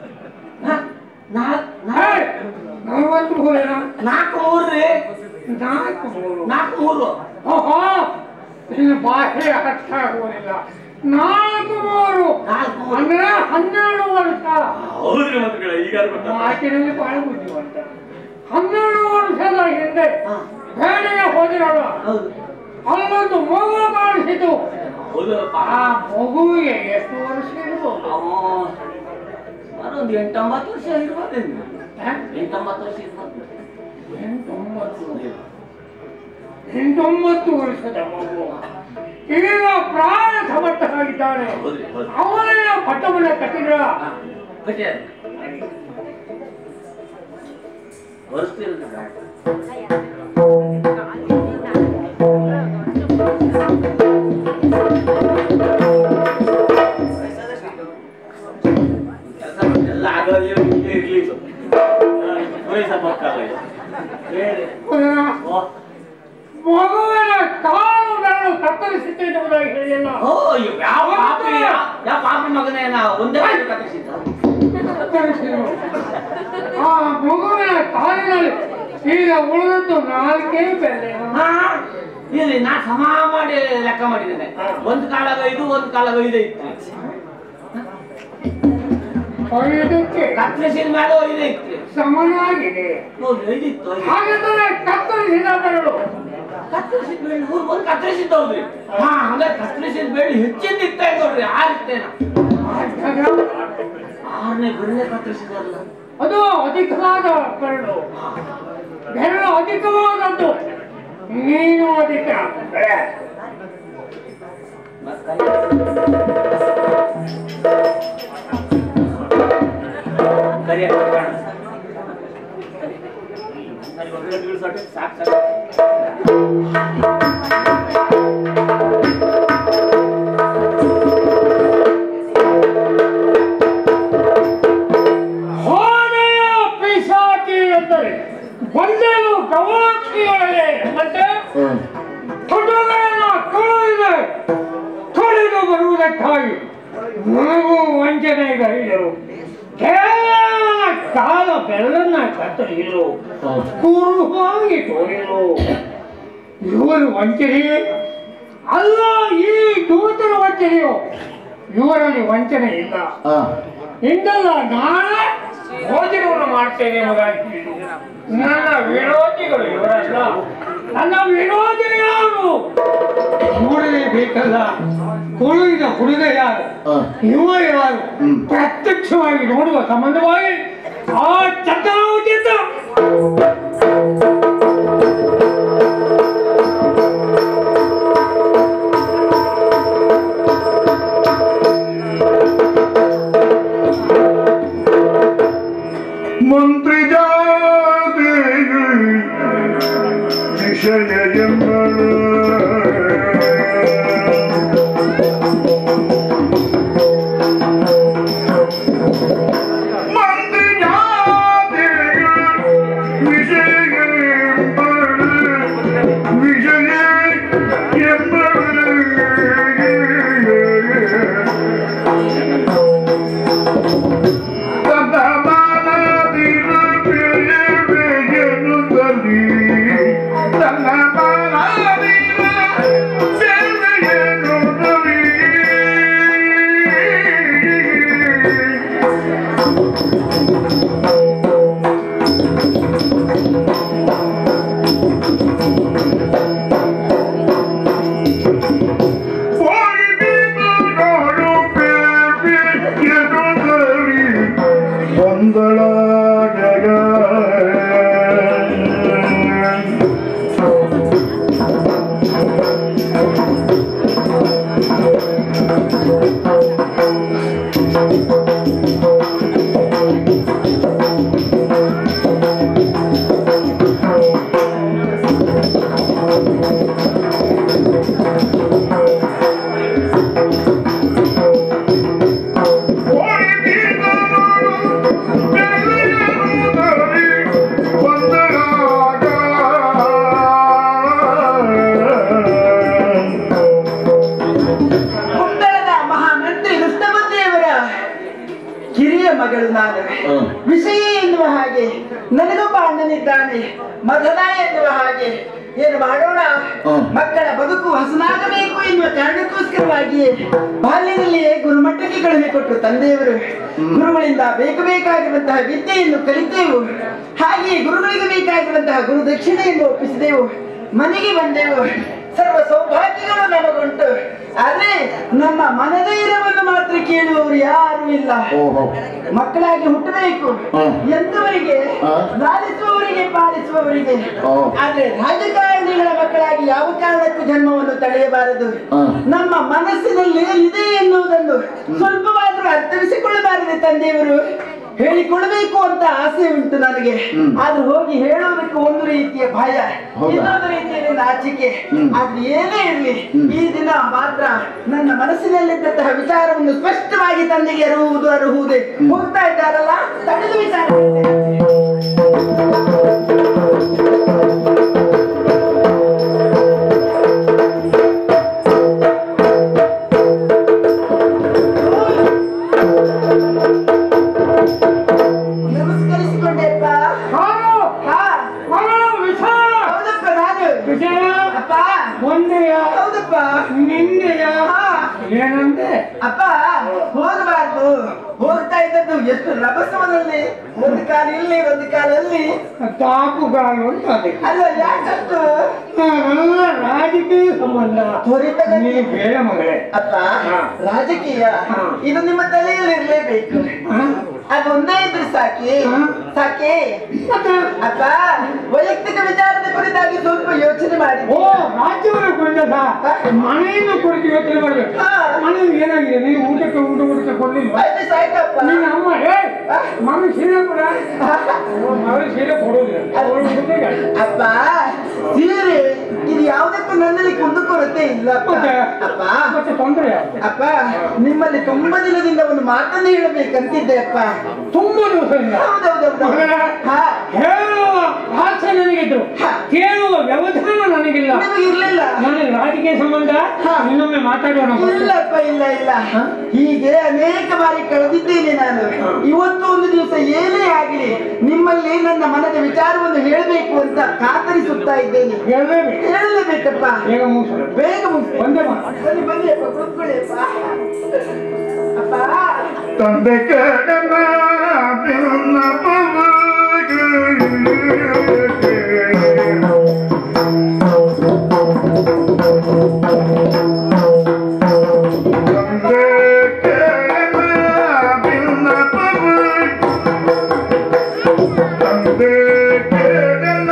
ನಲವತ್ತು ಮೂರೇನಾ
ನಾಲ್ಕು ಮೂರ್ರಿ
ನಾಲ್ಕು ಮೂರು
ನಾಲ್ಕು ಮೂರು
ಓಹೋ ನಿನ್ನ ಭಾಷೆ ಅರ್ಥ ಆಗುವುದಿಲ್ಲ ನಾಲ್ಕು ಮೂರು
ನಾಲ್ಕು ಮೂರು.
ಅಂದ್ರೆ ಹನ್ನೆರಡು ವರ್ಷ
ಹೌದ್ರಿ ಮಂತ್ರಿಗಳೇ ಈಗ ಗೊತ್ತಾ
ಮಾತಿನಲ್ಲಿ ಬಹಳ ಬುದ್ಧಿವಂತ ಹನ್ನೆರಡು ವರ್ಷದ ಹಿಂದೆ
ಹಾ.
ಬೇಟೆಗೆ ಹೋದಿರಲ್ಲ
ಹೌದು
ಅಲ್ಲೊಂದು ಮಗು ಕಾಣಿಸಿತು
ಹೌದಪ್ಪ
ಆ ಮಗುವಿಗೆ ಎಷ್ಟು ವರ್ಷ ಇರ್ಬೋದು
ಸುಮಾರು ಒಂದು ಎಂಟೊಂಬತ್ತು ವರ್ಷ ಇರ್ಬೋದೇನು
ಹ?
ಎಂಟೊಂಬತ್ತು ವರ್ಷ ಇರ್ಬೋದು
ಎಂಟೊಂಬತ್ತು ಎಂಟೊಂಬತ್ತು ವರ್ಷದ ಮಗು ಈಗ ಪ್ರಾಣ ಸಮರ್ಥನಾಗಿದ್ದಾನೆ
ಹೌದ್ರಿ ಹೌದು
ಅವನೇ ಪಟ್ಟವನ್ನ ಕಟ್ಟಿದ್ರ
ಕಟ್ಟಿ ಹೊರಸ್ತಿರೋದು ಬೇಡ ಕೆಲಸ ಎಲ್ಲ ಆಗೋದು ಇರ್ಲಿ ಇದು ಪೂರೈಸ ಮಕ್ಕಳ ಇದು ಹೇಳಿ ಓ
ಮಗುವಿನ ಕಾಲುಗಳನ್ನು ಕತ್ತರಿಸುತ್ತಿರುವುದಾಗಿ ಹೇಳಿಲ್ಲ
ಓ ಇವ್ ಯಾವ ಪಾಪಿ ಯಾವ ಪಾಪಿ ಮಗನೇ ನಾ ಒಂದೇ ಒಂದು ಕಟ್ಟಿಸಿದ್ದ
ಕತ್ತರಿಸಿದರು ಆ ಮಗುವಿನ ಕಾಲಿನಲ್ಲಿ ಈಗ ಉಳಿದದ್ದು ನಾಲ್ಕೇ ಬೆಲೆ
ಹಾ, ಇಲ್ಲಿ ನಾ ಸಮ ಮಾಡಿ ಲೆಕ್ಕ ಮಾಡಿದ್ದೇನೆ ಒಂದು ಕಾಲಾಗ ಐದು ಒಂದು ಕಾಲಾಗ ಐದು ಇತ್ತು
ಐದಕ್ಕೆ
ಕತ್ತರಿಸಿದ ಮೇಲೆ ಐದು ಇತ್ತು
ಸಮನಾಗಿದೆ
ನೋಡ್ರಿ ಐದು ಇತ್ತು ಐದು.
ಹಾಗಾದರೆ ಕತ್ತರಿಸಿದ ಬೆರಳು
ಕತ್ತರಿಸಿದ ಬೆಳ್ಳಿ ಹೌದು ಒಂದು ಕತ್ತರಿಸಿದ ಹೌದ್ರಿ ಹಾ ಹಂಗಾರೆ ಕತ್ತರಿಸಿದ ಬೆಳ್ಳಿ ಹೆಚ್ಚಿಂದ ಇತ್ತ ನೋಡ್ರಿ ಆರಿತ್ತೇನ ಆರನೇ ಬೆಳ್ಳೆ ಕತ್ತರಿಸಿದಾರಲ್ಲ
ಅದು ಅಧಿಕವಾದ ಬೆರಳು ಬೆರಳು ಅಧಿಕವಾದದ್ದು ನೀನು ಅಧಿಕ
ಕರಿಯ ಸಾಕು ಸಾಕು
ಹೋನೆಯ ಪಿಶಾಚಿ ಎಂದರೆ ಬಂದೆಲು ಗವಾಕ್ಷಿಯೊಳಗೆ ಮತ್ತೆ ತೊಡಗಳನ್ನು ಕಳುಹಿದೆ ತೊಳೆದು ಬರುವುದಕ್ಕಾಗಿ ನನಗೂ ವಂಚನೆಗೈದರು ಕೇವಲ ಕಾಲ ಬೆಲ್ಲನ್ನ ಕತ್ತರಿಸಿರು ಕುರುಹಾಗಿ ತೋರಿರು ಇವರು ವಂಚನೆಯೇ ಅಲ್ಲ ಈ ದೂತರ ವಂಚನೆಯು ಇವರಲ್ಲಿ ವಂಚನೆ ಇಲ್ಲ ಇಂದಲ್ಲ ನಾಳೆ ಭೋಜನವನ್ನು ಮಾಡ್ತೇನೆ ಎಂಬುದಾಗಿ ನನ್ನ ವಿರೋಧಿಗಳು ಇವರಲ್ಲ ನನ್ನ ವಿರೋಧಿ ಯಾರು ನೋಡಲೇಬೇಕಲ್ಲ ಕೊಳುವಿದ ಹುಡುಗ ಯಾರು ಇವ ಯಾರು ಪ್ರತ್ಯಕ್ಷವಾಗಿ ನೋಡುವ ಸಂಬಂಧವಾಗಿ ಆ ಚಂದ್ರಾವತಿಯಿಂದ
ಮಂತ್ರಿ ಜಾತಿಗೆ ವಿಷಯ ಎಂಬಳು ಮಂತ್ರಿ ಜಾತಿಗೆ ವಿಷಯ ಎಂಬಳು ವಿಷಯ ಎಂಬಳು ಒಂದಳ ಜಗ
ಮುಂದರದ ಮಹಾಮಂತ್ರಿ ರುಸ್ತಮಂತ್ರಿಯವರ ಕಿರಿಯ ಮಗಳು ನಾನು ವಿಷಯ ಎನ್ನುವ ಹಾಗೆ ನನಗೊಬ್ಬ ಅಣ್ಣನಿದ್ದಾನೆ ಮದನ ಎನ್ನುವ ಹಾಗೆ ಏನು ಮಾಡೋಣ ಮಕ್ಕಳ ಬದುಕು ಹಸನಾಗಬೇಕು ಎನ್ನುವ ಕಾರಣಕ್ಕೋಸ್ಕರವಾಗಿಯೇ ಬಾಲ್ಯದಲ್ಲಿಯೇ ಗುರುಮಟ್ಟಕ್ಕೆ ಕಡಿಮೆ ಕೊಟ್ಟರು ತಂದೆಯವರು ಗುರುಗಳಿಂದ ಬೇಕು ಬೇಕಾಗಿರುವಂತಹ ವಿದ್ಯೆಯನ್ನು ಕಲಿತೆವು ಹಾಗೆಯೇ ಗುರುಗಳಿಗೆ ಬೇಕಾಗಿರುವಂತಹ ಗುರು ದಕ್ಷಿಣೆಯನ್ನು ಒಪ್ಪಿಸಿದೆವು ಮನೆಗೆ ಬಂದೆವು ಸರ್ವ ಸೌಭಾಗ್ಯಗಳು ನಮಗುಂಟು ಆದ್ರೆ ನಮ್ಮ ಮನಧೈರ್ಯವನ್ನು ಮಾತ್ರ ಕೇಳುವವರು ಯಾರು ಇಲ್ಲ ಮಕ್ಕಳಾಗಿ ಹುಟ್ಟಬೇಕು ಎಂತವರಿಗೆ ಲಾಲಿಸುವವರಿಗೆ ಪಾಲಿಸುವವರಿಗೆ ಆದ್ರೆ ರಾಜಕಾರಣಿಗಳ ಮಕ್ಕಳಾಗಿ ಯಾವ ಕಾರಣಕ್ಕೂ ಜನ್ಮವನ್ನು ತಡೆಯಬಾರದು ನಮ್ಮ ಮನಸ್ಸಿನಲ್ಲಿ ಇದೆ ಎನ್ನುವುದನ್ನು ಸ್ವಲ್ಪವಾದರೂ ಅರ್ಥವಿಸಿಕೊಳ್ಳಬಾರದೆ ತಂದೆಯವರು ಹೇಳಿಕೊಡ್ಬೇಕು ಅಂತ ಆಸೆ ಉಂಟು ನನಗೆ ಆದ್ರೆ ಹೋಗಿ ಹೇಳೋದಕ್ಕೆ ಒಂದು ರೀತಿಯ ಭಯ ಇನ್ನೊಂದು ರೀತಿಯಲ್ಲಿ ನಾಚಿಕೆ ಆದ್ರೆ ಏನೇ ಇರಲಿ ಈ ದಿನ ಮಾತ್ರ ನನ್ನ ಮನಸ್ಸಿನಲ್ಲಿದ್ದಂತಹ ವಿಚಾರವನ್ನು ಸ್ಪಷ್ಟವಾಗಿ ತಂದೆಗೆ ಅರುವುದು ಅರುಹುವುದೇ ಹೋಗ್ತಾ ಇದ್ದಾರಲ್ಲ ತಡೆದು ವಿಚಾರ ನಮಸ್ಕರಿಸಿಕೊಂಡೆಪ್ಪ
ಹಾಲು
ಹಾ
ಮಗಳು ವಿಷಯ
ಹೌದಪ್ಪ ನಾನು
ವಿಷಯ
ಅಪ್ಪ
ಒಂದೆಯ
ಹೌದಪ್ಪ
ನಿಂದೆಯ
ಹಾ
ಏನಂತೆ
ಅಪ್ಪ ಹೋಗಬಾರ್ದು ಹೋಗ್ತಾ ಇದ್ದದ್ದು ಎಷ್ಟು ರಭಸವನಲ್ಲಿ ಒಂದು ಕಾಲ ಇಲ್ಲಿ ಒಂದು ಕಾಲಲ್ಲಿ
ತಾಪುಗಾಲು ಅಂತ ಅದಕ್ಕೆ
ಅಲ್ಲ ಯಾಕಷ್ಟು
ನಾವೆಲ್ಲ ರಾಜಕೀಯ ಸಂಬಂಧ
ತ್ವರಿತಗತಿ
ನೀ ಬೇಡ ಮಗಳೇ
ಅಪ್ಪ
ಹಾ.
ರಾಜಕೀಯ
ಹಾ.
ಇದು ನಿಮ್ಮ ತಲೆಯಲ್ಲಿ ಇರ್ಲೇಬೇಕು
ಹ?
ಅದೊಂದೇ ಇದ್ರೆ ಸಾಕಿ
ಹಾ.
ಸಾಕಿ
ಮತ್ತೆ
ಅಪ್ಪ ವೈಯಕ್ತಿಕ ವಿಚಾರದ ಕುರಿತಾಗಿ ಸ್ವಲ್ಪ ಯೋಚನೆ ಮಾಡಿ
ಓ ರಾಜ್ಯವನ್ನು ಕುರಿತ ಮನೆಯನ್ನು ಕುರಿತು ಯೋಚನೆ ಮಾಡ್ಬೇಕು
ಹಾ.
ಮನೆಯಲ್ಲಿ ಏನಾಗಿದೆ ನೀವು ಊಟಕ್ಕೆ ಊಟ ಊಟಕ್ಕೆ ಕೊಡ್ಲಿಲ್ವಾ
ಅಷ್ಟೇ ಸಾಕಪ್ಪ
ನಿನ್ನ ಅಮ್ಮ ಏ ಮಗನ ಸೀರೆ ಕೊಡ ಮಗನ ಸೀರೆ ಕೊಡೋದಿಲ್ಲ ಅವ್ಳು ಹುಡುಗಿಗೆ.
ಅಪ್ಪ ಸೀರೆ ಇದು ಯಾವುದಕ್ಕೂ ನನ್ನಲ್ಲಿ ಕುಂದುಕೊರತೆ ಇಲ್ಲಪ್ಪ
ಮತ್ತೆ
ಅಪ್ಪ
ಮತ್ತೆ ತೊಂದರೆ ಯಾವ್ದು?
ಅಪ್ಪ ನಿಮ್ಮಲ್ಲಿ ತುಂಬಾ ದಿನದಿಂದ ಒಂದು ಮಾತನ್ನು ಹೇಳಬೇಕಂತಿದ್ದೆ ಅಪ್ಪ
ತುಂಬಾ ದಿವಸದಿಂದ
ಹೌದೌದೌದು
ಮಗಳೇ,
ಹಾ
ಹೇಳುವ ಭಾಷೆ ನನಗಿದ್ರು
ಹಾ.
ಕೇಳುವ ವ್ಯವಧಾನ ನನಗಿಲ್ಲ
ನಿಮಗೆ ಇರ್ಲಿಲ್ಲ
ನನಗೆ ರಾಜಕೀಯ ಸಂಬಂಧ
ಹಾ.
ಇನ್ನೊಮ್ಮೆ ಮಾತಾಡೋಣ
ಇಲ್ಲಪ್ಪ ಇಲ್ಲ ಇಲ್ಲ ಹೀಗೆ ಅನೇಕ ಬಾರಿ ಕಳೆದಿದ್ದೇನೆ ನಾನು ಇವತ್ತು ಒಂದು ದಿವಸ ಏನೇ ಆಗಲಿ ನಿಮ್ಮಲ್ಲಿ ನನ್ನ ಮನದ ವಿಚಾರವನ್ನು ಹೇಳಬೇಕು ಅಂತ ಕಾತರಿಸುತ್ತಾ ಇದ್ದೇನೆ
ಹೇಳಲೇಬೇಕು
ಹೇಳಲೇಬೇಕಪ್ಪ
ಬೇಗ ಮುಗಿಸು
ಬೇಗ ಮುಗಿಸಿ
ಒಂದೇ ಮಾತು
ಬನ್ನಿ ಬನ್ನಿ ಅಪ್ಪ ಕೂತ್ಕೊಳ್ಳಿ ಅಪ್ಪ ಅಪ್ಪ
ತಂದೆ ಕಡನ ಬಿರುನ್ನ ತಂದೆ ಕಡನ ಬಿರುನ್ನ ತಂದೆ ಕಡನ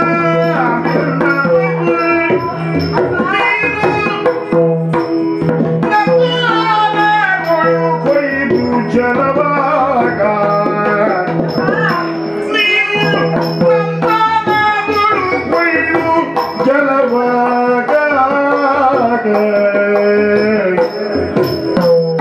ಜಲವಾಗ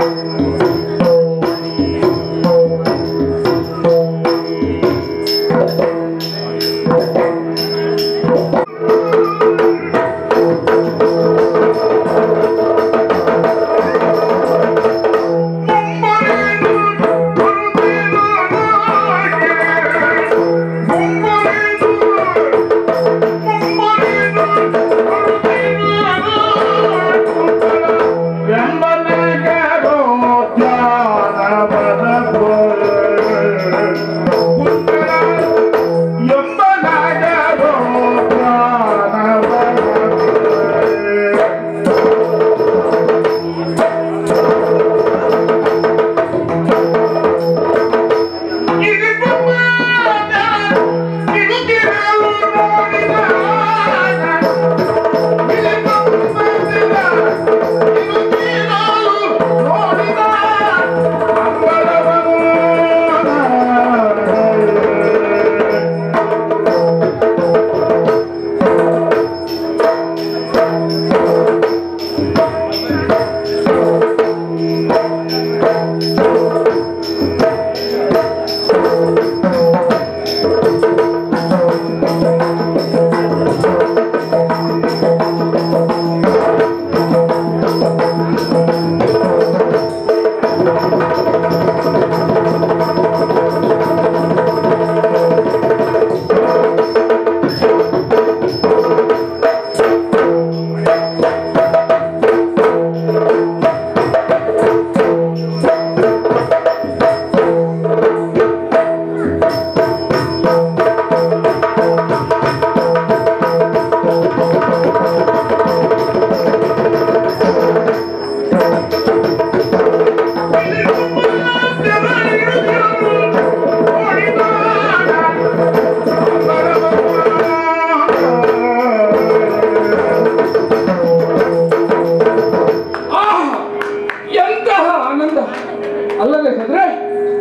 ನೋಡಿದ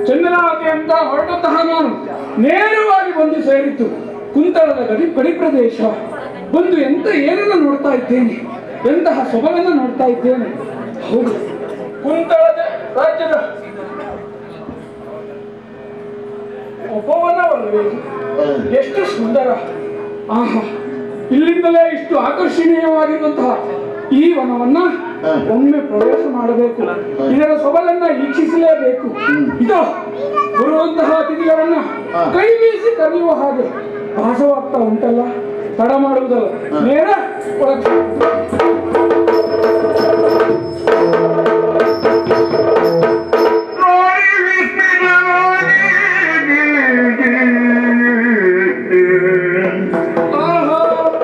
ಚಂದ್ರಾವತಿ ಅಂತ ಹೊರಟಂತಹ ನಾನು ನೇರವಾಗಿ ಬಂದು ಸೇರಿತ್ತು ಕುಂತಳದ ಗಡಿ ಗಡಿ ಪ್ರದೇಶ ಬಂದು ಎಂತ ಏನನ್ನ ನೋಡ್ತಾ ಇದ್ದೇನೆ ಎಂತಹ ಸೊಬಗನ್ನ ನೋಡ್ತಾ ಇದ್ದೇನೆ ಹೌದು ಕುಂತಳದ ರಾಜ್ಯದ ಉಪವನವಲ್ಲವೇ ಇದು? ಎಷ್ಟು ಸುಂದರ ಆಹಾ ಇಲ್ಲಿಂದಲೇ ಇಷ್ಟು ಆಕರ್ಷಣೀಯವಾಗಿರುವಂತಹ ಈ ವನವನ್ನ ಒಮ್ಮೆ ಪ್ರವೇಶ ಮಾಡಬೇಕು ಇದರ ಸೊಬಗನ್ನ ವೀಕ್ಷಿಸಲೇಬೇಕು ಇದು ಬರುವಂತಹ ಅತಿಥಿಗಳನ್ನ ಕೈ ಬೀಸಿ ಕರೆಯುವ ಹಾಗೆ ಭಾಸವಾಗ್ತಾ ಉಂಟಲ್ಲ ತಡ ಮಾಡುವುದಲ್ಲ ನೇರ ಒಳಗೆ ಆಹಾ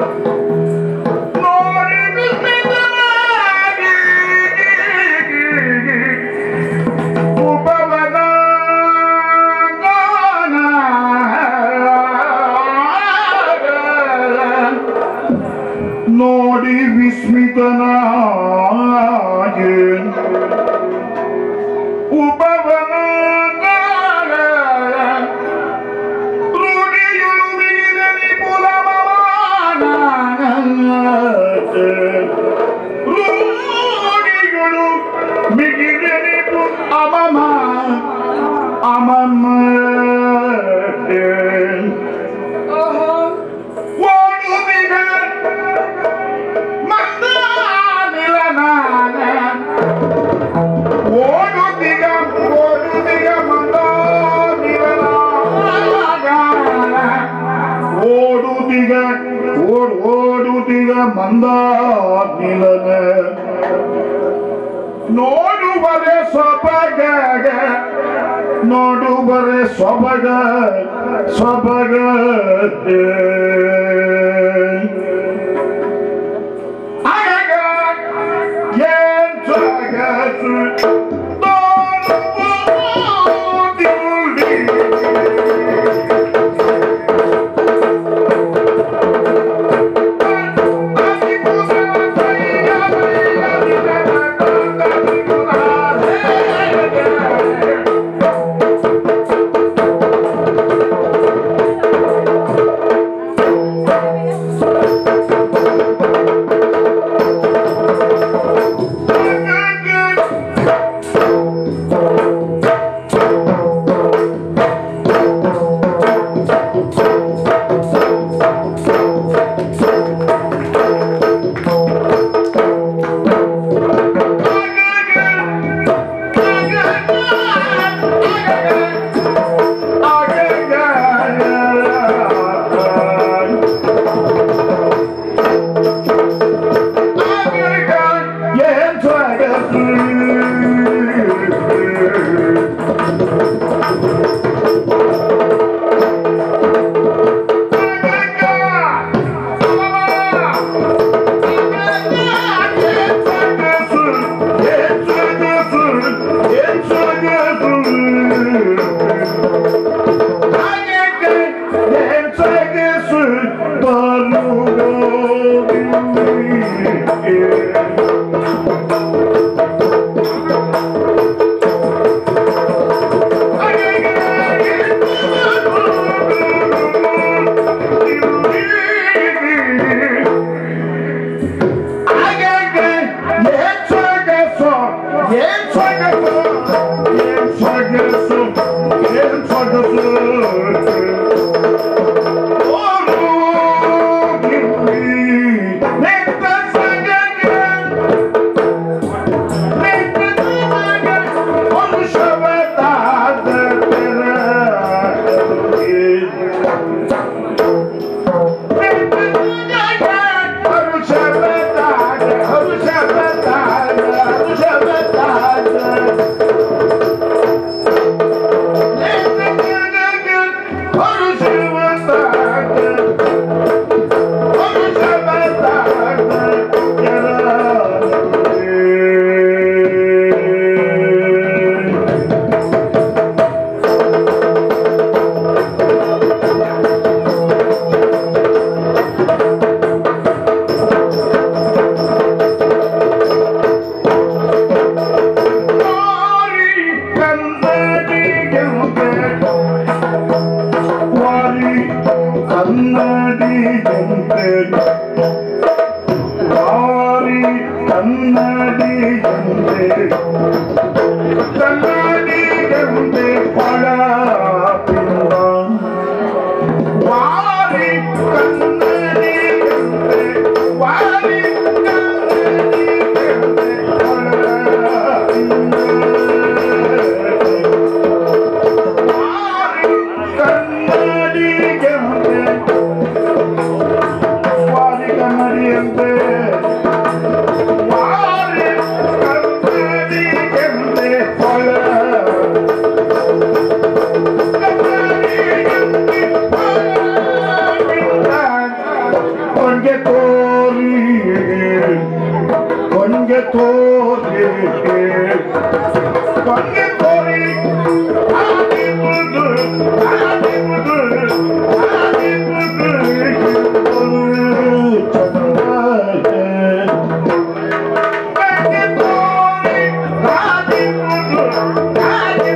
ನೋಡಿ ವಿಸ್ಮಿತನಾಗೆ ಉಪವನ ರೂಢಿಯುಳು ಮಿಗಿಲನಿ ಪುಲಮವಾನ ರೂಢಿಗಳು ಮಿಗಿಲನಿ ಪು ಅಮಮ ಅಮಮ
ಆಹಾ
ಓಡುವಿಗ ಮಂದಾನಿಲನಾಗ ಓಡುತ್ತಿಗ ಓಡುತ್ತಿಗ ಮಂದಾನಿಲನಾಗ ಓಡುತ್ತಿಗ ಓಡ್ ಓಡುತ್ತಿಗ ಮಂದಾನಿಲನ ನೋಡುವರೆ ಸೊಬಗ ನೋಡುವರೆ ಸೊಬಗ ಸೊಬಗ ಆಗ ಏನ್ ಜಗತ್ತು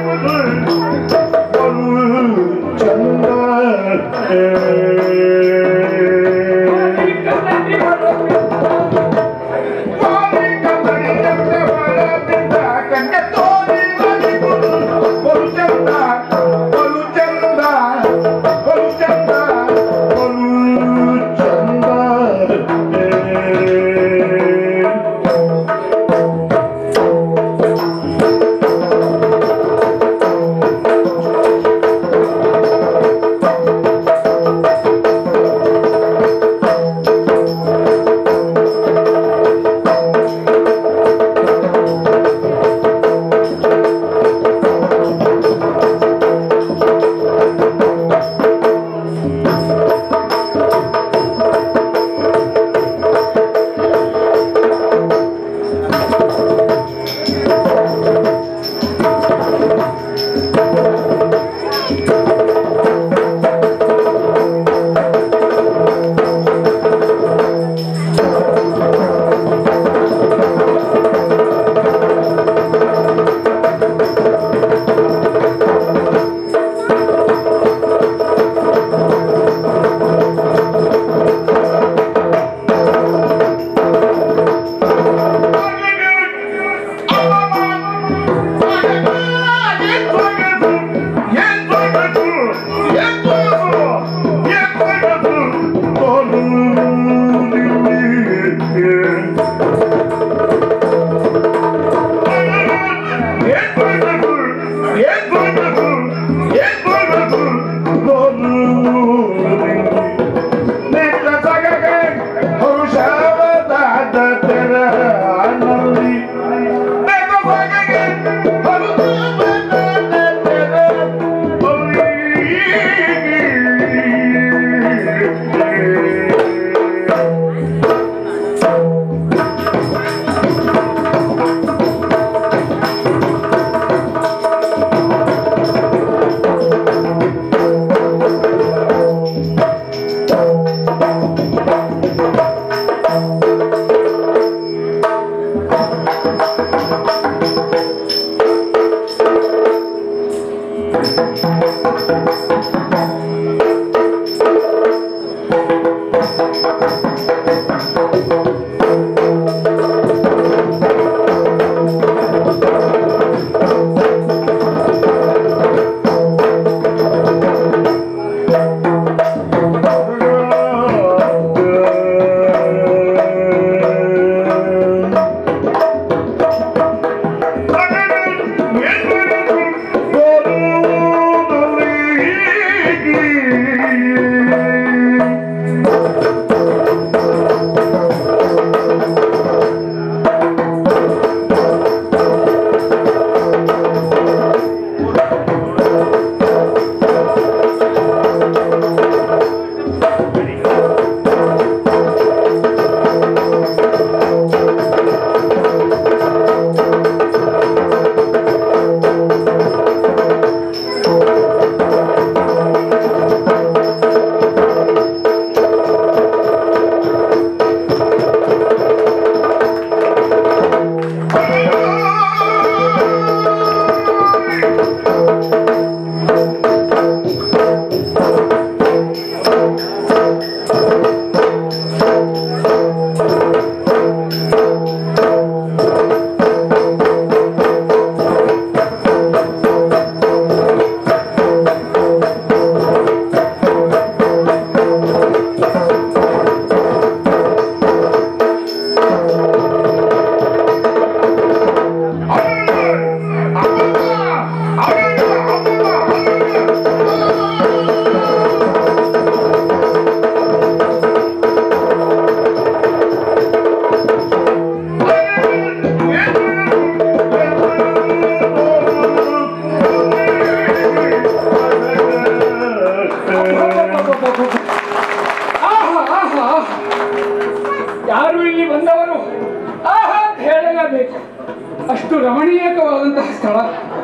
ಆಹಾ ಆಹಾ ಆಹಾ. ಯಾರು ಇಲ್ಲಿ ಬಂದವರು ಆಹಾ ಅಂತ ಹೇಳಲೇಬೇಕು ಅಷ್ಟು ರಮಣೀಯಕವಾದಂತಹ ಸ್ಥಳ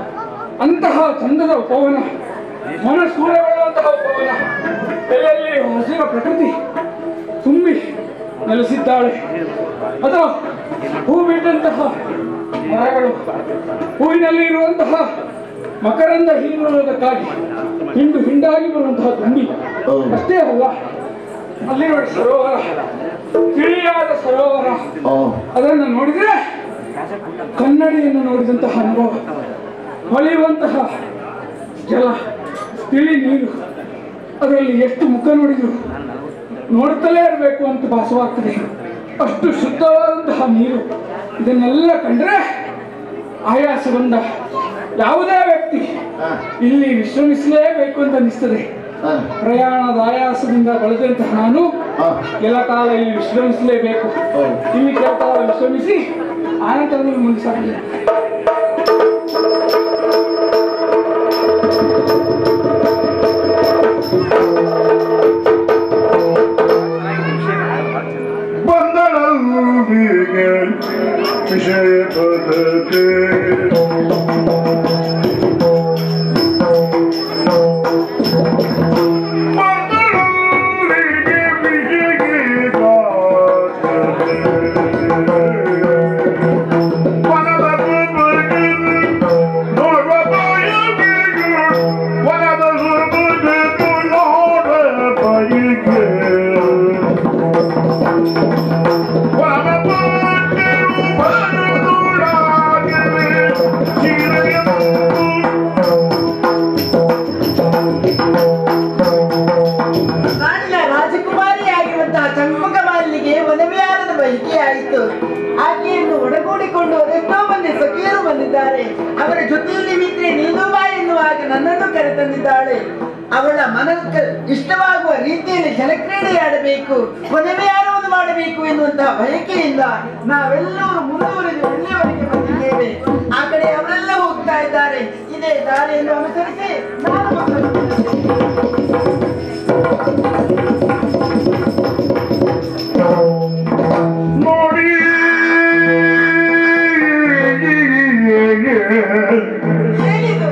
ಅಂತಹ ಚಂದದ ಉಪವನ ಮನಸ್ಸೂರೆಗೊಳ್ಳುವಂತಹ ಉಪವನ ಎಲ್ಲೆಲ್ಲಿ ಹಸಿರ ಪ್ರಕೃತಿ ತುಂಬಿ ನೆಲೆಸಿದ್ದಾಳೆ ಅಥವಾ ಹೂ ಬಿಟ್ಟಂತಹ ಮರಗಳು ಹೂವಿನಲ್ಲಿ ಇರುವಂತಹ ಮಕರಂದ ಹೀರುವುದಕ್ಕಾಗಿ ಹಿಂಡು ಹಿಂಡಾಗಿ ಬರುವಂತಹ ದುಂಬಿ
ಹೌದು.
ಅಷ್ಟೇ ಅಲ್ಲ ಅಲ್ಲಿ ನೋಡಿ ಸರೋವರ ತಿಳಿಯಾದ ಸರೋವರ
ಓ
ಅದನ್ನು ನೋಡಿದ್ರೆ ಕನ್ನಡಿಯನ್ನು ನೋಡಿದಂತಹ ಅನುಭವ ಹೊಳೆಯುವಂತಹ ಜಲ ತಿಳಿ ನೀರು ಅದರಲ್ಲಿ ಎಷ್ಟು ಮುಖ ನೋಡಿದ್ರು ನೋಡುತ್ತಲೇ ಇರಬೇಕು ಅಂತ ಭಾಸವಾಗ್ತದೆ ಅಷ್ಟು ಶುದ್ಧವಾದಂತಹ ನೀರು ಇದನ್ನೆಲ್ಲ ಕಂಡ್ರೆ ಆಯಾಸ ಬಂದ ಯಾವುದೇ ವ್ಯಕ್ತಿ ಇಲ್ಲಿ ವಿಶ್ರಮಿಸಲೇಬೇಕು ಅಂತ ಅನಿಸ್ತದೆ
ಹಾ
ಪ್ರಯಾಣದ ಆಯಾಸದಿಂದ ಬಳದಂತಹ ನಾನು
ಹಾ
ಕೆಲ ಕಾಲ ಇಲ್ಲಿ ವಿಶ್ರಮಿಸಲೇಬೇಕು
ಹೌದು.
ಇಲ್ಲಿ ಕೆಲ ಕಾಲ ವಿಶ್ರಮಿಸಿ ಆನಂತರದಲ್ಲಿ ಮುಂದೆ ಸಾಗಲಿ
ಬಂದಳಲ್ಲಿಗೆ ವಿಷಯ ಪದತೆ ಬಂದಳಲ್ಲಿಗೆ ವಿಷಯ
ನಾಡಿನ ರಾಜಕುಮಾರಿಯಾಗಿರುವಂತಹ ಚಂಪಕಮಾಲಿಗೆ ಒನವೆಯಾರದ ಬಯಕೆಯಾಯಿತು ಆಕೆಯನ್ನು ಒಡಗೂಡಿಕೊಂಡು ಅದೆಷ್ಟೋ ಮಂದಿ ಸಖಿಯರು ಬಂದಿದ್ದಾರೆ ಅವರ ಜೊತೆಯಲ್ಲಿ ಮಿತ್ರೆ ನೀಲುಬಾ ಎನ್ನುವಾಗ ನನ್ನನ್ನು ಕರೆತಂದಿದ್ದಾಳೆ ಅವಳ ಮನಕ್ಕೆ ಇಷ್ಟವಾಗುವ ರೀತಿಯಲ್ಲಿ ಜಲಕ್ರೀಡೆಯಾಡಬೇಕು ಕೊನೆವೆಯಾರವನ್ನು ಮಾಡಬೇಕು ಎನ್ನುವಂತಹ ಬಯಕೆಯಿಂದ ನಾವೆಲ್ಲರೂ ಮುಂದುವರೆದು ಇಲ್ಲಿಯವರೆಗೆ ಬಂದಿದ್ದೇವೆ ಆ ಕಡೆ ಅವರೆಲ್ಲ ಹೋಗ್ತಾ ಇದ್ದಾರೆ ಇದೇ ದಾರಿಯನ್ನು ಅನುಸರಿಸಿ ನಾನು ಮುಂದುವರಿಯುತ್ತೇನೆ.
ನೋಡಿ
ಏನಿದು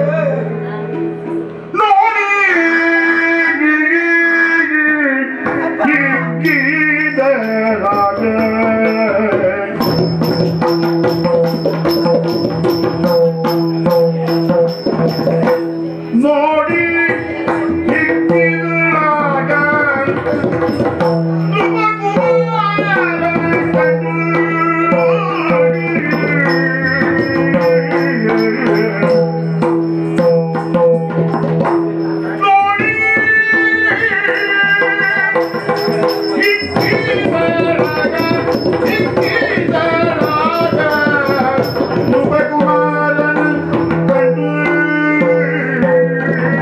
ನೋಡಿ ನೋಡಿ ಕುಮಾರನ್ ಕಂಡು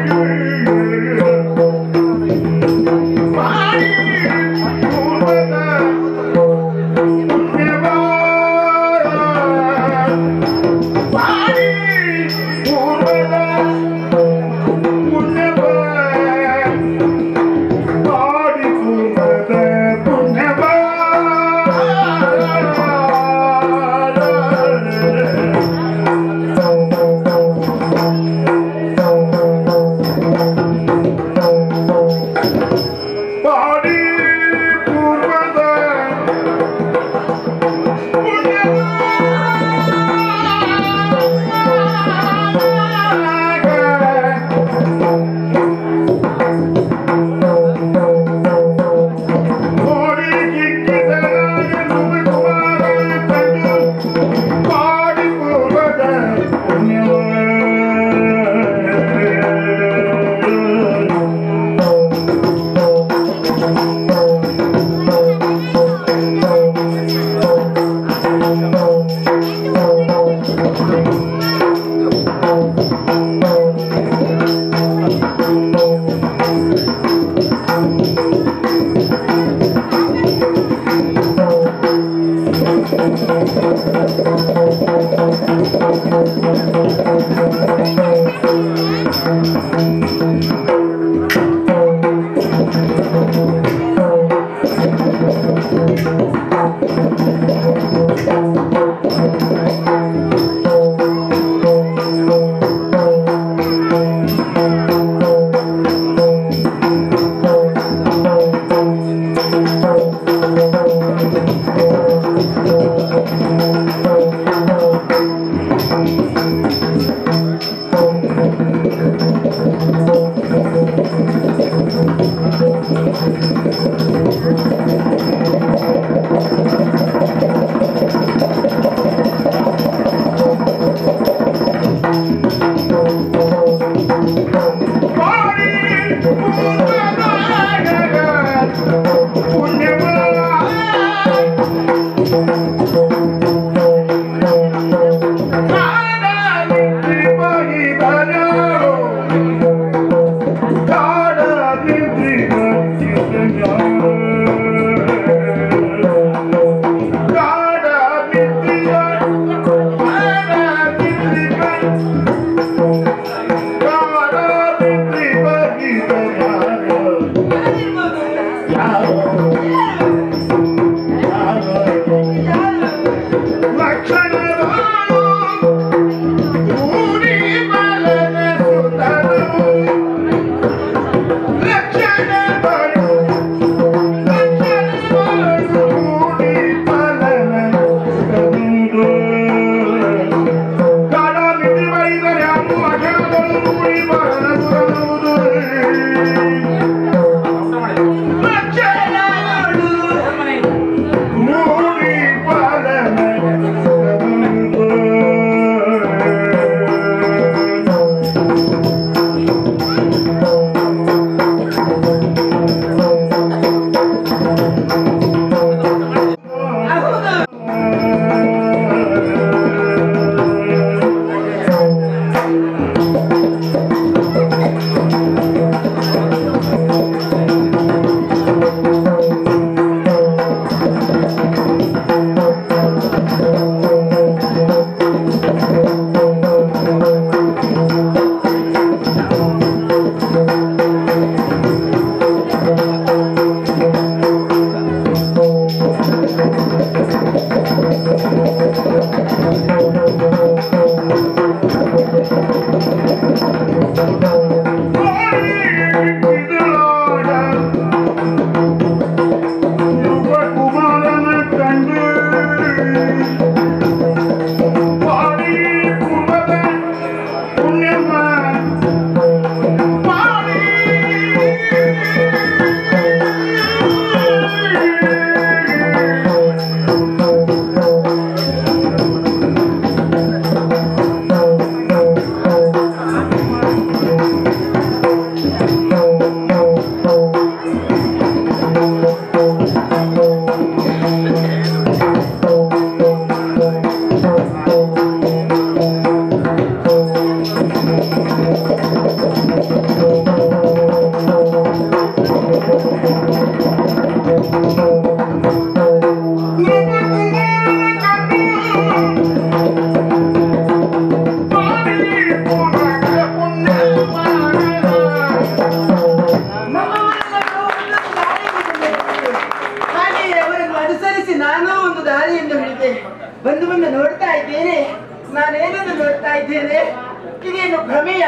ಹಾಗೆಯೇ ಅವರನ್ನು ಅನುಸರಿಸಿ ನಾನು ಒಂದು ದಾರಿಯನ್ನು ಹಿಡಿದೆ ಬಂದು ಬಂದು ನೋಡ್ತಾ ಇದ್ದೇನೆ ನಾನೇನನ್ನು ನೋಡ್ತಾ ಇದ್ದೇನೆ ಇದೇನು ಭ್ರಮೆಯ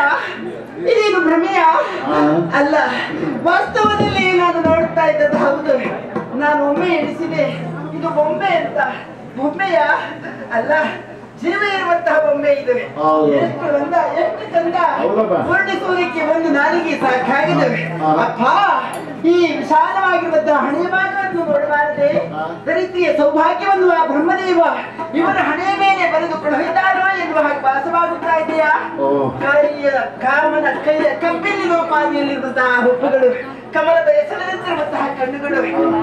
ಇದೇನು ಭ್ರಮೆಯ ಅಲ್ಲ ವಾಸ್ತವದಲ್ಲಿ ನಾನು ನೋಡ್ತಾ ಇದ್ದದ್ದು ಹೌದು ನಾನು ಒಮ್ಮೆ ಎಣಿಸಿದೆ ಇದು ಬೊಂಬೆ ಅಂತ ಬೊಂಬೆಯ ಅಲ್ಲ ಜೀವ ಇರುವಂತಹ ಬೊಂಬೆ ಇದು
ಹೌದು.
ಎಷ್ಟು ಅಂದ ಎಷ್ಟು ಚಂದ
ಹೌದಪ್ಪ.
ವರ್ಣಿಸುವುದಕ್ಕೆ ಒಂದು ನಾಲಿಗೆ ಸಾಕಾಗಿದೆ
ಹಾ.
ಅಪ್ಪ ಈ ವಿಶಾಲವಾಗಿರುವಂತಹ ಹಣೆ ಭಾಗವನ್ನು ನೋಡಬಾರದೆ ದರಿದ್ರಿಯ ಸೌಭಾಗ್ಯವನ್ನು ಆ ಬ್ರಹ್ಮದೇವ ಇವರ ಹಣೆಯ ಮೇಲೆ ಬರೆದು ಕೊಡಹಿದ್ದಾರೋ ಎನ್ನುವ ಹಾಗೆ ಭಾಸವಾಗುತ್ತಾ ಇದೆಯಾ
ಓ.
ಕೈಯ ಕಾಮನ ಕೈಯ ಕಬ್ಬಿಲ್ಲಿನೋಪಾದಿಯಲ್ಲಿರುವಂತಹ ಹುಬ್ಬುಗಳು ಕಮಲದ ಹೆಸರಿನಂತಿರುವಂತಹ ಕಣ್ಣುಗಳು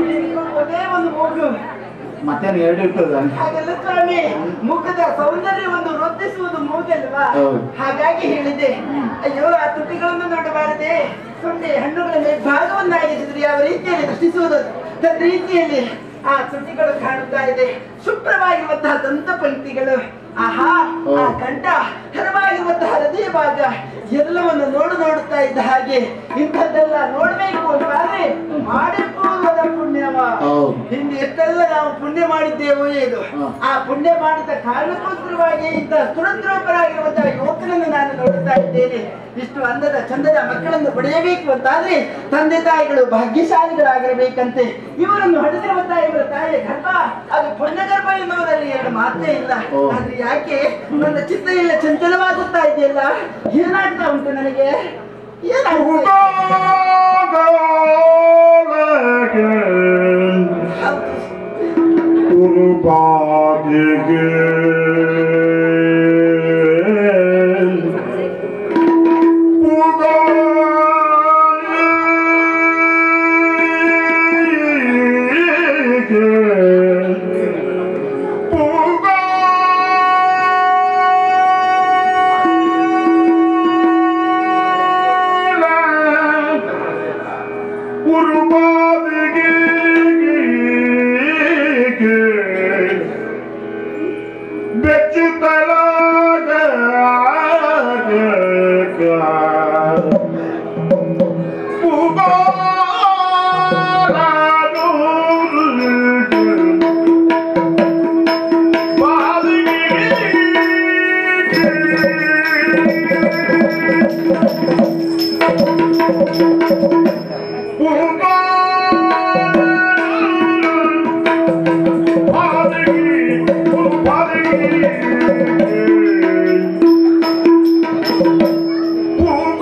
ಒಂದೇ ಒಂದು ಮೂಗು
ಮತ್ತೇನು ಎರಡು ಇರ್ತದ
ಹಾಗೆಲ್ಲ ಸ್ವಾಮಿ ಮುಖದ ಸೌಂದರ್ಯವನ್ನು ವೃದ್ಧಿಸುವುದು ಮೂಗಲ್ವಾ
ಹೌದು.
ಹಾಗಾಗಿ ಹೇಳಿದೆ ಅಯ್ಯೋ ಆ ತುಟಿಗಳನ್ನು ನೋಡಬಾರದೆ ಸೊಂಡೆ ಹಣ್ಣುಗಳ ಭಾಗವನ್ನಾಗಿಸಿದ್ರೆ ಯಾವ ರೀತಿಯಲ್ಲಿ ದೃಷ್ಟಿಸುವುದು ತನ್ನ ರೀತಿಯಲ್ಲಿ ಆ ತುಟಿಗಳು ಕಾಣುತ್ತಾ ಇದೆ ಶುಭ್ರವಾಗಿರುವಂತಹ ದಂತ ಪಂಕ್ತಿಗಳು ಆಹಾ ಆ ಕಂಠ ಹರವಾಗಿರುವಂತಹ ಹೃದಯ ಭಾಗ ಎಲ್ಲವನ್ನು ನೋಡು ನೋಡುತ್ತಾ ಇದ್ದ ಹಾಗೆ ಇಂಥದ್ದೆಲ್ಲ ನೋಡ್ಬೇಕು ಅಂತಾದ್ರೆ ಮಾಡಿ ಪೂರ್ವದ ಪುಣ್ಯವ
ಹೌದು.
ಹಿಂದೆ ಎಷ್ಟೆಲ್ಲ ನಾವು ಪುಣ್ಯ ಮಾಡಿದ್ದೇವೋ ಇದು
ಹ.
ಆ ಪುಣ್ಯ ಮಾಡಿದ ಕಾರಣಕ್ಕೋಸ್ಕರವಾಗಿ ಇಂಥ ಸುರದ್ರೋಪರಾಗಿರುವಂತಹ ಯುವಕನನ್ನು ನಾನು ನೋಡುತ್ತಾ ಇದ್ದೇನೆ ಇಷ್ಟು ಅಂದದ ಚಂದದ ಮಕ್ಕಳನ್ನು ಪಡೆಯಬೇಕು ಅಂತಾದ್ರೆ ತಂದೆ ತಾಯಿಗಳು ಭಾಗ್ಯಶಾಲಿಗಳಾಗಿರಬೇಕಂತೆ ಇವರನ್ನು ಹಡಿದಿರುವಂತಹ ಇವರ ತಾಯಿಯ ಗರ್ಭ ಅದು ಪುಣ್ಯ ಗರ್ಭ ಎನ್ನುವುದರಲ್ಲಿ ಎರಡು ಮಾತೇ ಇಲ್ಲ
ಓ.
ಆದ್ರೆ ಯಾಕೆ ನನ್ನ ಚಿತ್ತ ಎಲ್ಲ ಚಂಚಲವಾಗುತ್ತಾ ಇದೆಯಲ್ಲ ಏನಾಗ್ತಾ ಉಂಟು ನನಗೆ ಏನಾಗ್ತಾ
Oh,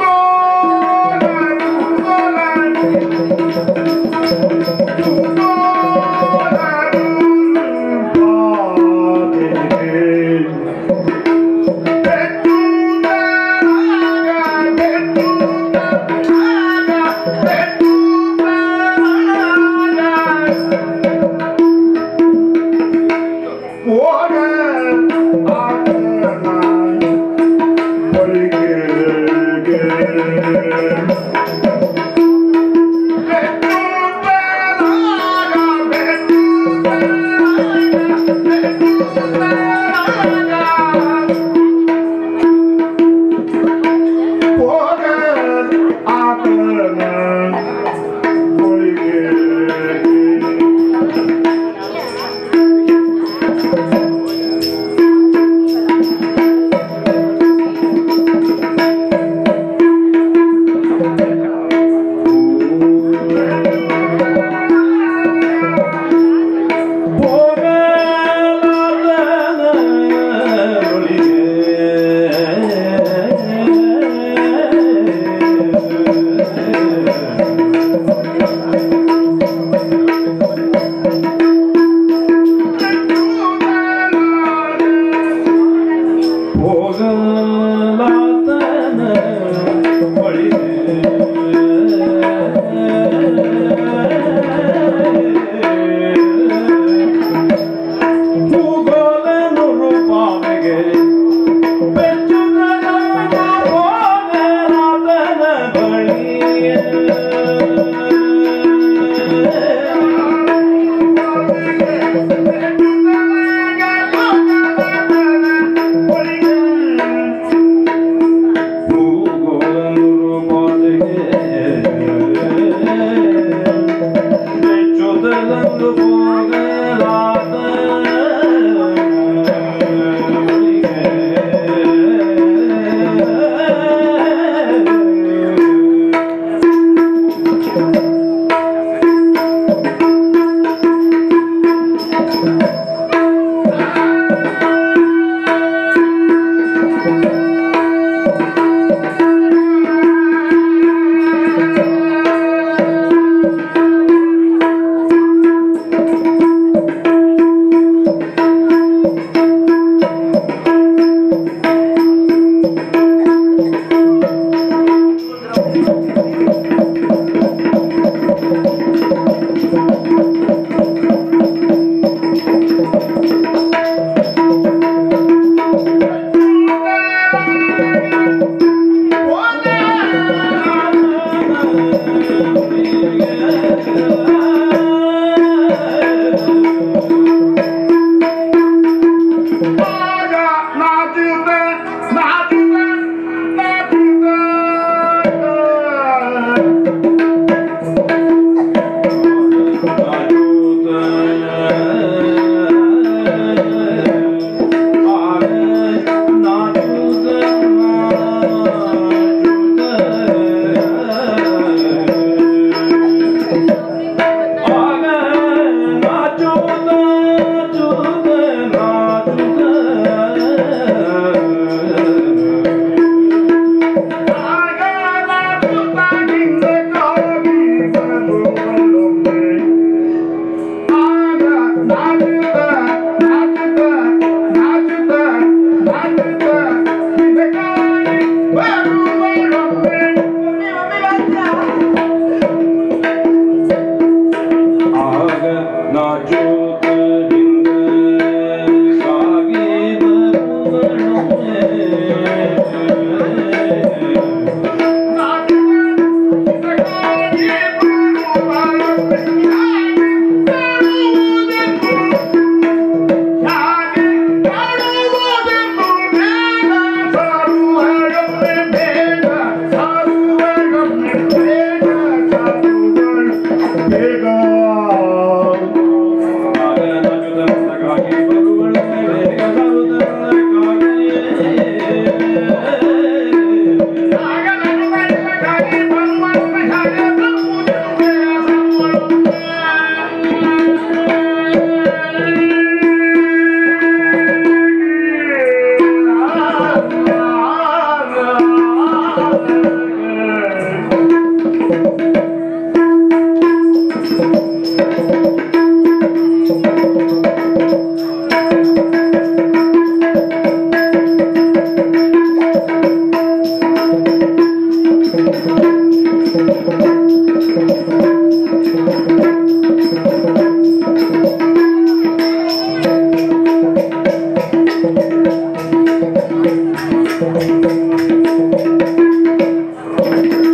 ಿ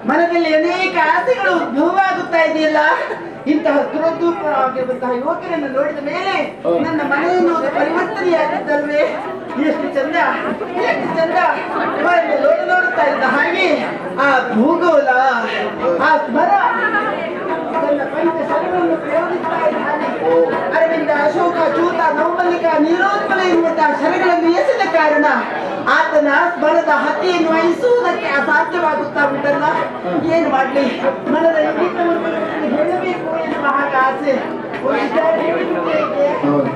ಮನದಲ್ಲಿ ಅನೇಕ ಆಸೆಗಳು ಉದ್ಭವವಾಗುತ್ತಾ ಇದೆಯಲ್ಲ ಇಂತಹ ದುರದೂಪವಾಗಿರುವಂತಹ ಯುವಕರನ್ನು ನೋಡಿದ ಮೇಲೆ ನನ್ನ ಮನೆ ಎನ್ನುವುದು ಪರಿವರ್ತನೆಯಾಗಿದ್ದಲ್ವೇ ಎಷ್ಟು ಚಂದ ಎಷ್ಟು ಚಂದ ಇವರನ್ನು ನೋಡಿ ನೋಡುತ್ತಾ ಇದ್ದ ಹಾಗೆ ಆ ಭೂಗೋಳ ಆ ಸ್ಮರ ತನ್ನ ಪಂಚ ಶರಗಳನ್ನು ಪ್ರಯೋಗಿಸ್ತಾ ಇದ್ದಾನೆ ಅರವಿಂದ ಅಶೋಕ ಚೂತ ನೌಮಲ್ಲಿಕ ನೀರೋತ್ಪಲ ಎನ್ನುವಂತಹ ಶರಗಳನ್ನು ಎಸೆದ ಕಾರಣ ಆತನ ಸ್ಮರದ ಹತ್ಯೆಯನ್ನು ವಹಿಸುವುದಕ್ಕೆ ಅಸಾಧ್ಯವಾಗುತ್ತಾ ಉಂಟಲ್ಲ ಏನು ಮಾಡ್ಲಿ ಮನದ ಇಂಗಿತವನ್ನು ಹೇಳಬೇಕು ಎನ್ನುವ ಹಾಗೆ ಆಸೆ ಒಂದು ಸಾರಿ ಹೇಳಿದ್ದೇನೆ.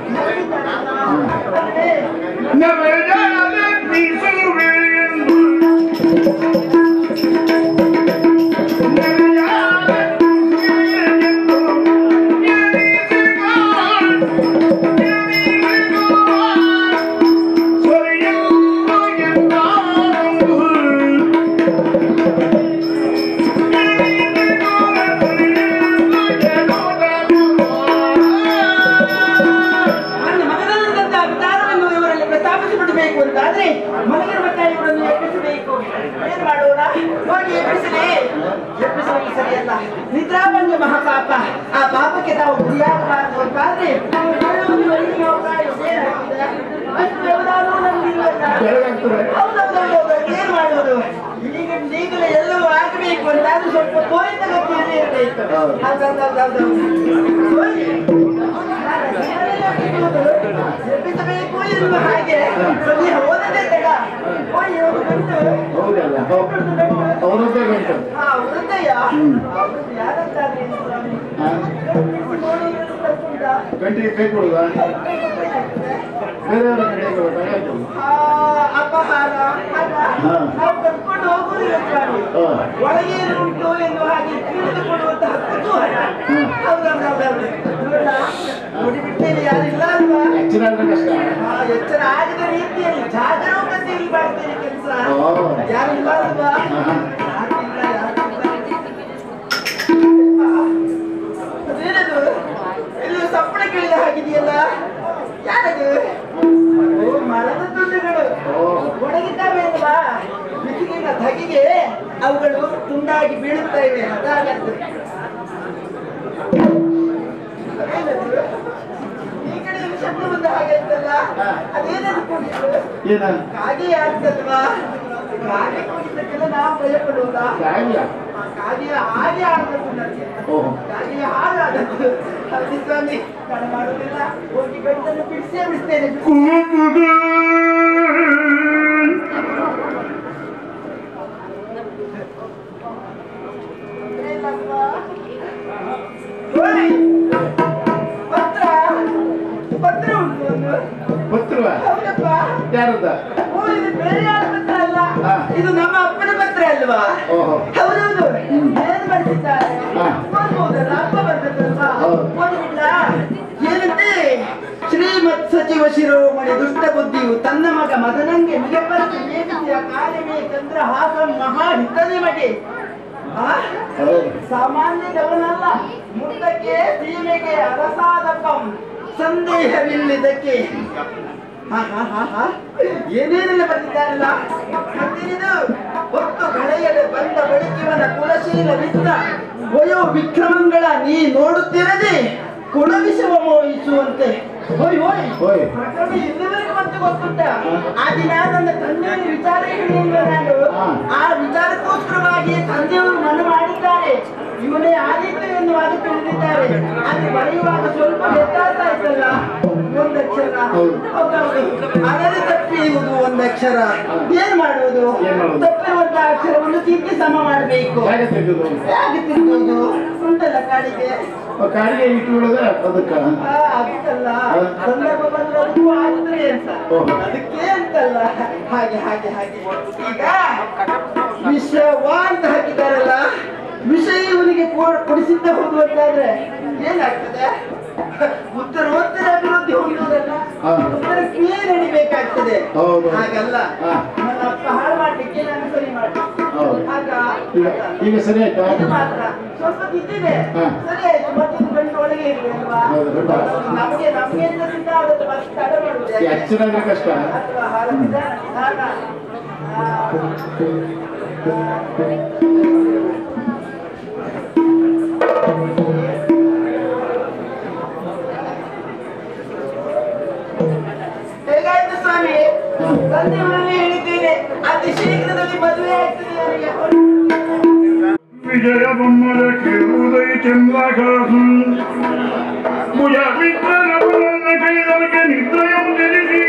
ಅಲ್ವೇ? ನನ್ನ ಮಗನಲ್ಲದಂತಹ ವಿಚಾರವನ್ನು ಇವರಲ್ಲಿ ಪ್ರಸ್ತಾಪಿಸಿಬಿಡಬೇಕು ಅಂತಾದ್ರೆ ಮಲಗಿರುವ ಇವರನ್ನು ಎಬ್ಬಿಸಬೇಕು ಏನ್ ಮಾಡೋಣ ಹೋಗಿ ಎಬ್ಬಿಸಲಿ ಎಬ್ಬಿಸುವುದು ಸರಿಯಲ್ಲ ನಿದ್ರಾಭಂಗ ಮಹಾಪಾಪ ಆ ಪಾಪಕ್ಕೆ ತಾವು ಗುರಿಯಾಗಬಾರದು ಅಂತಾದ್ರೆ ನೀವು ಹೇಳುವುದು ವೈದಿಕ ಅಭಿಪ್ರಾಯ ಏನಾಗಿದೆ? ಅಷ್ಟು ವ್ಯವಧಾನವೂ ನಮಗಿಲ್ವಲ್ಲ? ಹೌದೌದೌದೌದು ಏನ್ ಮಾಡುವುದು ಈಗ ಈಗಲೇ ಎಲ್ಲವೂ ಆಗಬೇಕು ಅಂತಾದ್ರೆ ಸ್ವಲ್ಪ ತೋರಿದ ಗತಿಯಲ್ಲಿ ಇರಬೇಕು ಹೌದೌದೌದೌದು ಹೋಗಿ ಎಬ್ಬಿಸಬೇಕು ಎನ್ನುವ ಹಾಗೆ ಸದ್ಯ ಓದದೆ ತಡ ಹೋಗಿ ಹೋಗಿ ಬಂದು
ಹೌದಲ್ಲ ಅವರದ್ದೇ ಗಂಟು
ಹಾ ವೃದ್ಧಯ್ಯ ಅವ್ರದ್ದು ಯಾರಂತಾದ್ರೆ ಏನು ಸ್ವಾಮಿ? ನೋಡುವುದಕ್ಕೆ ತಪ್ಪುಂಟಾ?
ಗಂಟೆಗೆ ಕೈ ಕೊಡುದ ಬೇರೆಯವರ ಕಡೆಗೆ ತಗೊಳ್ತು
ಆ, ಅಪಹಾರ ಅಲ್ಲ,
ಹಾ.
ನಾವು ಕರ್ಕೊಂಡು ಹೋಗುವುದಿಲ್ಲ ಸ್ವಾಮಿ
ಹಾ.
ಒಳಗೆ ಏನು ಉಂಟು ಎನ್ನುವ ಹಾಗೆ ತಿಳಿದುಕೊಳ್ಳುವಂತಹ ಕುತೂಹಲ ಹೌದೌದೌದೌದು ನೋಡ ನೋಡಿಬಿಟ್ಟೇನೆ ಯಾರಿಲ್ಲ ಅಲ್ವಾ
ಎಚ್ಚರ ಆದ್ರೆ ಕಷ್ಟ
ಆ, ಎಚ್ಚರ ಆಗದ ರೀತಿಯಲ್ಲಿ ಜಾಗರೂಕತೆಯಲ್ಲಿ ಮಾಡ್ತೇನೆ ಕೆಲಸ
ಓ.
ಯಾರು ಇಲ್ಲ ಅಲ್ವಾ
ಆಹಾ.
ಯಾರಿಲ್ಲ ಯಾರಿಲ್ಲ ಅದೇನದು ಎಲ್ಲೂ ಸಪ್ಪಳ ಕೇಳಿದ ಹಾಗಿದೆಯಲ್ಲ ಯಾರದು ಓ ಮರದ ತುಂಡುಗಳು
ಓ.
ಒಣಗಿದ್ದಾವೆ ಅಲ್ವಾ ಬಿಸಿಲಿನ ಧಗೆಗೆ ಅವುಗಳು ತುಂಡಾಗಿ ಬೀಳುತ್ತಾ ಇವೆ ಅದಾಗದ್ದು ಅದೇನದು? ಈ ಕಡೆ ಒಂದು ಶಬ್ದ ಬಂದ ಹಾಗೆ ಇತ್ತಲ್ಲ ಅದೇನದು ಕೂಗಿದ್ದು
ಏನ
ಕಾಗೆ ಆಗ್ತಲ್ವಾ ಕಾಗೆ ಕೂಗಿದ್ದಕ್ಕೆಲ್ಲ ನಾವು ಭಯ ಪಡುವುದಾ
ಕಾರ್ಯ
ಕಾಗೆಯ ಹಾಗೆ ಆಡ್ಬೇಕು ನನಗೆ
ಓಹೋ
ಕಾಗೆಯ ಹಾಗೆ ಆದದ್ದು ಹೌದು ಸ್ವಾಮಿ ತಡ ಮಾಡುವುದಿಲ್ಲ ಹೋಗಿ ಗಂಟನ್ನು ಬಿಡಿಸೇ ಬಿಡ್ತೇನೆ ಇಲ್ಲಲ್ವಾ? ಓಯ್! ಪತ್ರ ಪತ್ರ ಉಂಟು ಒಂದು.
ಪತ್ರವ
ಹೌದಪ್ಪ
ಯಾರದ್ದ
ಓ, ಇದು ಬೇರೆ ಯಾರ ಪತ್ರ ಅಲ್ಲ
ಹಾ.
ಇದು ನಮ್ಮ ಅಪ್ಪನ ಪತ್ರ ಅಲ್ವಾ
ಓಹೋ
ಹೌದೌದು ಏನ್ ಬರ್ತಿದ್ದಾರೆ
ಹಾ.
ಓದ್ಬೋದಲ್ಲ ಅಪ್ಪ ಬರ್ಬೇಕಲ್ವಾ
ಹೌದು.
ಓದ್ಬಿಡ್ಲಾ ಏನಂತೆ ಶ್ರೀಮತ್ ಸಚಿವ ಶಿರೋಮಣಿ ದುಷ್ಟ ಬುದ್ಧಿಯು ತನ್ನ ಮಗ ಮದನಂಗೆ ಮಿಗಪರಿಸಿ ನೇಮಿಸಿದ ಕಾರ್ಯವೇ ಚಂದ್ರ ಹಾಸಂ ಮಹಾ ಹಿತನಿಮಗೆ ಆ?
ಹೌದು
ಸಾಮಾನ್ಯದವನಲ್ಲ ಮುಂದಕ್ಕೆ ಸೀಮೆಗೆ ಅರಸಾದಪ್ಪಂ ಸಂದೇಹವಿಲ್ಲದಕ್ಕೆ ಹಾ, ಹಾ, ಹಾ, ಹಾ. ಏನೇನೆಲ್ಲ ಬಂದಿದ್ದಾರಲ್ಲ ಮತ್ತೇನಿದು ಹೊತ್ತು ಕಳೆಯಲು ಬಂದ ಬಳಿಕಿವನ ಕುಲಶೀಲ ವಿತ್ತ ವಯೋ ವಿಕ್ರಮಗಳ ನೀ ನೋಡುತ್ತಿರದೆ ಕುಲವಿಷವ ಮೋಹಿಸುವಂತೆ ಹೋಯ್ ಹೋಯ್
ಹೋಯ್.
ಪ್ರಕರಣ ಇಲ್ಲಿವರೆಗೆ ಮತ್ತೆ ಗೊತ್ತುಂಟ ಆ ದಿನ ನನ್ನ ತಂದೆಯವರ ವಿಚಾರ ಹೇಳಿಲ್ಲ ನಾನು
ಹಾ.
ಆ ವಿಚಾರಕ್ಕೋಸ್ಕರವಾಗಿ ತಂದೆಯವರು ಮನ ಮಾಡಿದ್ದಾರೆ ಇವನೇ ಆದಿತ್ಯ ಎನ್ನುವಾಗ ತಿಳಿದಿದ್ದಾರೆ ಅದು ಬರೆಯುವಾಗ ಸ್ವಲ್ಪ ವ್ಯತ್ಯಾಸ ಆಯ್ತಲ್ಲ ಒಂದಕ್ಷರ
ಹೌದು.
ಹೌದೌದು ಅದರ ತಪ್ಪಿರುವುದು ಒಂದಕ್ಷರ ಏನ್ ಮಾಡುವುದು
ಏನ್ ಮಾಡುವುದು?
ತಪ್ಪಿರುವಂತ ಅಕ್ಷರವನ್ನು ತಿದ್ದಿ ಸಮ ಮಾಡಬೇಕು
ಹೇಗೆ ತೆಗೆದು
ಹೇಗೆ ತಿದ್ದುವುದು ಉಂಟಲ್ಲ ಕಾಡಿಗೆ
ಕಾಡಿಗೆ ಇಟ್ಟುಕೊಳ್ಳೋದೆ ಅದಕ್ಕ
ಆ, ಅದಕ್ಕಲ್ಲ ಸಂದರ್ಭ ಬಂದ್ರೆ ಅದಕ್ಕೂ ಆಗ್ತದೆ ಅಂತ
ಓಹೋ.
ಅದಕ್ಕೆ ಅಂತಲ್ಲ ಹಾಗೆ ಹಾಗೆ ಹಾಗೆ ಈಗ ವಿಷವ ಅಂತ ಹಾಕಿದಾರಲ್ಲ ವಿಷಯ ಇವನಿಗೆ ಕೊ- ಕೊಡಿಸಿದ್ದ ಹೋಗುವಂತಾದ್ರೆ ಏನಾಗ್ತದೆ ಉತ್ತರ ಉತ್ತರ ಅಭಿವೃದ್ಧಿ ಹೊಂದುವುದಲ್ಲ
ಹಾ.
ಉತ್ತರಕ್ಕೆ ನಡಿಬೇಕಾಗ್ತದೆ
ಹೌದು.
ಹಾಗಲ್ಲ
ಹಾ.
ನನ್ನ ಅಪ್ಪ ಹಾಳು ಮಾಡ್ಲಿಕ್ಕೆ ನಾನು ಸರಿ ಮಾಡ್ಲಿಕ್ಕೆ
ಹೌದು.
ಆಗ
ಈಗ ಈಗ ಸರಿ ಆಯ್ತಾ
ಇದು ಮಾತ್ರ ಸ್ವಲ್ಪ ತಿದ್ದಿದೆ
ಹಾ.
ಸರಿ ಆಯ್ತು ಮತ್ತೆ ಇದು ಗಂಟು ಒಳಗೆ ಇರ್ಲಿ ಅಲ್ವಾ
ಹೌದು, ಗಂಟು.
ನಮ್ಗೆ ನಮ್ಗೆ ಅಂತ ಸಿದ್ಧ ಆಗುತ್ತೆ ಮತ್ತೆ ತಡ ಮಾಡುದು
ಈ ಅಕ್ಷರ ಅಂದ್ರೆ ಕಷ್ಟ
ಅಥವಾ ಹಾರದಿದ್ದ ನಾನ. ಆ. ಅತಿ ಶೀಘ್ರದಲ್ಲಿ ಮದುವೆ ಆಗ್ತದೆ ಅವರಿಗೆ.
ವಿಜಯ ಬೊಮ್ಮಲಕ್ಕೆ ಉದಯ ಚಂದ್ರಾಕಾಶಂ ಭುಜ ವಿಠಲವರನ್ನ ಕೈದೊಳಗೆ ನಿದ್ರೆಯಂ ತಿಳಿಸಿ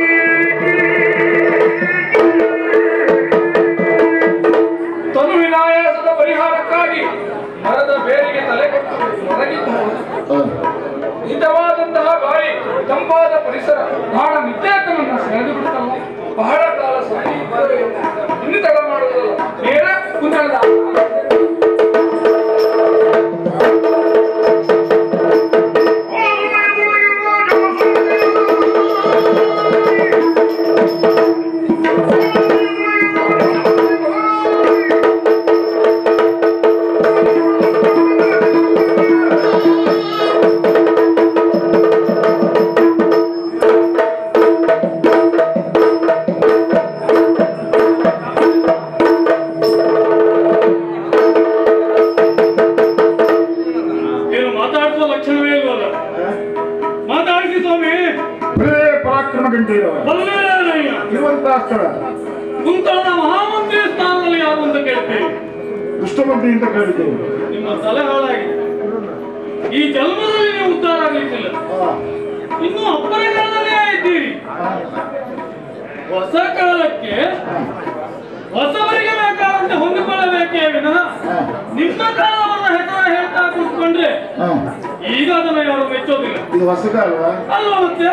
ತನು ವಿನಾಯಾಸದ ಪರಿಹಾರಕ್ಕಾಗಿ ಮರದ ಬೇರಿಗೆ ತಲೆ ಕೊಟ್ಟು ಹೊರಗಿದ್ದವನು ಹಿತವಾದಂತಹ ಗಾಳಿ ತಂಪಾದ ಪರಿಸರ ಬಹಳ ನಿತ್ಯಾತನನ್ನ ಸೆಳೆದು ಬಿಡ್ತಲ್ಲ ಬಹಳ ಕಾಲ ಸರಣಿ ಇದ್ದರೆ ಇನ್ನು ತಡ ಮಾಡುವುದಲ್ಲ ನೇರ ಕುಂದಳದ
ಏನು ಮಾತಾಡಿಸುವ ಲಕ್ಷಣವೇ ಇಲ್ವಲ್ಲ ಮಾತಾಡಿಸಿ ಸ್ವಾಮಿ
ಬರೇ ಪರಾಕ್ರಮ ಗಂಟೆ ಇರೋರು.
ಬಲ್ಲವಯ್ಯ
ಇರುವಂತಹ ಸ್ಥಳ
ಕುಂತಳದ ಮಹಾಮಂತ್ರಿ ಸ್ಥಾನದಲ್ಲಿ ಯಾರು ಅಂತ ಕೇಳ್ತೀವಿ
ದುಷ್ಟಬುದ್ಧಿ ಅಂತ ಕೇಳಿದ್ದೇವೆ
ನಿಮ್ಮ ತಲೆ ಹಾಳಾಗಿದೆ ಈ ಜನ್ಮದಲ್ಲಿ ನೀವು ಉದ್ಧಾರ ಆಗ್ಲಿಕ್ಕಿಲ್ಲ ಇನ್ನು ಅಪ್ಪನ ಕಾಲದಲ್ಲೇ ಇದ್ದೀರಿ ಹೊಸ ಕಾಲಕ್ಕೆ ಹೊಸವರಿಗೆ ಬೇಕಾದಂತೆ ಹೊಂದಿಕೊಳ್ಳಬೇಕೇ ವಿನಃ ನಿಮ್ಮ ಕಾಲವನ್ನ ಹೆಸರ ಹೇಳ್ತಾ ಕೂತ್ಕೊಂಡ್ರೆ
ಹಾ.
ಈಗ ಅದನ್ನ ಯಾರು ಮೆಚ್ಚೋದಿಲ್ಲ
ಇದು ಹೊಸದ ಅಲ್ವಾ
ಅಲ್ವಾ ಮತ್ತೆ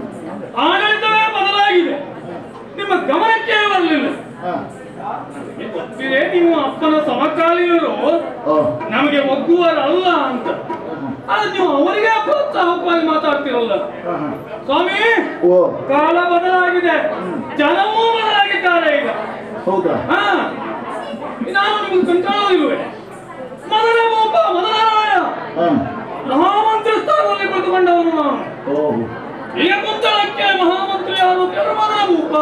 ಆಡಳಿತವೇ ಬದಲಾಗಿದೆ ನಿಮ್ಮ ಗಮನಕ್ಕೆ ಬರಲಿಲ್ಲ
ಹಾ.
ನಿಮ್ಗೆ ಗೊತ್ತಿದೆ ನೀವು ಅಪ್ಪನ ಸಮಕಾಲೀನರು
ಓ.
ನಮಗೆ ಒಗ್ಗುವರಲ್ಲ ಅಂತ ಆದ್ರೆ ನೀವು ಅವರಿಗೆ ಪ್ರೋತ್ಸಾಹಕವಾಗಿ ಮಾತಾಡ್ತಿರಲ್ಲ
ಹಾ, ಹಾ.
ಸ್ವಾಮಿ
ಓ
ಕಾಲ ಬದಲಾಗಿದೆ ಜನವೂ ಬದಲಾಗಿದ್ದಾರೆ ಈಗ
ಹೌದಾ
ಹಾ ನಾನು ನಿಮ್ಗೆ ಕಂಟಾಳೋದಿಲ್ವೇ ಮೊದಲ ಒಬ್ಬ ಮೊದಲಾಯ
ಹಾ.
ಮಹಾಮಂತ್ರಿ ಸ್ಥಾನದಲ್ಲಿ ಕುಳಿತುಕೊಂಡವನು ನಾನು
ಓಹೋ
ಈಗ ಕುಂತಳಕ್ಕೆ ಮಹಾಮಂತ್ರಿ ಯಾರು ಕೇಳು ಮೊದಲ ಭೂಪ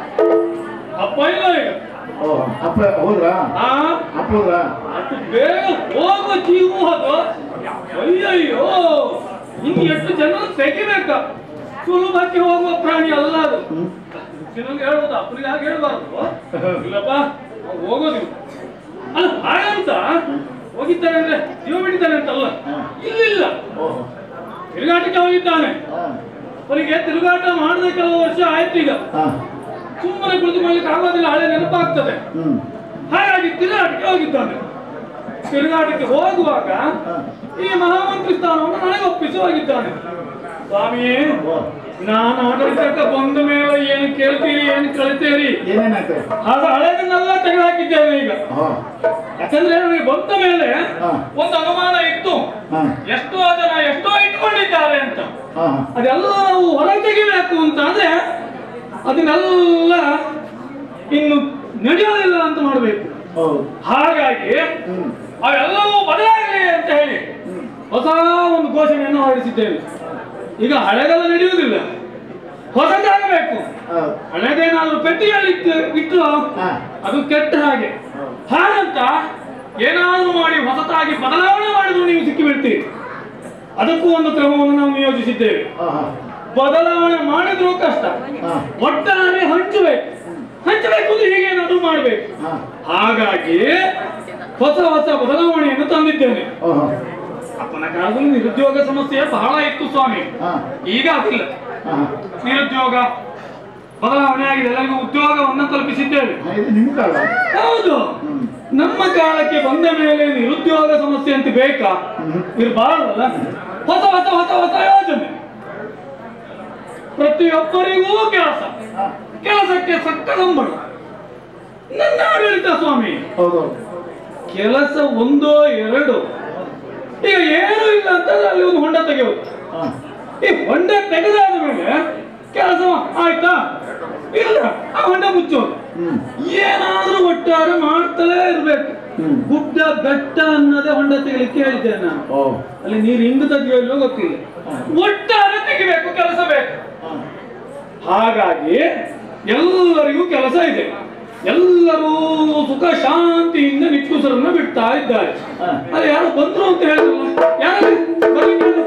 ಅಪ್ಪ ಇಲ್ಲ ಈಗ
ಓಹೋ ಅಪ್ಪ ಹೋದ್ರಾ
ಆ
ಅಪ್ಪ ಹೋದ್ರಾ
ಅಷ್ಟು ಬೇಗ ಹೋಗುವ ಜೀವ ಅದು ಅಯ್ಯಯ್ಯೋ ಇನ್ನು ಎಷ್ಟು ಜನ ತೆಗಿಬೇಕ ಸುಲಭಕ್ಕೆ ಹೋಗುವ ಪ್ರಾಣಿ ಅಲ್ಲ ಅದು ಇನ್ನೊಂದು ಹೇಳ್ಬೋದು ಅಪ್ಪನಿಗೆ ಹಾಗೆ ಹೇಳ್ಬಾರ್ದು ಇಲ್ಲಪ್ಪ ಅವ್ನು ಹೋಗೋದಿಲ್ಲ ಅಲ್ಲ ಹಾಗಂತ ಹೋಗಿದ್ದಾನೆ ಅಂದ್ರೆ ಜೀವ ಬಿಟ್ಟಿದ್ದಾನೆ ಅಂತಲ್ಲ ಇಲ್ಲಿಲ್ಲ
ಓಹೋ
ತಿರುಗಾಟಕ್ಕೆ ಹೋಗಿದ್ದಾನೆ
ಹಾ.
ಅವನಿಗೆ ತಿರುಗಾಟ ಮಾಡದೆ ಕೆಲವು ವರ್ಷ ಆಯ್ತು ಈಗ
ಹಾ.
ಸುಮ್ಮನೆ ಕುಳಿತುಕೊಳ್ಳಿಕ್ಕೆ ಆಗೋದಿಲ್ಲ ಹಳೆ ನೆನಪಾಗ್ತದೆ
ಹ್ಮ್
ಹಾಗಾಗಿ ತಿರುಗಾಟಕ್ಕೆ ಹೋಗಿದ್ದಾನೆ ತಿರುಗಾಟಕ್ಕೆ ಹೋಗುವಾಗ ಈ ಮಹಾಮಂತ್ರಿ ಸ್ಥಾನವನ್ನು ನನಗೆ ಒಪ್ಪಿಸಿ ಹೋಗಿದ್ದಾನೆ ಸ್ವಾಮಿ ನಾನು ಆಡಳಿತಕ್ಕೆ ಬಂದ ಮೇಲೆ ಏನು ಕೇಳ್ತೀರಿ ಏನು ಕಳಿತೀರಿ
ಏನೇನಾಯ್ತು
ಅದು ಹಳೆದನ್ನೆಲ್ಲ ತೆಗೆದುಹಾಕಿದ್ದೇನೆ ಈಗ
ಹಾ.
ಯಾಕಂದ್ರೆ ನನಗೆ ಬಂದ ಮೇಲೆ
ಹಾ.
ಒಂದು ಅನುಮಾನ ಇತ್ತು
ಹಾ.
ಎಷ್ಟೋ ಜನ ಎಷ್ಟೋ ಇಟ್ಕೊಂಡಿದ್ದಾರೆ ಅಂತ
ಹಾ.
ಅದೆಲ್ಲ ನಾವು ಹೊರಗೆ ತೆಗಿಬೇಕು ಅಂತ ಅಂದ್ರೆ ಅದನ್ನೆಲ್ಲ ಇನ್ನು ನಡೆಯೋದಿಲ್ಲ ಅಂತ ಮಾಡಬೇಕು
ಹೌದು
ಹಾಗಾಗಿ ಅವೆಲ್ಲವೂ ಬದಲಾಗಲಿ ಅಂತ ಹೇಳಿ ಹೊಸ ಒಂದು ಘೋಷಣೆಯನ್ನು ಹೊರಡಿಸಿದ್ದೇವೆ ಈಗ ಹಳೆದೆಲ್ಲ ನಡೆಯುವುದಿಲ್ಲ ಹೊಸದಾಗಬೇಕು
ಹೌದು
ಹಳೆದೇನಾದ್ರೂ ಪೆಟ್ಟಿಗೆಯಲ್ಲಿ ಇಟ್ಟು ಇಟ್ಟು
ಹಾ.
ಅದು ಕೆಟ್ಟ ಹಾಗೆ ಹಾಗಂತ ಏನಾದ್ರೂ ಮಾಡಿ ಹೊಸತಾಗಿ ಬದಲಾವಣೆ ಮಾಡಿದ್ರು ನೀವು ಸಿಕ್ಕಿ ಬೀಳ್ತೀರಿ ಅದಕ್ಕೂ ಒಂದು ಕ್ರಮವನ್ನು ನಾವು ನಿಯೋಜಿಸಿದ್ದೇವೆ
ಹಾ, ಹಾ.
ಬದಲಾವಣೆ ಮಾಡಿದ್ರು ಕಷ್ಟ
ಹಾ.
ಒಟ್ಟಾರೆ ಹಂಚಬೇಕು ಹಂಚಬೇಕು ಅಂದ್ರೆ ಹೀಗೇನಾದ್ರೂ ಮಾಡಬೇಕು
ಹಾ.
ಹಾಗಾಗಿ ಹೊಸ ಹೊಸ ಬದಲಾವಣೆಯನ್ನು ತಂದಿದ್ದೇನೆ
ಓಹೋ.
ಅಪ್ಪನ ಕಾಲದಲ್ಲಿ ನಿರುದ್ಯೋಗ ಸಮಸ್ಯೆ ಬಹಳ ಇತ್ತು ಸ್ವಾಮಿ
ಹಾ.
ಈಗ ಅದಿಲ್ಲ
ಹಾ.
ನಿರುದ್ಯೋಗ ಬದಲಾವಣೆ ಆಗಿದೆ ಎಲ್ಲರಿಗೂ ಉದ್ಯೋಗವನ್ನು ಕಲ್ಪಿಸಿದ್ದೇವೆ
ಹಾ, ಇದು ನಿಮ್ಮ ಕಾಲ
ಹೌದು ನಮ್ಮ ಕಾಲಕ್ಕೆ ಬಂದ ಮೇಲೆ ನಿರುದ್ಯೋಗ ಸಮಸ್ಯೆ ಅಂತ ಬೇಕಾ ಇರಬಾರ್ದಲ್ಲ ಹೊಸ ಹೊಸ ಹೊಸ ಹೊಸ ಯೋಜನೆ ಪ್ರತಿಯೊಬ್ಬರಿಗೂ ಕೆಲಸ ಕೆಲಸಕ್ಕೆ ಸಕ್ಕ ಸಂಬಳ ನನ್ನ ಆಡಳಿತ ಸ್ವಾಮಿ
ಹೌದು
ಕೆಲಸ ಒಂದೋ ಎರಡು ಈಗ ಏನೂ ಇಲ್ಲ ಅಂತಂದ್ರೆ ಅಲ್ಲಿ ಒಂದು ಹೊಂಡ ತೆಗೆಯೋದು
ಹಾ.
ಈ ಹೊಂಡ ತೆಗೆದಾದ ಮೇಲೆ ಕೆಲಸ ಆಯ್ತಾ ಇಲ್ಲ ಆ ಹೊಂಡ ಮುಚ್ಚೋದು
ಹ್ಮ್
ಏನಾದ್ರೂ ಒಟ್ಟಾರೆ ಮಾಡ್ತಲೇ ಇರ್ಬೇಕು
ಹ್ಮ್.
ಗುಡ್ಡ ಬೆಟ್ಟ ಅನ್ನೋದೇ ಹೊಂಡ ತೆಗಿಲಿಕ್ಕೆ ಹೇಳಿದ್ದೇನೆ ನಾನು
ಓ
ಅಲ್ಲಿ ನೀರು ಹಿಂಡು ತೆಗೆಯಲ್ಲೋ ಗೊತ್ತಿಲ್ಲ ಒಟ್ಟಾರೆ ತೆಗಿಬೇಕು ಕೆಲಸ ಬೇಕು ಹಾಗಾಗಿ ಎಲ್ಲರಿಗೂ ಕೆಲಸ ಇದೆ ಎಲ್ಲರೂ ಸುಖ ಶಾಂತಿಯಿಂದ ನಿಟ್ಟುಸರನ್ನ ಬಿಡ್ತಾ ಇದ್ದಾರೆ
ಹಾ.
ಅದು ಯಾರು ಬಂದ್ರು ಅಂತ ಹೇಳಿದ್ರು ಯಾರು ಬರ್ಲಿ ಕೇಳಿ.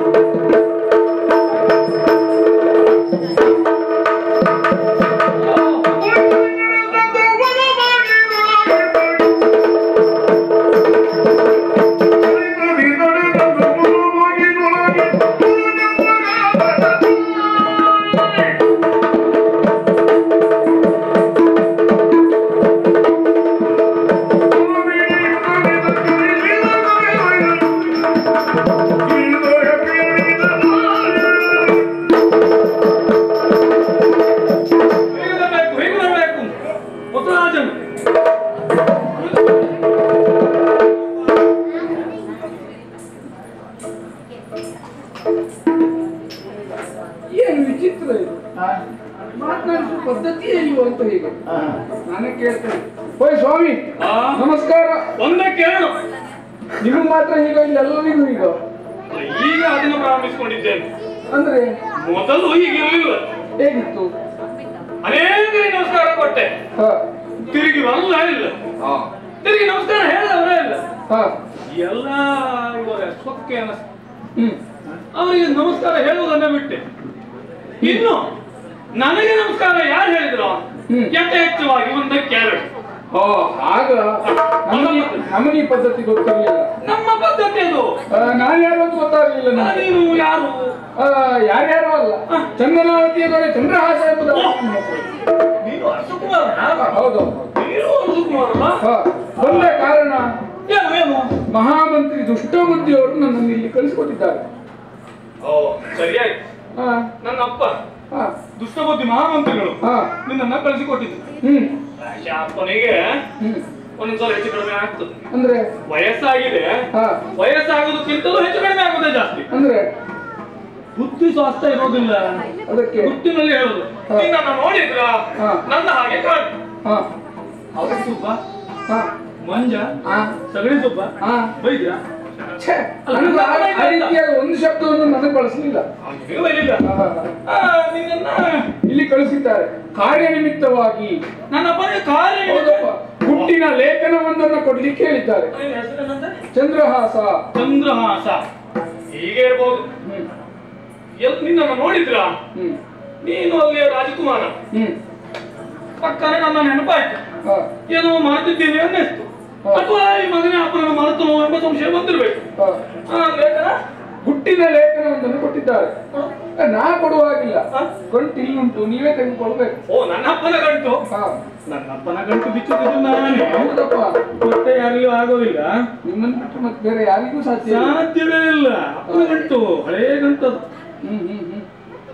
ಹಾ.
ನಾನೇ ಕೇಳ್ತೇನೆ ಓಯ್ ಸ್ವಾಮಿ
ಆ?
ನಮಸ್ಕಾರ
ಒಂದೇ ಕೇಳು
ನಿಮಗೆ ಮಾತ್ರ ಈಗ ಇಲ್ಲ ಎಲ್ಲರಿಗೂ ಈಗ
ಈಗ ಅದನ್ನು ಪ್ರಾರಂಭಿಸಿಕೊಂಡಿದ್ದೇನೆ
ಅಂದ್ರೆ
ಮೊದಲು ಹೀಗಿರಲಿಲ್ಲ
ಹೇಗಿತ್ತು
ಅನೇಕ ನಮಸ್ಕಾರ ಕೊಟ್ಟೆ
ಹ
ತಿರುಗಿ ಬರಲ್ಲ ಇಲ್ಲ
ಹ
ತಿರುಗಿ ನಮಸ್ಕಾರ ಹೇಳವರೇ ಇಲ್ಲ
ಹ
ಎಲ್ಲ ಇವರ ಸೊಕ್ಕೆ ಅನಿಸ್ತು
ಹ್ಮ್
ಅವರಿಗೆ ನಮಸ್ಕಾರ ಹೇಳುವುದನ್ನೇ ಬಿಟ್ಟೆ ಇನ್ನು ನನಗೆ ನಮಸ್ಕಾರ ಯಾರು ಹೇಳಿದ್ರು
ಹ್ಮ್.
ಯಥೇಚ್ಛವಾಗಿ ಒಂದಕ್ಕೆ ಎರಡು
ಓ ಆಗ ನಮನಿ ನಮನಿ ಪದ್ಧತಿ ಗೊತ್ತಿರಲಿಲ್ಲ
ನಮ್ಮ ಪದ್ಧತಿ ಅದು
ನಾನು ಯಾರು ಅಂತ ಗೊತ್ತಾಗಲಿಲ್ಲ
ಆ,
ನನಗೆ
ನೀನು ಯಾರು
ಆ, ಯಾರ್ಯಾರು ಅಲ್ಲ ಚಂದನಾವತಿಯ ದೊರೆ ಚಂದ್ರಹಾಸ ಎಂಬುದು ನನ್ನ ಹೆಸರು.
ನೀನು ಅರಸುಕುಮಾರ
ಆ, ಹೌದು
ನೀನು ಅರಸುಕುಮಾರಲ್ಲ
ಹ, ಬಂದ ಕಾರಣ
ಏನು ಏನು
ಮಹಾಮಂತ್ರಿ ದುಷ್ಟಬುದ್ಧಿಯವರು ನನ್ನನ್ನು ಇಲ್ಲಿ ಕಳಿಸಿಕೊಟ್ಟಿದ್ದಾರೆ
ಓ ಸರಿಯಾಯ್ತು
ಹಾ
ನನ್ನ ಅಪ್ಪ
ಹಾ
ದುಷ್ಟಬುದ್ಧಿ ಮಹಾಮಂತ್ರಿಗಳು
ಹಾ
ನಿನ್ನನ್ನ ಕಳಿಸಿಕೊಟ್ಟಿದ್ದು
ಹ್ಮ್
ಆ ಅಪ್ಪನಿಗೆ
ಹ್ಮ್
ಒಂದೊಂದ್ಸಲ ಹೆಚ್ಚು ಕಡಿಮೆ ಆಗ್ತದೆ
ಅಂದ್ರೆ
ವಯಸ್ಸಾಗಿದೆ
ಹಾ
ವಯಸ್ಸಾಗೋದಕ್ಕಿಂತಲೂ ಹೆಚ್ಚು ಕಡಿಮೆ ಆಗೋದೇ ಜಾಸ್ತಿ
ಅಂದ್ರೆ
ಬುದ್ಧಿ ಸ್ವಾಸ್ಥ್ಯ ಇರೋದಿಲ್ಲ
ಅದಕ್ಕೆ
ಬುದ್ಧಿನಲ್ಲಿ ಹೇಳುದು
ಹಾ.
ನಿನ್ನನ್ನ ನೋಡಿದ್ರ
ಹಾ.
ನನ್ನ ಹಾಗೆ ಕಾಣು
ಹಾ
ಅವ್ರಿಗೆ ಸುಬ್ಬ
ಹಾ
ಮಂಜ
ಹಾ
ಸಗಣಿ ಸುಬ್ಬ
ಹಾ
ಬೈದ್ರಾ
ಛೇ, ನನಗೆ ಆ ಆ ರೀತಿಯಾದ ಒಂದು ಶಬ್ದವನ್ನು ನನಗೆ ಬಳಸಲಿಲ್ಲ
ಅವ್ನಿಗೆ ಬೈಲಿಲ್ಲ
ಹಾ,
ಆ, ನಿನ್ನನ್ನ
ಇಲ್ಲಿ ಕಳಿಸಿದ್ದಾರೆ ಕಾರ್ಯ ನಿಮಿತ್ತವಾಗಿ
ನನ್ನ ಅಪ್ಪನಿಗೆ ಕಾರ್ಯ
ಹೌದಪ್ಪ ಹುಟ್ಟಿನ ಲೇಖನವೊಂದನ್ನು ಕೊಡ್ಲಿಕ್ಕೆ ಹೇಳಿದ್ದಾರೆ
ನಿನ್ನ ಹೆಸರೇನಂತೆ?
ಚಂದ್ರಹಾಸ
ಚಂದ್ರಹಾಸ ಹೀಗೆ ಇರ್ಬೋದು
ಹ್ಮ್
ಎಲ್ ನಿನ್ನನ್ನು ನೋಡಿದ್ರ
ಹ್ಮ್
ನೀನು ಅಲ್ಲಿಯ ರಾಜಕುಮಾರ
ಹ್ಮ್
ಪಕ್ಕನೆ ನನ್ನ ನೆನಪಾಯ್ತು
ಹಾ
ಏನೋ ಮಾಡ್ತಿದ್ದೀವಿ ಅನ್ನಿಸ್ತು
ಹಾ.
ಅಥವಾ ಈ ಮಗನೇ ಅಪ್ಪನನ್ನು ಮರೆತು ಎಂಬ ಸಂಶಯ ಬಂದಿರ್ಬೇಕು
ಹಾ
ಆ, ಲೇಖನ
ಹುಟ್ಟಿನ ಲೇಖನವೊಂದನ್ನು ಕೊಟ್ಟಿದ್ದಾರೆ ನಾ ಕೊಡುವಾಗಿಲ್ಲ
ಹಾ?
ಗಂಟು ಇಲ್ಲುಂಟು ನೀವೇ ತೆಗೆದುಕೊಳ್ಬೇಕು
ಓ ನನ್ನ ಅಪ್ಪನ ಗಂಟು
ಹಾ
ನನ್ನ ಅಪ್ಪನ ಗಂಟು ಬಿಚ್ಚುತ್ತಿದ್ದು ನಾನೇ
ಹೌದಪ್ಪ
ಮತ್ತೆ ಯಾರಿಗೂ ಆಗೋದಿಲ್ಲ
ನಿಮ್ಮನ್ನು ಬಿಟ್ಟು ಮತ್ತೆ ಬೇರೆ ಯಾರಿಗೂ ಸಾಧ್ಯ ಇಲ್ಲ.
ಸಾಧ್ಯವೇ ಇಲ್ಲ ಅಪ್ಪನ ಗಂಟು ಹಳೇ ಗಂಟು ಅದು.
ಹ್ಮ್ ಹ್ಮ್ ಹ್ಮ್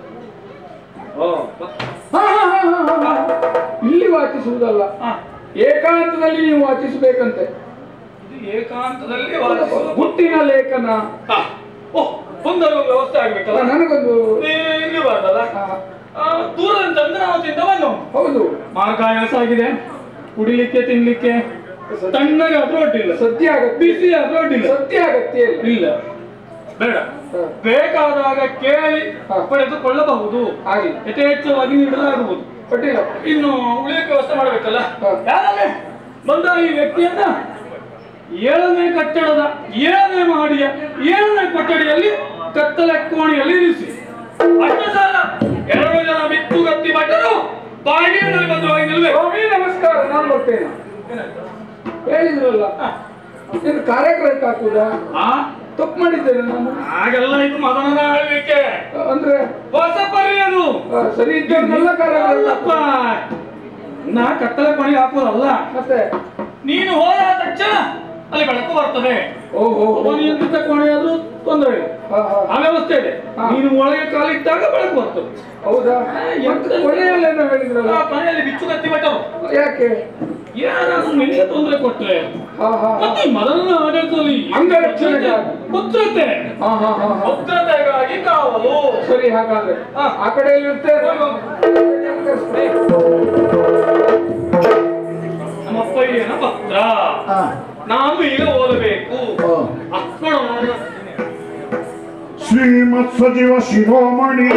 ಓ
ಹಾ, ಹಾ, ಹಾ, ಹಾ, ಹಾ. ಇಲ್ಲಿ ವಾಚಿಸುವುದಲ್ಲ
ಆ,
ಏಕಾಂತದಲ್ಲಿ ನೀವು ವಾಚಿಸಬೇಕಂತೆ
ಇದು ಏಕಾಂತದಲ್ಲಿ
ಹೌದಪ್ಪ.
ವಾಸಿಸುವುದು.
ಹುಟ್ಟಿನ ಲೇಖನ
ಆ, ಓ ಒಂದರ ವ್ಯವಸ್ಥೆ ಆಗ್ಬೇಕಲ್ಲ
ನನಗೊಂದು
ನೀ ಇಲ್ಲಿ ಬರ್ತಲ್ಲ
ಆ,
ಆ, ದೂರದ ಚಂದ್ರನಾವತಿಯಿಂದ ಬಂದು
ಹೌದು
ಮಾರ್ಗಾಯಾಸ ಆಗಿದೆ ಕುಡಿಲಿಕ್ಕೆ ತಿನ್ಲಿಕ್ಕೆ ತಣ್ಣಗೆ ಆದ್ರೂ ಅಡ್ಡಿಲ್ಲ
ಸದ್ಯ ಅಗತ್ಯ
ಬಿಸಿ ಆದ್ರೂ ಅಡ್ಡಿಲ್ಲ
ಸತ್ಯ ಅಗತ್ಯ ಇಲ್ಲ
ಇಲ್ಲ ಬೇಡ
ಹಾ.
ಬೇಕಾದಾಗ ಕೇಳಿ
ಹಾ.
ಪಡೆದುಕೊಳ್ಳಬಹುದು
ಆಗಲಿ
ಯಥೇಚ್ಛವಾಗಿ ನೀಡಲಾಗುವುದು
ಕೊಟ್ಟಿಲ್ಲ
ಇನ್ನು ಉಳಿಯಕ್ಕೆ ವ್ಯವಸ್ಥೆ ಮಾಡಬೇಕಲ್ಲ
ಹಾ.
ಯಾರೇ ಬಂದ ಈ ವ್ಯಕ್ತಿಯನ್ನ ಏಳನೇ ಕಟ್ಟಡದ ಏಳನೇ ಮಹಡಿಯ ಏಳನೇ ಕೊಠಡಿಯಲ್ಲಿ ಕತ್ತಲೆ ಕೋಣೆಯಲ್ಲಿ ಇರಿಸಿ ಅಷ್ಟ ಸಾಲ ಎರಡು ಜನ ಬಿತ್ತು ಗತ್ತಿ ಭಟ್ಟರು ಬಾಗಿಲಿನಲ್ಲಿ ಭದ್ರವಾಗಿ ನಿಲ್ಬೇಕು
ಸ್ವಾಮಿ ನಮಸ್ಕಾರ ನಾನು ಬರ್ತೇನೆ ಹೇಳಿದ್ರಲ್ಲ ಇದು ಕಾರ್ಯಕ್ರಮಕ್ಕೆ ಹಾಕುದಾ
ಆ
ತಪ್ಪು ಮಾಡಿದ್ದೇನೆ ನಾನು
ಹಾಗೆಲ್ಲ ಇದು ಮದನನ ಆಳ್ವಿಕೆ
ಅಂದ್ರೆ
ಹೊಸ ಪರಿ ಅದು
ಆ, ಸರಿ ಇದ್ದವನ್ನೆಲ್ಲ ಕಾರ್ಯಕ್ರಮ
ಅಲ್ಲಪ್ಪ ನಾ ಕತ್ತಲೆ ಕೋಣೆಗೆ ಹಾಕೋದಲ್ಲ
ಮತ್ತೆ
ನೀನು ಹೋದ ತಕ್ಷಣ ಅಲ್ಲಿ ಬೆಳಕು ಬರ್ತದೆ
ಓಹೋ
ಒಬ್ಬ ನಿಯಂತ್ರಿತ ಕೋಣೆ ಆದ್ರೂ ತೊಂದರೆ ಇಲ್ಲ
ಹಾ, ಹಾ.
ಆ ವ್ಯವಸ್ಥೆ ಇದೆ
ಹಾ.
ನೀನು ಒಳಗೆ ಕಾಲಿಟ್ಟಾಗ ಬೆಳಕು ಬರ್ತದೆ
ಹೌದಾ ಮತ್ತೆ ಕೊನೆಯಲ್ಲೇನೋ ಹೇಳಿದ್ರಲ್ಲ
ಆ ಮನೆಯಲ್ಲಿ ಬಿಚ್ಚು ಕತ್ತಿ ಬಿಟ್ಟರು
ಯಾಕೆ
ಯಾರಾದ್ರೂ ನಿನಗೆ ತೊಂದರೆ ಕೊಟ್ರೆ
ಹಾ ಹಾ ಹಾ
ಮತ್ತೆ ಈ ಮದನ ಆಡಳಿತದಲ್ಲಿ
ಅಂಗರಕ್ಷಣೆಗಾಗಿ.
ಭದ್ರತೆ
ಹಾ ಹಾ ಹಾ ಹಾ
ಭದ್ರತೆಗಾಗಿ ಕಾವಲು
ಸರಿ ಹಾಗಾದ್ರೆ
ಹಾ.
ಆ ಕಡೆಯಲ್ಲಿ ಇರ್ತೇನೆ
ನಮ್ಮಪ್ಪಯ್ಯನ ಪತ್ರ
ಹಾ
ನಾನು ಈಗ ಓದಬೇಕು
ಓ
ಆ, ನೋಡು, ನೋಡು.
ಶ್ರೀಮತ್ ಸಚಿವ ಶಿರೋಮಣಿ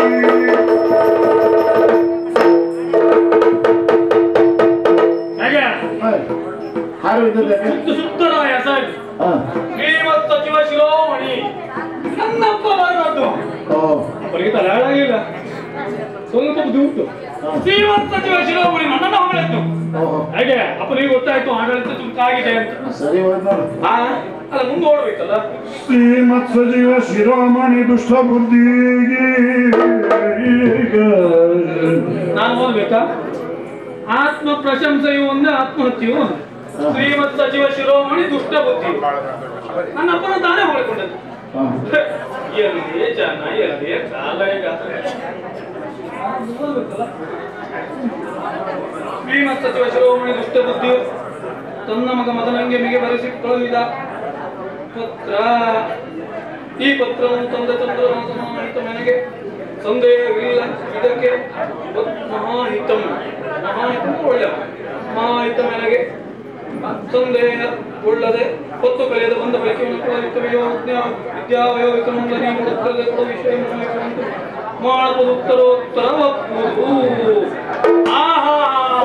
ಹೇಗೆ
ಹಾರು ಇದ್ದದೆ
ಸುತ್ತು ಸುತ್ತರಾಯ ಸರ್
ಹಾ
ಶ್ರೀಮತ್ ಸಚಿವ ಶಿರೋಮಣಿ ನನ್ನಪ್ಪ ಬರದ್ದು
ಓ
ಅವರಿಗೆ ತಲೆಯಾಗಿಲ್ಲ ಸ್ವಲ್ಪ ಬುದ್ಧಿ ಉಂಟು ಶ್ರೀಮಂತ ಸಚಿವ ಶಿರೋಮಣಿ ನನ್ನನ್ನು ಹೊಗಳಿದ್ದು
ಓಹೋ
ಹೇಗೆ ಅಪ್ಪನಿಗೆ ಗೊತ್ತಾಯ್ತು ಆಡಳಿತ ಚುರುಕಾಗಿದೆ ಅಂತ
ಸರಿ ಹೋಯ್ತು ನೋಡು
ಆ, ಅಲ್ಲ ಮುಂದೆ ಓಡ್ಬೇಕಲ್ಲ
ಶ್ರೀಮತ್ ಸಚಿವ ಶಿರೋಮಣಿ ದುಷ್ಟ ಬುದ್ಧಿಗೆ
ನಾನು ಓದ್ಬೇಕಾ ಆತ್ಮ ಪ್ರಶಂಸೆಯು ಒಂದೇ ಆತ್ಮಹತ್ಯೆಯು ಒಂದೇ ಶ್ರೀಮತ್ ಸಚಿವ ಶಿರೋಮಣಿ ದುಷ್ಟ ಬುದ್ಧಿ ನನ್ನ ಅಪ್ಪನ ತಾನೇ ಹೊಳ್ಕೊಂಡದ್ದು
ಹಾ
ಎಲ್ಲಿಯೇ ಜನ ಎಲ್ಲಿಯೇ ಕಾಲ ಈಗ ಶ್ರೀಮತ್ ಸಚಿವ ಶಿರೋಮಣಿ ದುಷ್ಟ ಬುದ್ಧಿಯು ತನ್ನ ಮಗ ಮದನಂಗೆ ಮಿಗೆ ಬರೆಸಿ ಕಳುಹಿದ ಪತ್ರ ಈ ಪತ್ರವನ್ನು ತಂದೆ ಚಂದ್ರನಾಥ ಮಹಾಹಿತ ನನಗೆ ಸಂದೇಹವಿಲ್ಲ ಇದಕ್ಕೆ ಮಹಾಹಿತಂ ಮಹಾಯಿತ ಒಳ್ಳೆ ಮಹಾಯಿತ ಮೇಲೆಗೆ ಸಂದೇಹ ಉಳ್ಳದೆ ಹೊತ್ತು ಕಳೆದ ಬಂದ ಬಳಿಕ ವಿದ್ಯಾವಯೋಗಿಕ ಮಂಡಳಿ ಮಾಡುತ್ತದೆ ಕೊಡುವ ವಿಷಯ ಮಾಡುವುದು ಉತ್ತರೋತ್ತರ ಒಪ್ಪುವುದು ಆಹಾ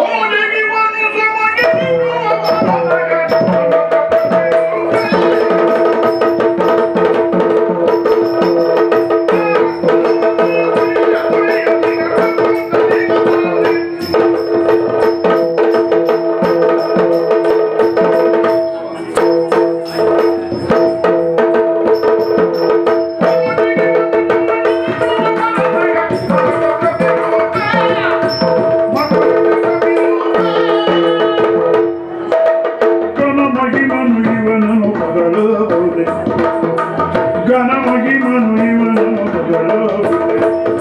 ಘನ ಮಹಿಮನು ಇವನನ್ನು ಬದಲಬಹುದೇ ಘನ ಮಹಿಮನು ಇವನನ್ನು ಬದಲಬಹುದೇ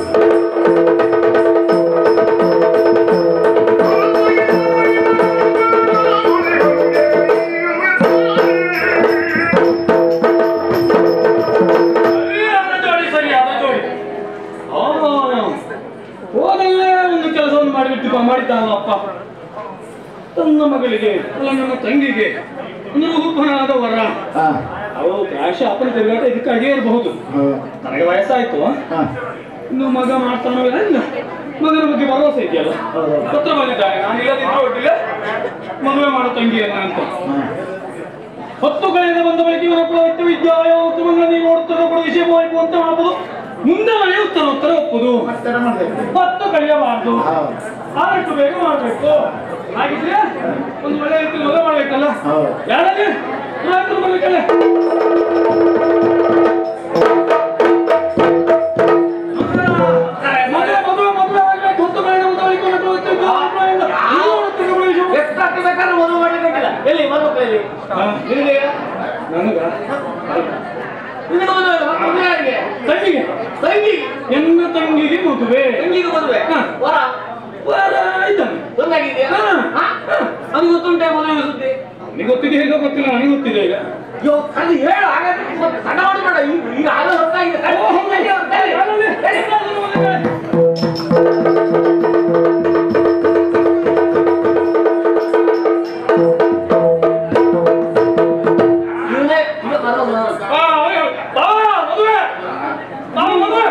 ಸರಿಯಾದ ಜೋಡಿ ಸರಿಯಾದ ಜೋಡಿ ಆ, ಹೋದಲ್ಲೇ ಒಂದು ಕೆಲಸವನ್ನು ಮಾಡಿಬಿಟ್ಟು ಮಾಡಿದ್ದಾನಪ್ಪ ತನ್ನ ಮಗಳಿಗೆ ಅಲ್ಲ ನನ್ನ ತಂಗಿಗೆ ಒಂದು ರೂಪನಾದ ವರ
ಹಾ
ಅವು ಕ್ಯಾಶ ಅಪ್ಪನ ತಿರುಗಾಟ ಇದಕ್ಕಾಗೇ ಇರಬಹುದು
ಹಾ
ನನಗೆ ವಯಸ್ಸಾಯ್ತು
ಹಾ
ಇನ್ನು ಮಗ ಮಾಡ್ತಾನೋ ಇಲ್ಲ ಮಗನ ಬಗ್ಗೆ ಭರವಸೆ ಇದೆಯಲ್ಲ ಪತ್ರ ಬಂದಿದ್ದಾನೆ ನಾನು ಇಲ್ಲದಿದ್ರೆ ಒಟ್ಟಿಗೆ ಮದುವೆ ಮಾಡೋ ತಂಗಿಯನ್ನ ಅಂತ
ಹಾ
ಹತ್ತು ಕಳೆದ ಬಂದ ಬಳಿಕ ಇವರ ಪ್ರವೃತ್ತಿ ವಿದ್ಯಾಯೋಗವನ್ನು ನೀವು ನೋಡುತ್ತಿರೋ ಕೂಡ ವಿಷಯ ಹೋಯ್ತು ಅಂತ ಮಾಡ್ಬೋದು ಮುಂದೆ ಮನೆ ಉತ್ತರ ಉತ್ತರ ಒಪ್ಪುದು
ಮತ್ತರ ಮಾಡ್ಬೇಕು
ಹತ್ತು ಕಳೆಯಬಾರ್ದು
ಹೌದು
ಆದಷ್ಟು ಬೇಗ ಮಾಡಬೇಕು ಹಾಗಿದ್ರೆ ಒಂದು ಒಳ್ಳೆ ರೀತಿ ಮದುವೆ ಮಾಡ್ಬೇಕಲ್ಲ
ಹೌದು.
ಯಾರಲ್ಲಿ ಪುರಾತನ ಬರ್ಬೇಕಲ್ಲ ಮದುವೆ ಮದುವೆ ಮದುವೆ ಆಗ್ಬೇಕು ಹತ್ತು ಕಳೆದ ಬಂದ ಬಳಿಕ ಇವರ ಪ್ರವೃತ್ತಿ ವಿದ್ಯಾಯೋಗವನ್ನು ನೀವು ನೋಡುತ್ತಿರೋ ಕೂಡ ವಿಷಯ
ಎಷ್ಟು ಬೇಕಾದ್ರೆ ಮದುವೆ ಮಾಡಿರ್ಬೇಕಿಲ್ಲ ಎಲ್ಲಿ ಮದುವೆ ಕೈಲಿ ನಿನಗೆ
ನನಗ
ನಿನಗೆ ಮದುವೆ ಇಲ್ಲ, ಮದುವೆ ಯಾರಿಗೆ
ತಂಗಿಗೆ
ತಂಗಿ
ಎನ್ನ ತಂಗಿಗೆ ಮದುವೆ
ತಂಗಿಗೆ ಮದುವೆ
ಹಾ.
ವರ
ವರ ಇದ್ದಾನೆ
ಒಂದಾಗಿದೆಯಾ
ಹಾ.
ಅದು ಗೊತ್ತುಂಟೆ ಮದುವೆ ಸುದ್ದಿ
ನನಗೆ ಗೊತ್ತಿದೆ ಹೇಗೋ ಗೊತ್ತಿಲ್ಲ ನನಗೆ ಗೊತ್ತಿದೆ ಈಗ
ಅಯ್ಯೋ ಅದು ಹೇಳು ಹಾಗಾದ್ರೆ ಮತ್ತೆ ತಡ ಮಾಡಬೇಡ ಈಗ ಈಗ ಆಗ ಹೊತ್ತಾಗಿದೆ ತಡಿ, ತಡಿ, ತಡಿ, ತಡಿ. ಇವನೇ ಈಗ ಬರೋದು ನಾನು.
ಆ, ಅಯ್ಯೋ, ಬಾ, ಮದುವೆ ಬಾ, ಮದುವೆ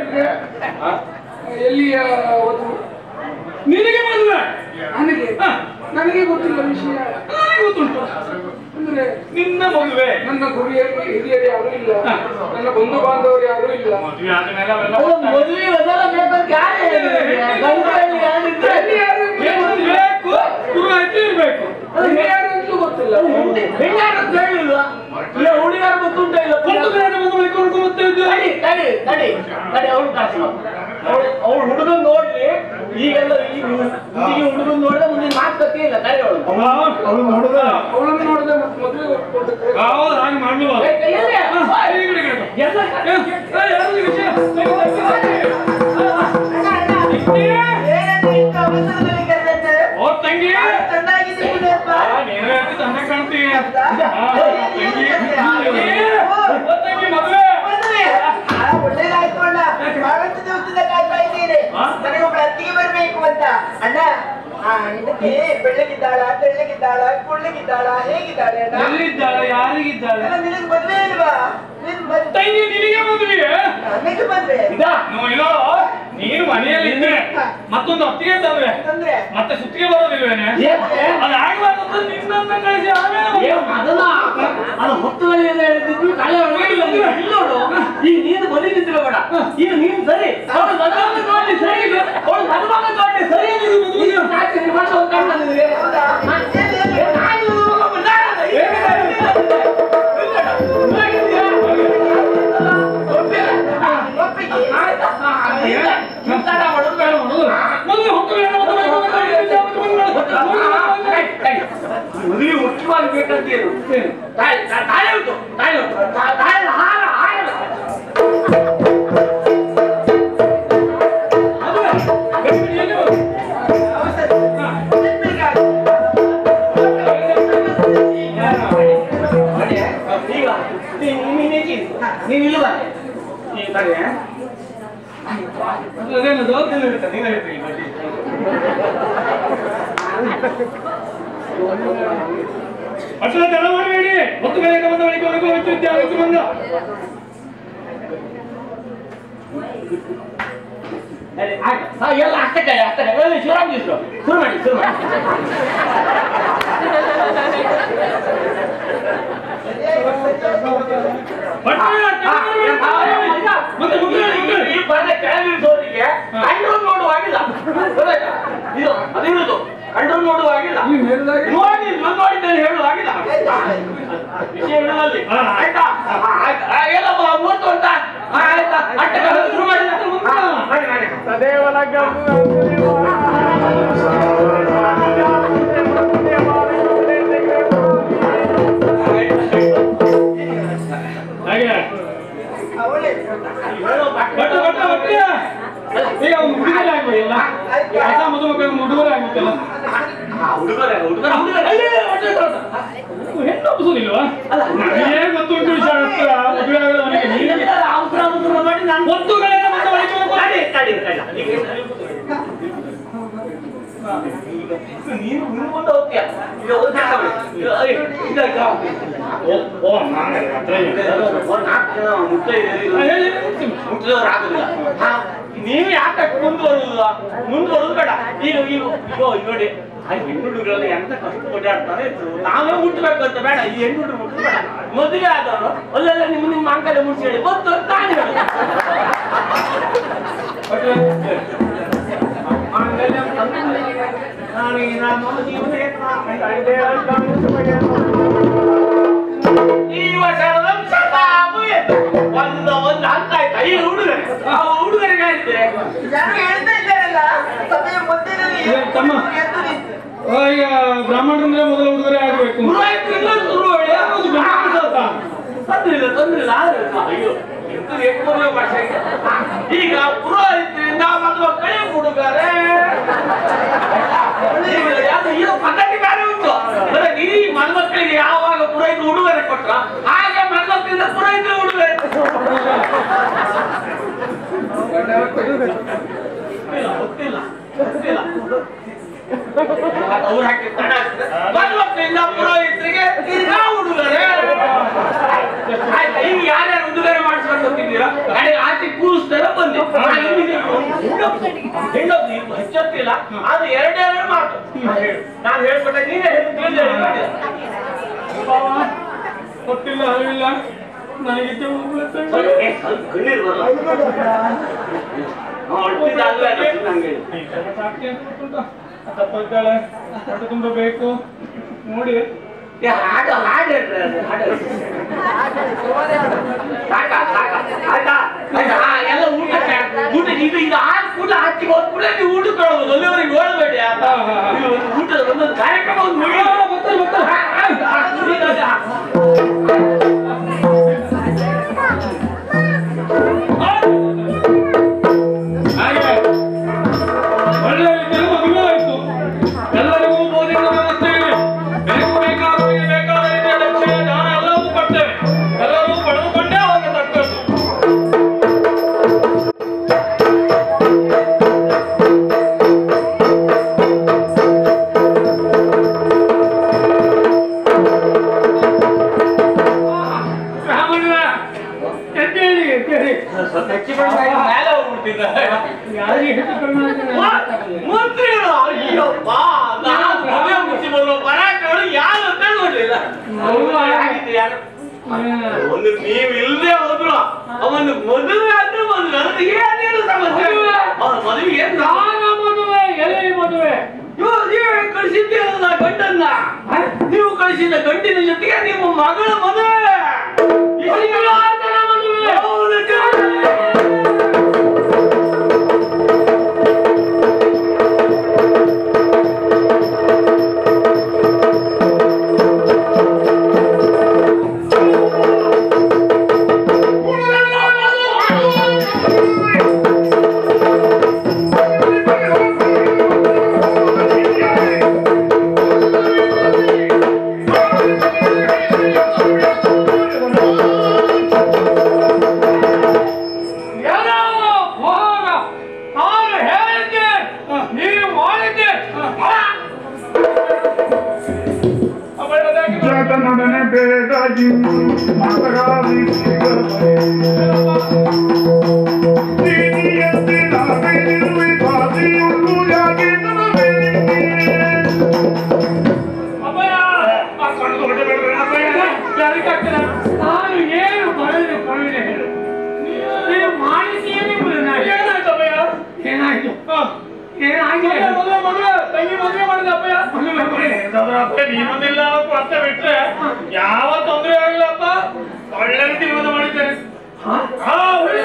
ಎಲ್ಲಿಯ ವಧು
ನಿನಗೆ ಮದುವೆ
ನನಗೆ
ಹಾ,
ನನಗೆ ಗೊತ್ತಿಲ್ಲ ವಿಷಯ
ನನಗೆ ಗೊತ್ತುಂಟು
ಅಂದ್ರೆ
ನಿನ್ನ ಮದುವೆ
ನನ್ನ ಗುರಿಯಲ್ಲಿ ಹಿರಿಯರು ಯಾರು ಇಲ್ಲ
ಹಾ.
ನನ್ನ ಬಂಧು ಬಾಂಧವರು ಯಾರು ಇಲ್ಲ
ಮದುವೆ ಆದ್ಮೇಲೆ ಅವೆಲ್ಲ
ಅದು ಮದುವೆ ಅದೆಲ್ಲ ಬೇಕಂತ ಯಾರು ಹೇಳಿದ್ರು? ಗಂಡಲ್ಲಿ ಯಾರು ಇದ್ರೆ
ಎಲ್ಲಿ ಯಾರು
ಏನು ಬೇಕು ಪುರೋಹಿತ ಇರ್ಬೇಕು
ಎಲ್ಲಿ ಯಾರು ಅಂತಲೂ ಗೊತ್ತಿಲ್ಲ
ಹೆಣ್ಣಾರು ಅಂತ ಹೇಳಿಲ್ವಾ ಇಲ್ಲ ಹುಡುಗಾರು ಗೊತ್ತುಂಟ ಇಲ್ಲ
ಒಂದು ಕಡೆ ಬಂದ ಬಳಿಕ ಹುಡುಗ ಮತ್ತೆ ಇದು.
ತಡಿ ತಡಿ ತಡಿ ತಡಿ ಅವಳು ಕಳ್ಸು ಅವಳು ಅವಳು ಹುಡುಗನ್ ನೋಡ್ಲಿ ಈಗೆಲ್ಲ ಈಗ ಹುಡುಗಿ ಹುಡುಗನ್ ನೋಡಿದ್ರೆ ಮುಂದಿನ ಮಾತುಕತೆ ಇಲ್ಲ ತಡಿ ಅವಳು
ಆ,
ಅವಳು ನೋಡುದ
ಅವಳನ್ನು ನೋಡಿದ್ರೆ ಮತ್ತೆ ಮದುವೆ ಒಪ್ಪಿಕೊಳ್ಬೇಕು.
ಹೌದು ಹಾಗೆ ಮಾಡ್ಲಿಲ್ಲ
ಏ, ಕೈಯಲ್ಲಿ?
ಹಾ, ಈ ಕಡೆ, ಈ ಕಡೆ.
ಎಲ್ಲ
ಏ, ಏ, ಯಾರು ಈ ವಿಷಯ?
ಏನಂದ್ರೆ ಇಂಥ ಅವಸರದಲ್ಲಿ ಕರೆದದ್ದೆ?
ಓ ತಂಗಿ
ಚೆನ್ನಾಗಿದ್ದೀನಿ ಅಪ್ಪ.
ಆ, ನೀನು ಎಷ್ಟು ಚೆನ್ನಾಗಿ ಕಾಣ್ತೀಯ ಆ, ತಂಗಿ ತಂಗಿ. ಓ ತಂಗಿ ಮದುವೆ
ಮದುವೆ? ಆ, ಒಳ್ಳೇದಾಯ್ತು ಅಣ್ಣ ಬಹಳಷ್ಟು ದಿವಸದಿಂದ ಕಾಯ್ತಾ ಇದ್ದೀನಿ
ಹಾ?
ನನಗೆ ಒಬ್ಬಳು ಅತ್ತಿಗೆ ಬರ್ಬೇಕು ಅಂತ ಅಣ್ಣ ಆ ಇದಕ್ಕೆ ಬೆಳ್ಳಗಿದ್ದಾಳ ತೆಳ್ಳಗಿದ್ದಾಳ ಕುಳ್ಳಗಿದ್ದಾಳ ಹೇಗಿದ್ದಾಳೆ ಅಣ್ಣ
ಎಲ್ಲಿದ್ದಾಳೆ ಯಾರಿಗಿದ್ದಾಳೆ
ಅಲ್ಲ, ನಿನಗೆ ಮದುವೆ ಇಲ್ವಾ ನಿನ್ ಮದುವೆ
ತಂಗಿ ನಿನಗೆ ಮದುವೆ
ನನಗೆ ಮದುವೆ
ನೋಯ್ಲೋ ನೀನು ಮನೆಯಲ್ಲಿದ್ದೆ ಮತ್ತೊಂದು ಹೊತ್ತಿಗೆ ತಂದ್ರೆ
ಅಂದ್ರೆ
ಮತ್ತೆ ಸುತ್ತಿಗೆ ಬರೋದಿಲ್ವೇನೆ
ಏಕೆ?
ಅದು ಆಗ್ಬಾರ್ದು ನಿನ್ನನ್ನ ಕಳಿಸಿ ಆಮೇಲೆ
ಏ,
ಮದುವೆ.
ಅದನ್ನ ಅದು ಹೊತ್ತುಗಳಲ್ಲಿ ಎಲ್ಲ ಹೇಳ್ತಿದ್ವಿ ಕಳೆ ಒಳಗೆ ಇಲ್ಲ ನೀವು. ಇಲ್ಲಿ ನೋಡು ಈಗ ನೀನು ಬಂದಿದ್ದಿಲ್ಲ ಬೇಡ ಈಗ ನೀನು ಸರಿ ಅವಳು ಮದುವೆ ನೋಡಿ ಸರಿ ಅವಳು ಮದುವೆ ನೋಡಿ ಸರಿ ನೀನು ಸಾಕು, ನೀನು ಬಂದು ಒಂದು ಕಾರಣ ನಿನಗೆ.
ಹೌದಾ?
ಏ, ನಾನು ನಾನು- ಏ, ಹೇಗಿದ್ದೀಯಾ? ಒಪ್ಪಿಲ್ಲ?
ಒಪ್ಪಿಗೆ
ಆಯ್ತಾ? ಹಾ, ಇಲ್ಲ. ಕಿತ್ತಾಟ ಮಾಡೋದು ಬೇಡ ಮಾಡೋದು.
ಮದುವೆ ಹೊತ್ತು ಬೇಡ, ಮದುವೆ ಬೇಡ, ಮದುವೆ ಬೇಡ, ಮದುವೆ ಬೇಡ.
ಮದುವೆ ಮುಖ್ಯವಾಗಿ ಬೇಕಂತೀರು ತಾಯಿ ತಾ- ತಾಯಿ ಉಂಟು ತಾಯಿ ಉಂಟು ತಾ- ತಾಯಿ ಹಾರ ಹಾರ
ಮದುವೆ. ಗರ್ಭಿಣಿ ಎಲ್ಲಿ ಹೋದ?
ಈಗ ನೀನು ನೀನು ಹೇಗೆ ನೀನು ಇಲ್ವಾ ಈ ತಡೆ
ಅದೇನದು
ನೀನು ಹೇಳ್ತೀನಿ, ನೀನು ಹೇಳ್ತೀನಿ, ಬಡ್ಡಿ.
ಅಷ್ಟರ ಜನ ಮಾಡಬೇಡಿ ಮತ್ತು ಬೇಗ ಬಂದ ಬಳಿಕ ಒಳಗೆ ಹೆಚ್ಚು ವಿದ್ಯಾರ್ಥಿ ಬಂದ
ಸರಿ, ಆಯ್ತು. ಹಾ, ಎಲ್ಲ ಅಷ್ಟೇ ಕಡೆ ಅಷ್ಟೇ ಕಡೆ ಏ, ಶಿವರಾಮ್ ಜಿಸ್ರು ಶುರು ಮಾಡಿ ಶುರು ಮಾಡಿ
ಮತ್ತೆ ಮುಂದೆ ಹೇಳಿ, ಮುಂದೆ ಹೇಳಿ.
ಈ ಬಂದ ಕೆಳಗಿಳಿಸೋರಿಗೆ ಕಂಡ್ರೋಲ್ ಮಾಡುವಾಗಿಲ್ಲ ಗೊತ್ತಾಯ್ತಾ? ಇದು ಅದು ಇರುದು ಕಂಡ್ರೋಲ್ ಮಾಡುವಾಗಿಲ್ಲ
ನೀವು ಹೇಳಿದಾಗ
ನೋಡಿ ನಾನು ನೋಡಿದ್ದೇನೆ ಹೇಳುವಾಗಿಲ್ಲ ವಿಷಯ ಹೇಳುವಲ್ಲಿ
ಹಾ.
ಆಯ್ತಾ ಹಾ, ಆಯ್ತು. ಆ, ಎಲ್ಲ ಬ- ಮೂವತ್ತು ಅಂತ ಹಾ, ಆಯ್ತಾ ಅಟ್ಟ ಕಡೆ ಶುರು ಮಾಡಿ ಹಾ, ಮಾಡಿ ಮಾಡಿ
ಹಾಗೆ
ಅವಳೇ
ಹೇಳೋ ಬಾಕಿ-
ಬಟ್ಟ ಬಟ್ಟ ಬಟ್ಟಿಯ ಈಗ ಒಂದು ಹುಡುಗರೇ ಆಗ್ಬೇಕಲ್ಲ ಹೊಸ ಮದುಮಕ್ಕಳು ಒಂದು ಹುಡುಗರೇ ಆಗ್ಬೇಕಲ್ಲ
ಹಾ, ಹುಡುಗರೇ ಹುಡುಗರ ಹುಡುಗರೇ ಅಯ್ಯೋ, ಹೊಟ್ಟೆ ತೊಳ್ದ.
ಹೆಣ್ಣು ಒಪ್ಪಿಸೋದಿಲ್ವಾ ನನಗೇ ಗೊತ್ತುಂಟು ವಿಷಯ ಹತ್ರ ಮದುವೆ ಆಗೋದು ನನಗೆ ನೀನು
ನೀನೆಲ್ಲ ಅವಸರ ಅವಸರ ಮಾಡಿ ನಾನು
ಒತ್ತುಗಳೇ ಬಂದ ಬಳಿಕ ಹೋಗು.
ತಡಿ, ತಡಿ, ತಡಿ. ಈಗ ಈಗ ನೀನು ಮುಂದ್ಕೊಂಡು ಹೋಗ್ತೀಯ ಈಗ ಒಂದು ಕೆಲಸ ಮಾಡು. ಈಗ, ಅಯ್ಯ್, ಈಗ, ಈಗ.
ಓ, ಓ, ನಾನು ಹತ್ರ ಇದೆ.
ಒಂದು ನಾಲ್ಕು ಜನ ಮುತ್ತೈದೆಯರು
ಹಾ, ಹೇಳಿ,
ಇದ್ದಾರೆ.
ಹೇಳಿ.
ಮುಟ್ಟಿದವರು ಆಗುದಿಲ್ಲ ಹಾ, ನೀವು ಯಾಕೆ ಮುಂದುವರುವುದಿಲ್ಲ ಮುಂದುವರುದು ಬೇಡ ಈಗ ಈಗ ಇಗೋ ಇಲ್ಲಿ ನೋಡಿ ಆ ಹೆಣ್ಣುಡುಗರೆಲ್ಲ ಎಂತ ಕಷ್ಟ ಓಡಾಡ್ತಾರೆ ನಾವೇ ಮುಟ್ಟಬೇಕು ಅಂತ ಬೇಡ ಈ ಹೆಣ್ಣುಡುಗರು ಮುಟ್ಟದು ಬೇಡ ಮದುವೆ ಆದವರು ಅಲ್ಲೆಲ್ಲ ನಿಮ್ಮ ನಿಮ್ಮ ಅಂಕಲೆ ಮುಟ್ಸಿ ಹೇಳಿ ಬಂತು ಅಂತ ನಾನು ಹೇಳುದು. ಮಾಂಗಲ್ಯಂ ತಂತು ನಾನೀಗ ನಾನು ಜೀವನೇ ಈ ವರ್ಷದ ಶತಾಬು ಒಂದು ಒಂದು ಹಂತ ಆಯ್ತಾ ಈ ಹುಡುಗರು ಆ ಹುಡುಗರಿಗೆ ಹೇಳ್ತಾರೆ
ಯಾರು ಹೇಳ್ತಾ ಇದ್ದಾರಲ್ಲ ಸಭೆಯ ಮಧ್ಯದಲ್ಲಿ
ಏ, ತಮ್ಮ.
ಎದ್ದು ನಿಂತು.
ಓ, ಈಗ ಬ್ರಾಹ್ಮಣರಿಂದ ಮೊದಲ ಹುಡುಗರೇ ಆಗ್ಬೇಕು
ಪುರೋಹಿತರಿಂದ ಶುರು ಹೇಳಿ
ಯಾವುದು ಬ್ರಾಹ್ಮಣ ಸಾಕ?
ತೊಂದ್ರೆ ಇಲ್ಲ ತೊಂದ್ರೆ ಇಲ್ಲ ಆದ್ರೆ ಅಯ್ಯೋ ಎಂತ ಏಕಮದುವೆ ಭಾಷೆ ಇದೆ. ಈಗ ಪುರೋಹಿತರಿಂದ ಮದುವೆ ಕೈ ಹುಡುಗರೆ ಈಗ ಯಾವ್ದು ಇದು ಪದ್ಧತಿ ಬೇರೆ ಉಂಟು ಅಂದ್ರೆ ಈ ಮನ್ಮಕ್ಕಳಿಗೆ ಯಾವಾಗ ಪುರೋಹಿತ ಉಡುಗೊರೆ ಕೊಟ್ರ ಹಾಗೆ ಮನ್ಮಕ್ಕಳಿಂದ ಪುರೋಹಿತ ಉಡುಗೊರೆ ಗೊತ್ತಿಲ್ಲ ಗೊತ್ತಿಲ್ಲ ಗೊತ್ತಿಲ್ಲ ಅವ್ರು ಹಾಕಿರ್ತಾರೆ ಮನ್ಮಕ್ಕಳಿಂದ ಪುರೋಹಿತರಿಗೆ ಈಗ ಉಡುಗೊರೆ ಆಯ್ತಾ ಈಗ ಯಾರ್ಯಾರು ಉಡುಗೊರೆ ಮಾಡಿಸ್ಕೊಂಡು ಹೋಗ್ತಿದ್ದೀರಾ ಕಡೆ ಆಚೆ ಕೂರಿಸ್ತಾರೆ ಬಂದೆ ಹೆಣ್ಣೊಬ್ಬ ಈಗ ಹೆಚ್ಚೊತ್ತಿಲ್ಲ ಅದು ಎರಡೇ ಎರಡು ಮಾತು ನಾನು ಹೇಳು. ನಾನು ಹೇಳ್ಕೊಟ್ಟೆ ನೀನೇ ಹೇಳಿ ತಿಳಿದು ಹೇಳಿ ಮಾಡಿದ.
ಗೊತ್ತಿಲ್ಲ ಅರಿವಿಲ್ಲ ನನಗೆ ಚೆವು ಬೀಳುತ್ತೆ.
ಸ್ವಲ್ಪ ಏ, ಸ್ವಲ್ಪ ಕಣ್ಣೀರು ಬರಲ್ಲ ಹೊಟ್ಟಿದ ಅಲ್ವೇ ಅದು ನಂಗೆ ಹೇಳು.
ಈ ಸ್ವಲ್ಪ ಸಾಕ್ಷಿ ಅಂತ ಗೊತ್ತುಂಟಾ? ತಪ್ಪಿದ್ದಾಳೆ ಹೊಟ್ಟೆ ತುಂಬ ಬೇಕು ನೋಡಿ
ಏ, ಹಾಡು ಹಾಡು ಹೇಳ್ರಿ ಅದು, ಹಾಡು ಹೇಳ್ರಿ. ಸಾಕಾ ಸಾಕಾ ಆಯ್ತಾ ಆಯ್ತಾ ಹಾ, ಎಲ್ಲ ಊಟಕ್ಕೆ ಊಟ ಇದು ಇದು ಆದ ಕೂಡಲೇ ಹಚ್ಚಿಗೆ ಹೋದ ಕೂಡಲೇ ನೀವು ಊಟ ಕೊಡ್ಬೋದು ಅಲ್ಲಿವರೆಗೆ ನೋಡಬೇಡಿ ಆತ
ಹಾ, ಹಾ, ಹಾ.
ಇದು ಒಂದು ಊಟದ ಒಂದೊಂದು ಕಾರ್ಯಕ್ರಮ ಒಂದು ಮುಗಿ
ಆ, ಗೊತ್ತಲ್ಲ, ಗೊತ್ತಲ್ಲ.
ಹಾ, ಆಯ್ತು, ಆಯ್ತು, ಈಗ ಅದು, ಹಾ.
ಹಾಗೆ ಒಳ್ಳೆ ರೀತಿಯಲ್ಲಿ ಮದುವೆ ಆಯ್ತು ಎಲ್ಲರಿಗೂ ಭೋಜನದ ವ್ಯವಸ್ಥೆ ಇದೆ ಬೇಕು ಬೇಕಾದವರಿಗೆ ಬೇಕಾದ ರೀತಿಯ ದಕ್ಷಿಣೆ ದಾನ ಎಲ್ಲವೂ ಕೊಡ್ತೇವೆ ಎಲ್ಲರೂ ಪಡೆದುಕೊಂಡೇ ಹೋಗತಕ್ಕದ್ದು ಬ್ರಾಹ್ಮಣರ ಎದ್ದೇಳಿ ಎದ್ದೇಳಿ
ಸ್ವಲ್ಪ ಹೆಚ್ಚು ಕಡಿಮೆ ಆಗಿ ಮೇಲೆ ಹೋಗ್ಬಿಡ್ತಿದ್ದ
ಯಾರಿಗೆ ಹೆಚ್ಚು ಕಡಿಮೆ ಆಗಿದೆ?
ಮಂತ್ರಿಗಳು ಅಯ್ಯಪ್ಪ ನಾನು ಮದುವೆ ಮುಗಿಸಿ ಬರುವ ಪರಾಟಗಳು ಯಾರು ಅಂತ ನೋಡ್ಲಿಲ್ಲ ಮದುವೆ ಆಗಿದ್ದು ಯಾರು ಒಂದು ನೀವು ಇಲ್ಲದೆ ಹೋದ್ರು ಅವನು ಮದುವೆ ಆದ್ರೂ ಒಂದು ನನಗೆ ಏನೇನು ಸಮಸ್ಯೆ ಅವನ ಮದುವೆ ಏನ್
ಯಾರ ಮದುವೆ ಎಲ್ಲಿ ಮದುವೆ
ಇವಾಗ ನೀವೇ ಕಳಿಸಿದ್ದೀರಲ್ಲ ಗಂಡನ್ನ ನೀವು ಕಳಿಸಿದ ಗಂಡಿನ ಜೊತೆಗೆ ನಿಮ್ಮ ಮಗಳ ಮದುವೆ ಇಷ್ಟೆಲ್ಲ ಮದುವೆ ಹೌದು ಕಣೆ.
Thank you. ಆತನೊಡನೆ ಬೇಡಗಿ ಮಾತಗಾದಿ ನೀನಿಯಂತೆ ನಾವೇನಿರುವೆ ಬಾದಿಯುಳ್ಳು ಯಾಕೆ ನನ್ನ ಬೇಡಿಕೆ
ಅಪ್ಪಯ್ಯ ಆ ಕಣ್ಣು ದೊಡ್ಡ ಬೇಡ ಅಪ್ಪಯ್ಯ ಯಾರಿಗಾಗ್ತದ ನಾನು ಏನು ಬರಲಿ ಬರಲಿ ಹೇಳು ನೀವು ಮಾಡಿದ್ದೀರಿ ಏನಾಯ್ತು ಅಪ್ಪಯ್ಯ ಏನಾಯ್ತು ಏನಾಗಿದೆ ಮದುವೆ ಮದುವೆ ತಂಗಿ ಮದುವೆ ಮಾಡಿದ ಅಪ್ಪಯ್ಯ ಅಪ್ಪಯ್ಯ ನೀನೊಂದಿಲ್ಲ ಅರ್ಥ ಬಿಟ್ರೆ ಯಾವ ತೊಂದರೆ ಆಗಿಲ್ಲಪ್ಪ ಒಳ್ಳೆ ಜೀವನ ಮಾಡಿದ್ದೇನೆ ಹಾ ಒಳ್ಳೆ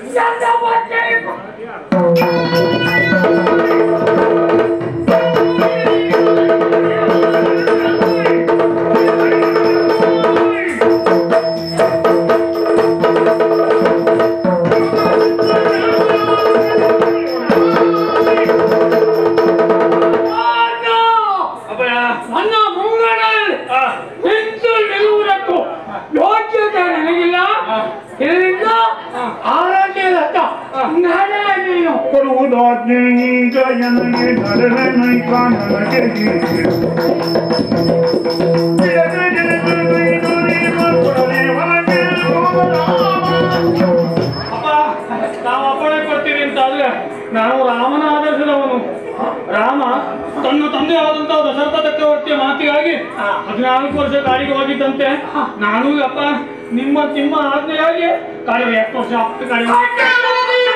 ಅಪ್ಪಯ್ಯ
ನನ್ನ ಮುಂಗಡಲ್ಲಿ ನಿಂತು ನಿಲ್ಲುವುದಕ್ಕೂ ಯೋಗ್ಯತೆ ನನಗಿಲ್ಲ ಇದರಿಂದ ಆರೋಗ್ಯದತ್ತ ನಡೆ ನೀನು
ಕೊಡುವುದಾಜ್ಞೆ ಈಗ ನನಗೆ ನಡೆವೆ ನೈಕ ನನಗೆ ಹೀಗೆ. ಬಿಡದೆ ಗೆಳೆಯರು ಇದು ನಿಮ್ಮ ಕೊಡದೆ ಒಳಗೆ ಹೋಗಲಾಮ.
ಅಪ್ಪ ನಾವು ಅಪ್ಪಣೆ ಕೊಡ್ತೀವಿ ಅಂತ ಆದ್ರೆ ನಾವು ರಾಮನ ಆದರ್ಶದವನು ರಾಮ ತನ್ನ ತಂದೆ ಆದಂತಹ ದಶರಥ ಚಕ್ರವರ್ತಿಯ ಮಾತಿಗಾಗಿ ಹದಿನಾಲ್ಕು ವರ್ಷ ಕಾಡಿಗೆ ಹೋಗಿದ್ದಂತೆ ನಾನು ಅಪ್ಪ ನಿಮ್ಮ ನಿಮ್ಮ ಆಜ್ಞೆಯಾಗಿ ಕಾಡಿಗೆ ಎಷ್ಟು ವರ್ಷ ಆಗ್ತದೆ ಕಾಡಿಗೆ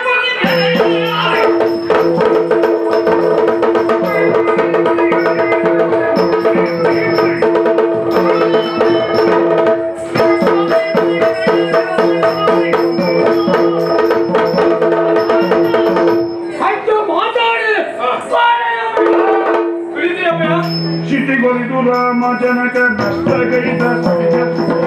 ಹೆಚ್ಚು ಮಾತಾಡಿ
ಹಿಡಿದಿ ಅಪ್ಪಯ್ಯ
ಶಿಟಿಗೊಲಿದು ರಾಮ ಜನಕ ನಷ್ಟಗೈದ ಸತ್ಯ.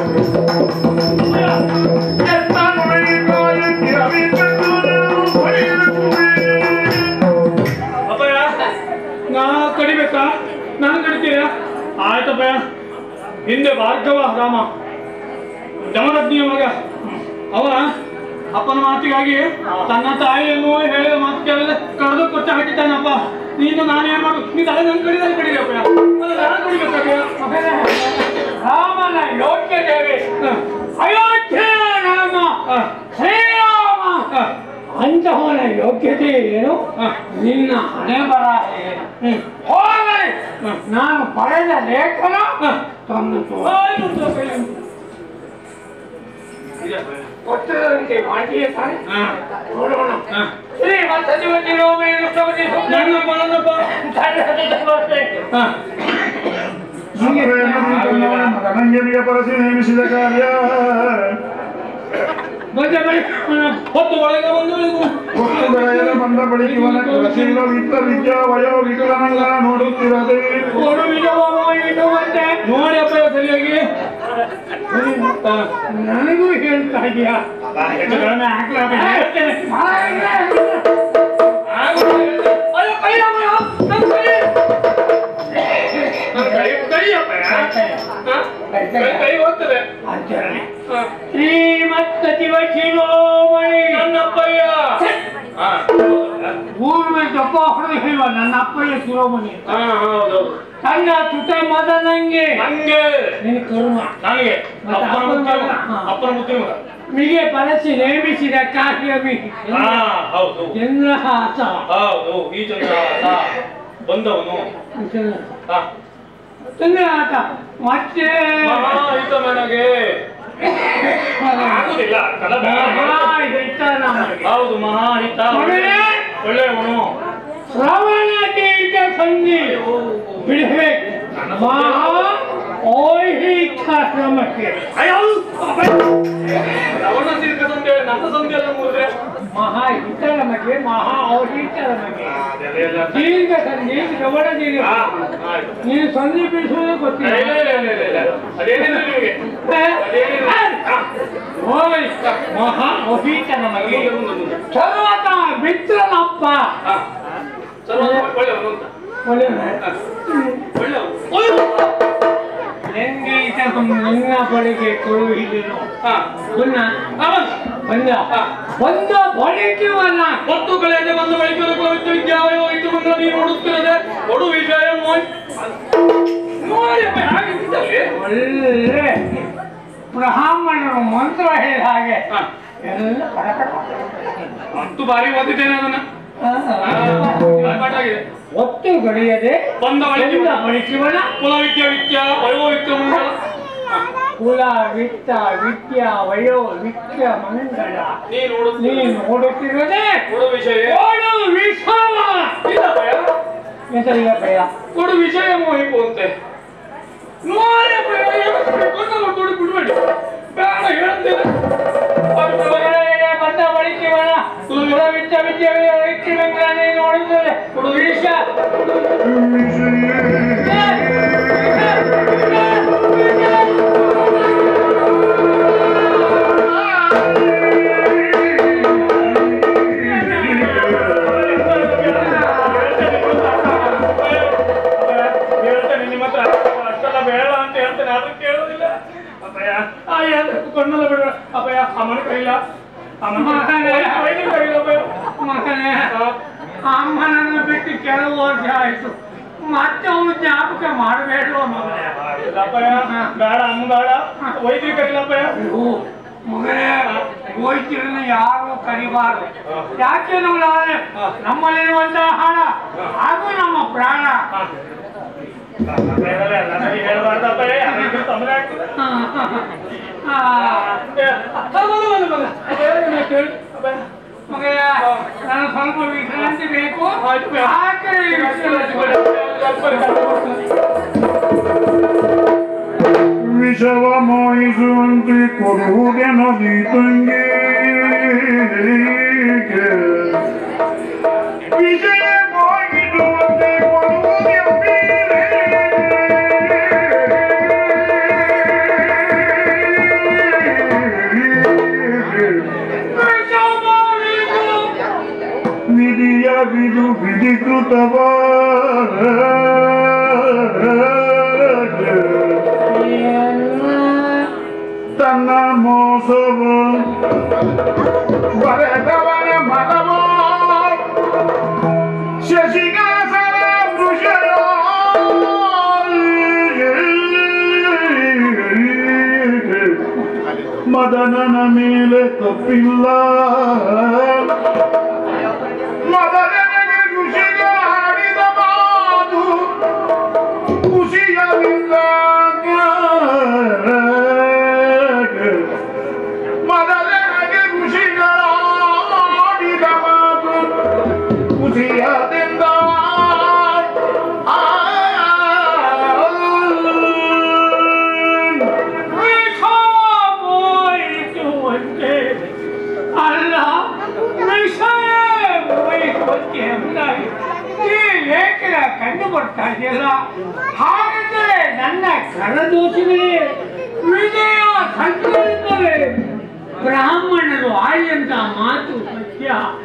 ಎತ್ತ ನುಡಿಗಾಯಕ್ಕೆ ಅವಿತದ್ದು ನಾನು ಬಯಸುವೆ.
ಅಪ್ಪಯ್ಯ ನಾ ಕಡಿಬೇಕಾ ನಾನು ಕಡಿತೀರಾ ಆಯ್ತಪ್ಪಯ್ಯ ಹಿಂದೆ ಭಾರ್ಗವ ರಾಮ ಜಮದಗ್ನಿಯ ಮಗ ಅವ ಅಪ್ಪನ ಮಾತಿಗಾಗಿ ತನ್ನ ತಾಯಿಯನ್ನು ಹೇಳಿದ ಮಾತು ಕೇಳಿದ್ರೆ ಕಳೆದು ಕೊಟ್ಟ ಹಾಕಿದ್ದಾನಪ್ಪ ನೀನು ನಾನೇನ್ ಮಾಡು ನೀ ತಲೆ ನನ್ ಕಡಿದಲ್ಲಿ ಕಡಿಬೇಕಯ್ಯ ನಾನು ಕಡಿಬೇಕಾಗ್ಯ
ರಾಮನ ಯೋಗ್ಯತೆ ಅಯೋಧ್ಯೆ ರಾಮ ಶ್ರೀರಾಮ ಅಂತಹವನ ಯೋಗ್ಯತೆ ಏನು ನಿನ್ನ ಹಣೆ ಬರ ಏನು ಹೋಗಲಿ ನಾನು ಪಡೆದ ಲೇಖನ ತನ್ನ ಕೊಟ್ಟದಂತೆ ಮಾಡಿಯೇ ತಾನೆ ನೋಡೋಣ ಶ್ರೀಮತ್ ಸಚಿವತಿ ರೋಮೇನು ಸವತಿ
ನನ್ನಪ್ಪ ನನ್ನಪ್ಪ
ಸುಂದರೇನ ನೀತನ್ನವನ ಮಗನಂಗೆ ಪರಸಿ ನೇಮಿಸಿದ ಕಾರ್ಯ
ಬಂದ ಬಳಿಕ ಹೊತ್ತು ಒಳಗೆ ಬಂದು
ಹೊತ್ತು ಬೆಳೆಯಲು ಬಂದ ಬಳಿಕ ಇವನ ಕಲಸಿಲ್ಲ ವಿತ್ತ ವಿದ್ಯಾ ವಯೋ ವಿಕಲನಲ್ಲ ನೋಡುತ್ತಿರದೆ
ಕೊಡು ವಿಜಯವಾಮ ಇಡುವಂತೆ ನೋಡಿ ಅಪ್ಪ ಸರಿಯಾಗಿ
ನನಗೂ ಹೇಳ್ತಾ ಇದೆಯಾ
ಹೆಚ್ಚುಗಳನ್ನ ಹಾಕ್ಲಾಕ ಹೇಳ್ತೇನೆ
ಅಯ್ಯೋ ಕೈಯಮ್ಮ ನನ್ನ ಕೈ
ನನ್ನ ಕೈ ಕೈ ಅಪ್ಪ ಕೈ ಕೈ ಹೋಗ್ತದೆ
ಆಚರಣೆ ಶ್ರೀಮತ್ ಸಚಿವ ಶಿರೋಮಣಿ
ನನ್ನಪ್ಪಯ್ಯ ಹಾ
ಊರ್ಮೆ ದಪ್ಪ ಹೊಡೆದು ಹೇಳುವ ನನ್ನ ಅಪ್ಪಯ್ಯ ಶಿರೋಮಣಿ
ಹಾ ಹೌದು
ತನ್ನ ತುಟ ಮದ ನಂಗೆ
ನಂಗೆ
ನಿನ್ನ ಕರ್ಮ
ನನಗೆ
ಮತ್ತೆ
ಅಪ್ಪನ
ಅಪ್ಪನ
ಮುಖ್ಯ
ಮಗ? ಹಾ.
ಅಪ್ಪನ ಮುಖ್ಯ ಮಗ
ಮಿಗೆ ಪರಸಿ ನೇಮಿಸಿದ ಕಾಶ್ಯಮಿ
ಹಾ ಹೌದು
ಚಂದ್ರಹಾಸ
ಹೌದು ಈ ಚಂದ್ರಹಾಸ ಬಂದವನು ಹಾ
ಚಂದ್ರಹಾಸ ಮತ್ತೆ
ಮಹಾಹಿತ ನನಗೆ ಆಗುದಿಲ್ಲ ಕಲಬೆ.
ಮಹಾಹಿತ ನಮಗೆ.
ಹೌದು ಮಹಾಹಿತ
ಮಗನೇ!
ಒಳ್ಳೆಯವನು
ಶ್ರವಣ ತೀರ್ಥ ಸಂಧಿ ಬಿಡಬೇಕು ಮಹಾ ಓಹಿತ ಶ್ರಮಕ್ಕೆ
ಅಯ್ಯೋ ಅವನ ತೀರ್ಥ ಸಂಧ್ಯೆ ನನ್ನ ಸಂಧ್ಯೆ ಎಲ್ಲ ಮುಗಿದ್ರೆ
ಮಹಾ ಹಿತ ನಮಗೆ ಮಹಾ ಔಹಿತ ನಮಗೆ
ಅದೆಲ್ಲ
ದೀರ್ಘ ಸಂಧಿ ಶ್ರವಣ ದೀರ್ಘ
ಹಾ, ಆಯ್ತು.
ನೀನು ಸಂಧಿ ಬಿಡಿಸುವುದು ಗೊತ್ತಿಲ್ಲ
ಇಲ್ಲ, ಇಲ್ಲ, ಇಲ್ಲ, ಇಲ್ಲ, ಇಲ್ಲ. ಅದೇನಿಲ್ಲ ನಿಮಗೆ ಅದೇನಿಲ್ಲ. ಹಾ.
ಓಯ್ ಮಹಾ ಔಹಿತ ನಮಗೆ
ಮುಂದೆ, ಮುಂದೆ, ಮುಂದೆ.
ಸರ್ವತ ಮಿತ್ರನಪ್ಪ
ಹಾ. ಸ್ವಲ್ಪ ಒಳ್ಳೆಯವನು ಅಂತ.
ಒಳ್ಳೆಯವ.
ಹಾ. ಒಳ್ಳೆಯವನು.
ಲಂಘಿತ ನಿನ್ನ ಬಳಿಗೆ ಕೊಡುವುದಿಲ್ಲ
ಹಾ.
ಪುಣ್ಯ
ಅವನು.
ಬಂದ
ಹಾ.
ಬಂದ ಬಳಿಕವನ್ನ
ಮತ್ತು ಕಳೆಯದೆ ಬಂದ ಬಳಿಕ ಪವಿತ್ರ ವಿದ್ಯಾವಯ ವೈದ್ಯ ಬಂದ ನೀನು ನೋಡುತ್ತಿರದೆ ಕೊಡು ವಿಷಯ ನೋಡಿ ನೋಡಿ ಅಪ್ಪ, ಹಾಗೆ ಇದ್ದಲ್ಲಿ.
ಒಳ್ಳೆ ಬ್ರಾಹ್ಮಣರು ಮಂತ್ರ ಹೇಳಿದ ಹಾಗೆ
ಹ.
ಎಲ್ಲ ಕಡಕಡ
ಅಂತೂ ಬಾರಿ ಓದಿದ್ದೇನೆ ಅದನ್ನ
ಆ,
ಆ, ಪಾಠಾಗಿದೆ.
ಒತ್ತು ಗಡಿಯದೆ
ಬಂದ ಬಳಿಕ
ಬಂದ ಬಳಿಕವನ
ಕುಲ ವಿದ್ಯಾ ವಿದ್ಯಾ ವಯೋ ವಿಕ್ರಮಂಗಳ
ಕುಲ ವಿತ್ತ ವಿದ್ಯ ವಯೋ ವಿದ್ಯ ಮಂಗಳ
ನೀ ನೋಡು
ನೀ ನೋಡುತ್ತಿರುವುದೇ
ಕೊಡು ವಿಷಯ
ಓಡು ವಿಷಮ
ಇಲ್ಲ ಭಯ
ಎಂತಲ್ಲ ಭಯ
ಕೊಡು ವಿಷಯ ಮೋಹಿಪು ಅಂತೆ ನೋರೆ ಭಯ ಎಬ್ಬಿಸ್ಬೇಕು ಅಂತ ನಾವು ಕೊಡು ಬಿಡ್ಬೇಡಿ ಬೇಡ ಹೇಳ್ತೇನೆ ಅವ್ರು
ಕುಲಗಡೆಯದೆ ಬಂದ ಬಳಿಕವನ ಕುಲ ವಿತ್ತ ವಿದ್ಯ ವಯೋ ವಿದ್ಯ ಮಂಗಳ ನೀ ನೋಡುತ್ತದೆ ಕೊಡು ವಿಷ
ಹೇಳ್ತೇನೆ ನಿಮ್ಮ ಹತ್ರ ಅಷ್ಟೆಲ್ಲ ಬೇಡ ಅಂತ ಹೇಳ್ತೇನೆ ಆದ್ರೂ ಕೇಳೋದಿಲ್ಲ ಅಪ್ಪಯ್ಯ ಆ ಏನು ಕಣ್ಣಲ್ಲ ಬಿಡ ಅಪ್ಪಯ್ಯ ಅಮ್ಮನ ಕೈಲ ಅಮ್ಮನ
ಮಗನೇ.
ಕೈಲಿ ಕೈಲ ಅಪ್ಪಯ್ಯ
ಮಗನೇ ಅಮ್ಮನನ್ನು ಬಿಟ್ಟು ಕೆಲವು ವರ್ಷ ಆಯ್ತು ಮತ್ತೆ ಅವನು ಜ್ಞಾಪಕ ಮಾಡಬೇಡುವ ಮಗನೇ
ಇಲ್ಲ ಅಪ್ಪಯ್ಯ ಬೇಡ ಅಮ್ಮ ಬೇಡ ವೈದ್ಯರು ಕರೀಲ ಅಪ್ಪಯ್ಯ
ಓ, ಮಗನೇ ವೈದ್ಯರನ್ನ ಯಾರು ಕರಿಬಾರದು ಯಾಕೆ ನೋಡಾರೆ ನಮ್ಮಲ್ಲಿರುವಂತಹ ಹಣ ಹಾಗೂ ನಮ್ಮ ಪ್ರಾಣ
ಹೇಳ್ಬಾರ್ದು ಅಪ್ಪಯ್ಯ ಯಾರಿಗೂ ತೊಂದರೆ ಆಗ್ತದೆ
ಆ, ಮಗನೇ ನಾನು ಸ್ವಲ್ಪ ವಿಶ್ರಾಂತಿ ಬೇಕು ಯಾಕೆ ಈ ವಿಶ್ರಾಂತಿ ಬೇಕು?
ವಿಷವ ಮೋಹಿಸುವಂತೆ ಕೊಡುವುದೇ ನದಿ ತಂಗಿ ವಿಷಯ ಮೋಹಿಸುವಂತೆ ಕೊಡುವುದೇ ವಿಧಿಯ ವಿಧು ವಿಧಿಕೃತವ ತನ್ನ ಮೋಸವ ಬರೆದವನ ಮನವ ಶಶಿಗಾಸನ ವೃಷಯ ಮದನನ ಮೇಲೆ ತಪ್ಪಿಲ್ಲ ಮದನನಿಗೆ ಋಷಿಗ ಆಡಿದ ಮಾತು ಖುಷಿಯಲಿಲ್ಲ ಮದನನಿಗೆ ಋಷಿಗಳ ಆಡಿದ ಮಾತು ಖುಷಿಯದಿಂದ
ವಿಷಮೋಹಿಸುವಂತೆ ಅಲ್ಲ ವಿಷಯ ಮೋಹಿಸುವಂತೆ ಎಂಬುದಾಗಿ ಈ ಲೇಖನ ಕಂಡು ಬರ್ತಾ ಇದೆಯಲ್ಲ ಹಾಗಿದ್ದರೆ ನನ್ನ ಕರದೋಷಗಳೇ ವಿಜಯ ಸಂಕಲ್ಪವೇ ಬ್ರಾಹ್ಮಣರು ಆಳಿಯಂತ ಮಾತು ಸತ್ಯ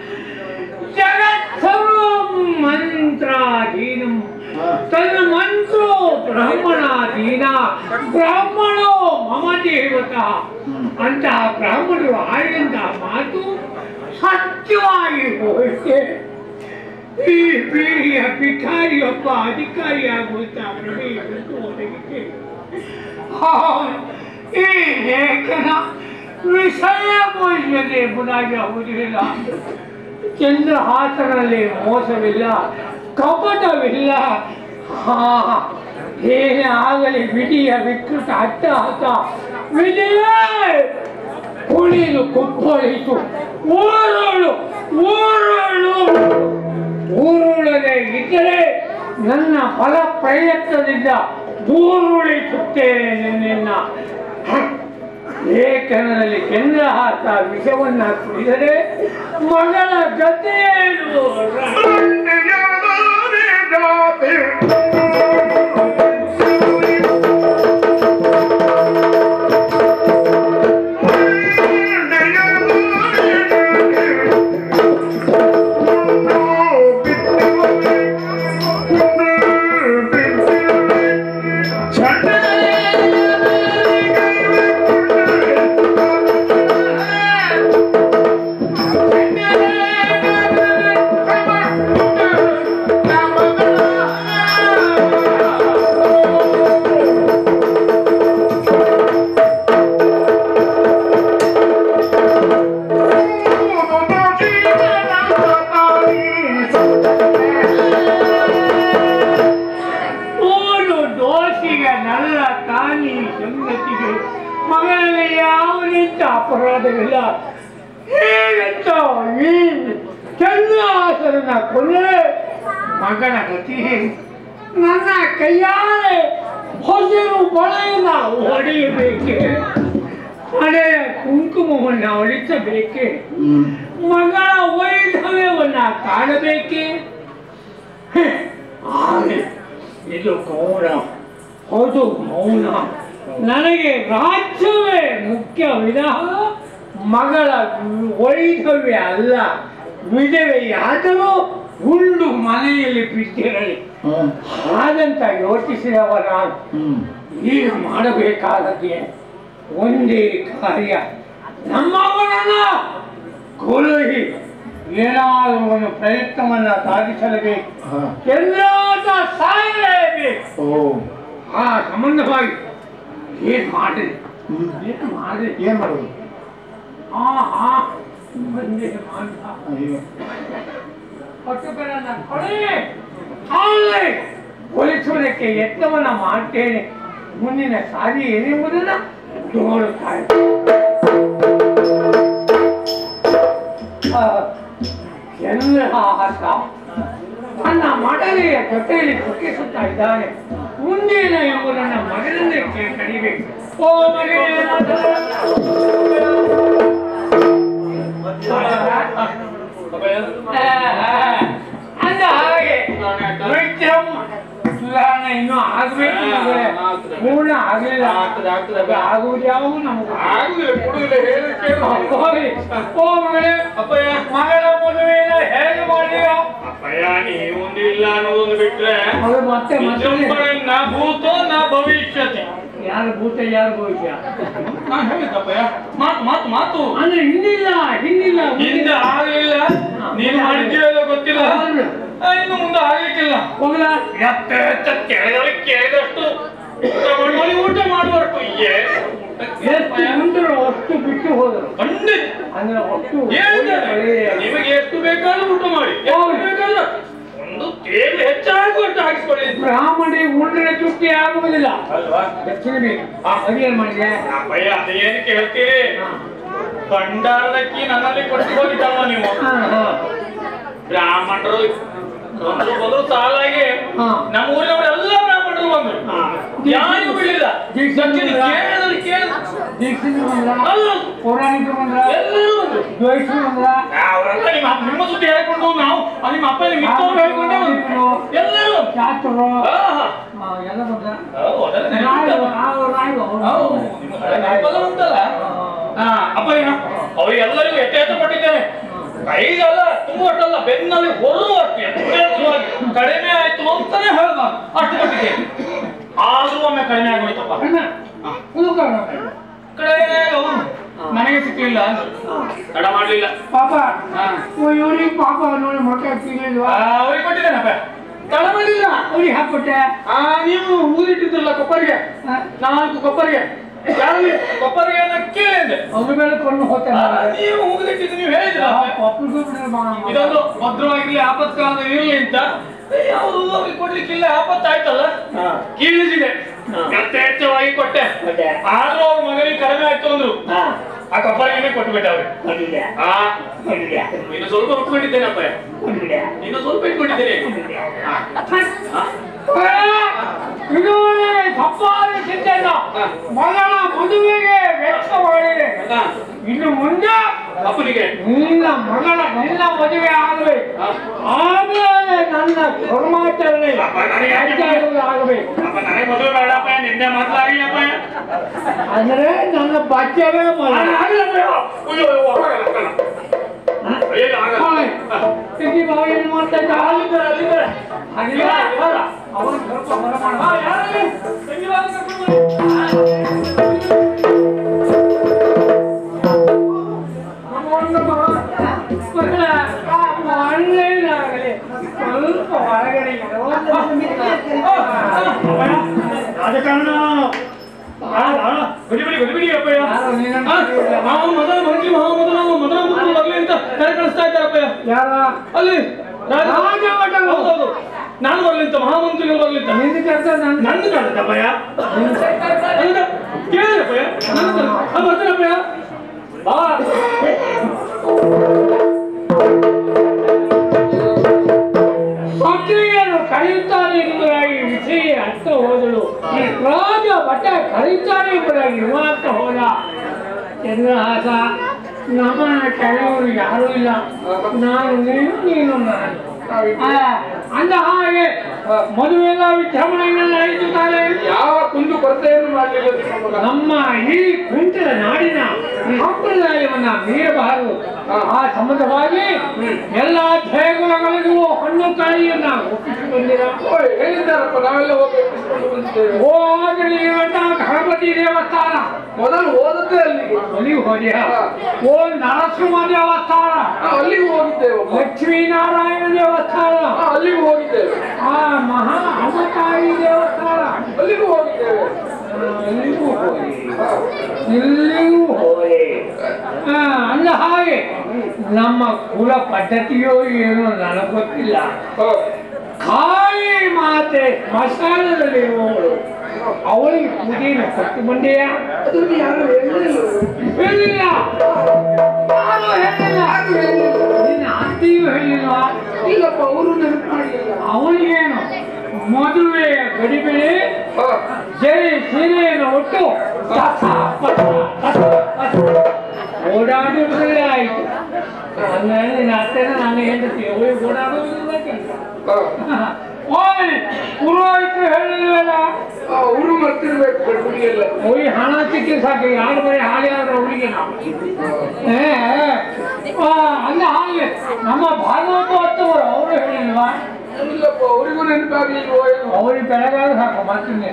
ಜಗತ್ಸರ್ವಂ ಮಂತ್ರಾಧೀನಂ ತನ್ನ ಮಂತ್ರೋ ಬ್ರಾಹ್ಮಣಾಧೀನ ಬ್ರಾಹ್ಮಣೋ ಮಮ ದೇವತ ಅಂತ ಬ್ರಾಹ್ಮಣರು ಆಡಿದಂತ ಮಾತು ಸತ್ಯವಾಗಿ ಹೋಯಿತೆ ಈ ಬೀರಿಯ ಭಿಕಾರಿಯೊಬ್ಬ ಅಧಿಕಾರಿಯಾಗುವಂತ ಪ್ರಮೇಯ ಬಂದು ಒದಗಿತೆ ಹೌದು, ಈ ಲೇಖನ ವಿಷಯ ಮೋಹಿಸದೆ ಎಂಬುದಾಗಿ ಆಗುವುದಿಲ್ಲ ಚಂದ್ರಹಾಸನಲ್ಲಿ ಮೋಸವಿಲ್ಲ ಕಪಟವಿಲ್ಲ ಹಾ ಏನೇ ಆಗಲಿ ವಿಧಿಯ ವಿಕೃತ ಅಟ್ಟಹಾಸ ವಿಧಿಯ ಕುಳಿಲು ಕುಪ್ಪಳಿತು ಊರುಳು ಊರುಳು ಊರುಳದೆ ಇದ್ದರೆ ನನ್ನ ಫಲ ಪ್ರಯತ್ನದಿಂದ ದೂರುಳಿಸುತ್ತೇನೆ ನಿನ್ನ ಲೇಖನದಲ್ಲಿ ಚಂದ್ರಹಾಸ ವಿಷವನ್ನ ಕುಡಿದರೆ ಮಗಳ ಜೊತೆಯೇನು
Come on.
ಹೀಗೆ ನಲ್ಲ ತಾನಿ ಸಂಗತಿಗೆ ಮಗಳಲ್ಲಿ ಯಾವುದೆಂತ ಅಪರಾಧವಿಲ್ಲ ಹೇಗೆಂತ ಈ ಚಂದ್ರಹಾಸನ ಕೊನೆ ಮಗನ ಗತಿ ನನ್ನ ಕೈಯಾರೆ ಹೊಸರು ಬಳೆಯನ್ನ ಹೊಡೆಯಬೇಕೆ ಹಣೆಯ ಕುಂಕುಮವನ್ನು ಹೊಳಿಸಬೇಕೆ ಮಗಳ ವೈಧವ್ಯವನ್ನ ಕಾಣಬೇಕೆ ಹೆ, ಆನೆ, ಇದು ಗೌರ ಹೌದು ಮೌನ ನನಗೆ ರಾಜ್ಯವೇ ಮುಖ್ಯ ವಿನಃ ಮಗಳ ವೈಧವ್ಯ ಅಲ್ಲ ವಿಧವೆಯಾದರೂ ಉಂಡು ಮನೆಯಲ್ಲಿ ಬಿದ್ದಿರಲಿ ಹಾಗಂತ ಯೋಚಿಸಿದವ ನಾನು ಈಗ ಮಾಡಬೇಕಾದದ್ದೇ ಒಂದೇ ಕಾರ್ಯ ನಮ್ಮವನನ್ನ ಕೊಲುಹಿ ಏನಾದರೂ ಒಂದು ಪ್ರಯತ್ನವನ್ನ ಸಾಧಿಸಲೇಬೇಕು ಎಲ್ಲಾದ ಸಾಯಲೇಬೇಕು ಆ ಸಂಬಂಧವಾಗಿ ಏನ್ ಮಾಡಿದೆ ಏನ್ ಮಾಡಿದೆ
ಏನ್ ಮಾಡೋದು
ಆ ಹಾ ಬಂದೆ ಮಾಡ್ದ
ಅಯ್ಯೋ
ಪಟ್ಟುಗಳನ್ನ ಕೊಡಿ ಹಾಗೆ ಒಲಿಸುವುದಕ್ಕೆ ಯತ್ನವನ್ನ ಮಾಡ್ತೇನೆ ಮುಂದಿನ ಸಾರಿ ಏನೆಂಬುದನ್ನ ನೋಡುತ್ತಾರೆ ಚಂದ್ರಹಾಸ ನನ್ನ ಮಡಲೆಯ ಜೊತೆಯಲ್ಲಿ ಸುಖಿಸುತ್ತಾ ಇದ್ದಾನೆ ಮುಂದೇನು ಎಂಬುದನ್ನ ಮಗನನ್ನೇ ಕೇಳಿ ಕಡಿಬೇಕು ಓ ಅಂದ ಹಾಗೆ ವಿಕ್ರಮ್ ಸುಧಾರಣೆ ಇನ್ನೂ ಆಗ್ಬೇಕು ಮಗಳೇ. ಪೂರ್ಣ ಆಗಲಿಲ್ಲ ಆಗುವುದು ಯಾವುದು ನಮಗೆ ಹೋಗಿ. ಓ ಮಗಳೇ
ಅಪ್ಪಯ್ಯ
ಮಗಳ ಮದುವೆನ ಹೇಗೆ ಮಾಡಿಯೋ
ಅಪ್ಪಯ್ಯ ನೀವೊಂದು ಇಲ್ಲ ಅನ್ನೋದೊಂದು ಬಿಟ್ರೆ
ಮಗಳು ಮತ್ತೆ ಮತ್ತೆ
ನ ಭೂತೋ ನ ಭವಿಷ್ಯತಿ
ಯಾರು ಭೂತ ಯಾರು ಭವಿಷ್ಯ
ನಾನು ಹೇಳಿದ್ದಪ್ಪಯ್ಯ ಮಾತು ಮಾತು ಮಾತು
ಅಂದ್ರೆ ಹಿಂದಿಲ್ಲ ಹಿಂದಿಲ್ಲ
ಹಿಂದೆ ಆಗ್ಲಿಲ್ಲ ನೀನು ಮಾಡಿದ್ದೀವೋ ಗೊತ್ತಿಲ್ಲ ಆ, ಇನ್ನು ಮುಂದೆ ಆಗ್ಲಿಕ್ಕಿಲ್ಲ
ಹೋಗಲ
ಎತ್ತ ಎತ್ತ ಕೇಳಿದವರಿಗೆ ಕೇಳಿದಷ್ಟು ಊಟ ಮಾಡುವಲ್ಲಿ ಊಟ ಮಾಡುವಷ್ಟು
ಎಷ್ಟು ಮುಂದರು ಅಷ್ಟು ಬಿಟ್ಟು ಹೋದರು
ಖಂಡಿತ
ಅಂದ್ರೆ ಅಷ್ಟು
ಹೇಳಿದ್ದಾರೆ ನಿಮಗೆ ಎಷ್ಟು ಬೇಕಾದ್ರೂ ಊಟ ಮಾಡಿ ಎಷ್ಟು ಬೇಕಾದ್ರೂ ಒಂದು ತೇಲು ಹೆಚ್ಚಾಗಿ ಒಟ್ಟು ಹಾಕಿಸ್ಕೊಳ್ಳಿ
ಬ್ರಾಹ್ಮಣಿ ಉಂಡ್ರೆ ಚುಕ್ಕಿ ಆಗುವುದಿಲ್ಲ
ಅಲ್ವಾ
ದಕ್ಷಿಣ ಬೇಕು ಅದೇನ್ ಮಾಡಿದೆ
ಅಪ್ಪಯ್ಯ ಅದೇನಕ್ಕೆ ಹೇಳ್ತೀರಿ ಭಂಡಾರದಕ್ಕಿ ನನ್ನಲ್ಲಿ ಕೊಟ್ಟು ಹೋಗಿದ್ದಲ್ವ ನೀವು
ಹಾ, ಹಾ.
ಬ್ರಾಹ್ಮಣರು ಬಂದ್ರು ಬಂದ್ರು ಸಾಲಾಗಿ
ಹಾ.
ನಮ್ಮ ಊರಿನವರು ಎಲ್ಲ ಬ್ರಾಹ್ಮಣರು ಬಂದ್ರು
ಹಾ.
ಯಾರಿಗೂ ಬಿಡಲಿಲ್ಲ
ದೀಕ್ಷೆ ಬಂದ್ರಾ?
ಕೇಳಿದ್ರು ಕೇಳಿದ್ರು
ದೀಕ್ಷಿತರು ಬಂದ್ರ
ಅಲ್ಲ
ಪೌರಾಣಿಕರು ಬಂದ್ರ
ಎಲ್ಲರೂ ಬಂದ್ರು
ದ್ವೈತರು ಬಂದ್ರ
ಅವರೆಲ್ಲ ನಿಮ್ಮ ಅಪ್ಪ- ನಿಮ್ಮ ಸುದ್ದಿ ಹೇಳ್ಕೊಂಡು ನಾವು ಆ ನಿಮ್ಮ ಅಪ್ಪ ನಿಮ್ಮ ಮಿತ್ರರು ಹೇಳ್ಕೊಂಡೆ ಬಂದ್ರು. ಎಲ್ಲರೂ ಬಂದ್ರು.
ಶಾಸ್ತ್ರರು
ಆಹಾ.
ಆ, ಎಲ್ಲ ಬಂದ್ರ
ಹೌದು, ಅದೆಲ್ಲ
ರಾಯರು
ನೆನಪಿಲ್ಲ.
ರಾಯರು ರಾಯರು
ಹೌದು, ನಿಮ್ಮ ಹಳೆ ನೆನಪೆಲ್ಲ ಉಂಟಲ್ಲ ಹಾ ಅಪ್ಪಯ್ಯ ಅವರಿಗೆಲ್ಲರಿಗೂ ಎತ್ತ ಎತ್ತ ಕೊಟ್ಟಿದ್ದೇನೆ ಕೈಗಲ್ಲ ತುಂಬುವಷ್ಟಲ್ಲ ಬೆನ್ನಲ್ಲಿ ಹೊರುವಷ್ಟು ಎತ್ತರವಾಗಿ ಕಡಿಮೆ ಆಯ್ತು ಅಂತಾನೆ ಹೇಳ್ಬಾರ್ದು ಅಷ್ಟು ಕೊಟ್ಟಿದ್ದೆ ಆದ್ರೂ ಒಮ್ಮೆ ಕಡಿಮೆ ಆಗೋಯ್ತಪ್ಪ
ಅಣ್ಣ ಉಳ್ಕೊಳ್ಳೋಣ.
ಕಡೆ ಅವರು ನನಗೆ ಸಿಕ್ಕಿಲ್ಲ ತಡ ಮಾಡ್ಲಿಲ್ಲ
ಪಾಪ
ಹಾ.
ಇವ್ರಿಗೆ ಪಾಪ ನೋಡಿ ಮಕ್ಕಳ ಸಿಗಲಿಲ್ವಾ
ಆ, ಅವ್ರಿಗೆ ಕೊಟ್ಟಿದ್ದೇನಪ್ಪ ತಡ ಮಾಡಲಿಲ್ಲ
ಅವ್ರಿಗೆ ಹಾಕ್ಕೊಟ್ಟೆ
ಆ ನೀವು ಊರಿಟ್ಟಿದ್ರಲ್ಲ ಕೊಪ್ಪರಿಗೆ ನಾಲ್ಕು ಕೊಪ್ಪರಿಗೆ ಯಾರು ಕೊಪ್ಪರಿಗೆ ಕೇಳಿದೆ
ಅವ್ರ ಮೇಲೆ ಕೊಂಡು ಹೋಗ್ತೇನೆ
ಆ, ನೀವು ಮುಗಿದಿಟ್ಟಿದ್ದು ನೀವು ಹೇಳಿದ್ರ ಇದೊಂದು ಭದ್ರವಾಗಿರ್ಲಿ ಆಪತ್ಕಾಲ ಇರಲಿ ಅಂತ ಯಾವುದು ಅವ್ರಿಗೆ ಕೊಡ್ಲಿಕ್ಕಿಲ್ಲ ಆಪತ್ತಾಯ್ತಲ್ಲ ಕೀಳಿಸಿದೆ ಯಥೇಚ್ಛವಾಗಿ ಕೊಟ್ಟೆ ಆದ್ರೂ ಅವ್ರ ಮಗನಿಗೆ ಕಡಿಮೆ ಆಯ್ತು ಅಂದ್ರು ಆ ಕಬ್ಬರಿಗೆನೆ ಕೊಟ್ಬಿಟ್ಟೆ ಅವ್ರಿಗೆ ಆ ಇನ್ನು ಸ್ವಲ್ಪ ಉಟ್ಕೊಂಡಿದ್ದೇನಪ್ಪ ಇನ್ನು ಸ್ವಲ್ಪ ಇಟ್ಕೊಂಡಿದ್ದೇನೆ ಆ,
ಇದು ತಪ್ಪಾದ ಚಿಂತೆಯನ್ನು ಮಗಳ ಮದುವೆಗೆ ವೆಚ್ಚ ಮಾಡಿದೆ
ಆ,
ಇನ್ನು ಮುಂದೆ
ಅಪ್ಪನಿಗೆ
ನಿನ್ನ ಮಗಳ ನಿನ್ನ ಮದುವೆ ಆಗಬೇಕು ಆಮೇಲೆ ನನ್ನ ಕರ್ಮಾಚರಣೆ ಅಡ್ಡಾಡುವುದು ಆಗಬೇಕು
ಅಪ್ಪ ನನಗೆ ಮದುವೆ ಬೇಡಪ್ಪ ನಿನ್ನೆ ಮಾತಾಡಿಲ್ಲಪ್ಪ
ಅಂದ್ರೆ ನನ್ನ ಬಾಚ್ಯವೇ ಮಲ ತಿಂಡಿ ಬಾವ ಏನ್ ಮಾಡ್ತಾ ಇದ್ದ ಹಾಗಿಲ್ಲ ಅವನು ಸ್ವಲ್ಪ ಬರಮಾಡ ಒಳ್ಳೆಯದಾಗಲಿ ಸ್ವಲ್ಪ ಹೊರಗಡೆ
ರಾಜಕಾರಣ ಬಿಡಿ ಬಿಡಿ ಬಿಡಿ ಬಿಡಿ ಅಪ್ಪಯ್ಯ ನಾವು ಮೊದಲ ಮಂತ್ರಿ ಮಹಾಮಂತ್ರಿ ನಾವು ಮೊದಲ ಮಂತ್ರಿ ಬರ್ಲಿ ಅಂತ ಕರೆ ಕಳಿಸ್ತಾ ಇದ್ದಾರಪ್ಪಯ್ಯ
ಯಾರ
ಅಲ್ಲಿ ರಾಜ-
ರಾಜಭಟರು.
ಹೌದೌದು
ನಾನು ಬರ್ಲಿಂತ ಮಹಾಮಂತ್ರಿಗಳು ಬರ್ಲಿಂತ
ನಿನ್ನ ಕೆಲಸ ನಾನು
ನನ್ನ ಕಳ್ದಪ್ಪಯ್ಯ ಕೇಳಿದಪ್ಪಯ್ಯ ನನ್ನ ಕಳ್ದ ಬರ್ತೀನಪ್ಪಯ್ಯ ಬಾ
ಮಂತ್ರಿಯನ್ನು ಕರೆಯುತ್ತಾರೆ ಎಂಬುದಾಗಿ ವಿಷಯ ಅಂತ ಹೋದಳು ರಾಜ ಭಟ ಕರೆಯುತ್ತಾರೆ ಎಂಬುದಾಗಿ ವಿಮಾನ ಹೋದ ಚಂದ್ರಹಾಸ ನಮ್ಮನ್ನ ಕೆಲವರು ಯಾರೂ ಇಲ್ಲ ನಾನು ನೀನು ನೀನು ನಾನು ಆ, ಅಂದ ಹಾಗೆ ಮದುವೆಲ್ಲ ವಿಜೃಂಭಣೆಯಿಂದ ನಡೆಸುತ್ತಾರೆ
ಯಾವ ಕುಂದು ಕೊರತೆಯನ್ನು ಮಾಡಲಿಲ್ಲ ನಿಮ್ಮ ಮಗ
ನಮ್ಮ ಈ ಕುಂಟದ ನಾಡಿನ ಸಂಪ್ರದಾಯವನ್ನ ಮೀರಬಾರದು ಆ ಸಂಬಂಧವಾಗಿ ಎಲ್ಲ ದೇಗುಲಗಳಿಗೂ ಹಣ್ಣು ಕಾಯಿಯನ್ನ ಒಪ್ಪಿಸಿ ಬಂದಿರ
ಓ, ಹೇಳಿದ್ದಾರಪ್ಪ ನಾವೆಲ್ಲ ಹೋಗಿ ಎಬ್ಬಿಸಿಕೊಂಡು ಬಂದಿದ್ದೇವೆ
ಓ ಆಗಲಿ ಇವತ್ತ ಗಣಪತಿ ದೇವಸ್ಥಾನ
ಮೊದಲು ಓದದ್ದೇ ಅಲ್ಲಿಗೆ
ಅಲ್ಲಿಗೆ ಹೋದ್ಯಾ ಓ ನರಸಿಂಹ ದೇವಸ್ಥಾನ
ಆ, ಅಲ್ಲಿಗೆ ಹೋಗಿದ್ದೇವಪ್ಪ
ಲಕ್ಷ್ಮೀನಾರಾಯಣ ದೇವಸ್ಥಾನ
ಆ, ಅಲ್ಲಿಗೂ ಹೋಗಿದ್ದೇವೆ
ಆ ಮಹಾ ಅಮತಾಯಿ ದೇವಸ್ಥಾನ
ಅಲ್ಲಿಗೂ ಹೋಗಿದ್ದೇವೆ
ಆ, ಅಲ್ಲಿಗೂ ಹೋಗಿ ಇಲ್ಲಿಯೂ ಹೋಗಿ ಆ, ಅಂದ ಹಾಗೆ ನಮ್ಮ ಕುಲ ಪದ್ಧತಿಯೋ ಏನೋ ನನಗೆ ಗೊತ್ತಿಲ್ಲ
ಹ.
ಕಾಳಿ ಮಾತೆ ಸ್ಮಶಾನದಲ್ಲಿ ಇರುವವಳು ಅವಳಿಗೆ ಪೂಜೆಯನ್ನು ಕೊಟ್ಟು ಬಂದೆಯ
ಅದನ್ನು ಯಾರು ಹೇಳಿಲ್ಲ
ಹೇಳಿಲ್ಲ ಯಾರು ಹೇಳಿಲ್ಲ ನಿನ್ನ ಅತ್ತೆಯೂ ಹೇಳಿಲ್ವಾ
ಇಲ್ಲಪ್ಪ ಅವರು ನೆನಪು ಮಾಡಲಿಲ್ಲ
ಅವಳಿಗೇನು ಮದುವೆಯ ಗಡಿಬಿಡಿ
ಹ.
ಜೈ ಸೀರೆಯನ್ನು ಒಟ್ಟು ತಥ ಪಥ ತಥ ಪಥ ಓಡಾಡುವುದರಲ್ಲೇ ಆಯಿತು ಅಂದರೆ ನಿನ್ನ ಅತ್ತೆನ ನಾನು ಹೆಂಡತಿ ಅವಳಿಗೆ ಓಡಾಡುವುದಿಲ್ಲ ಕೆಲಸ
ಹ.
ಓಯ್ ಪುರೋಹಿತರು ಹೇಳಿಲ್ವಲ್ಲ
ಆ, ಅವರು ಮರ್ತಿರ್ಬೇಕು ಗಡ್ಬುಡಿಯೆಲ್ಲ
ಹೋಗಿ ಹಣ ಸಿಕ್ಕಿ ಸಾಕು ಯಾರು ಬರೀ ಹಾಗೆ ಆದ್ರೆ ಅವಳಿಗೆ ನಾವು ಏ, ಆ, ಅಲ್ಲ ಹಾಗೆ ನಮ್ಮ ಭಾಗವತವರು ಅವರು ಹೇಳಿಲ್ವಾ
ಇಲ್ಲಪ್ಪ ಅವರಿಗೂ ನೆನಪಾಗ್ಲಿಲ್ವೋ ಏನು
ಅವ್ರಿಗೆ ಬೆಳಗಾದ ಸಾಕು ಮಾಡ್ತೀನಿ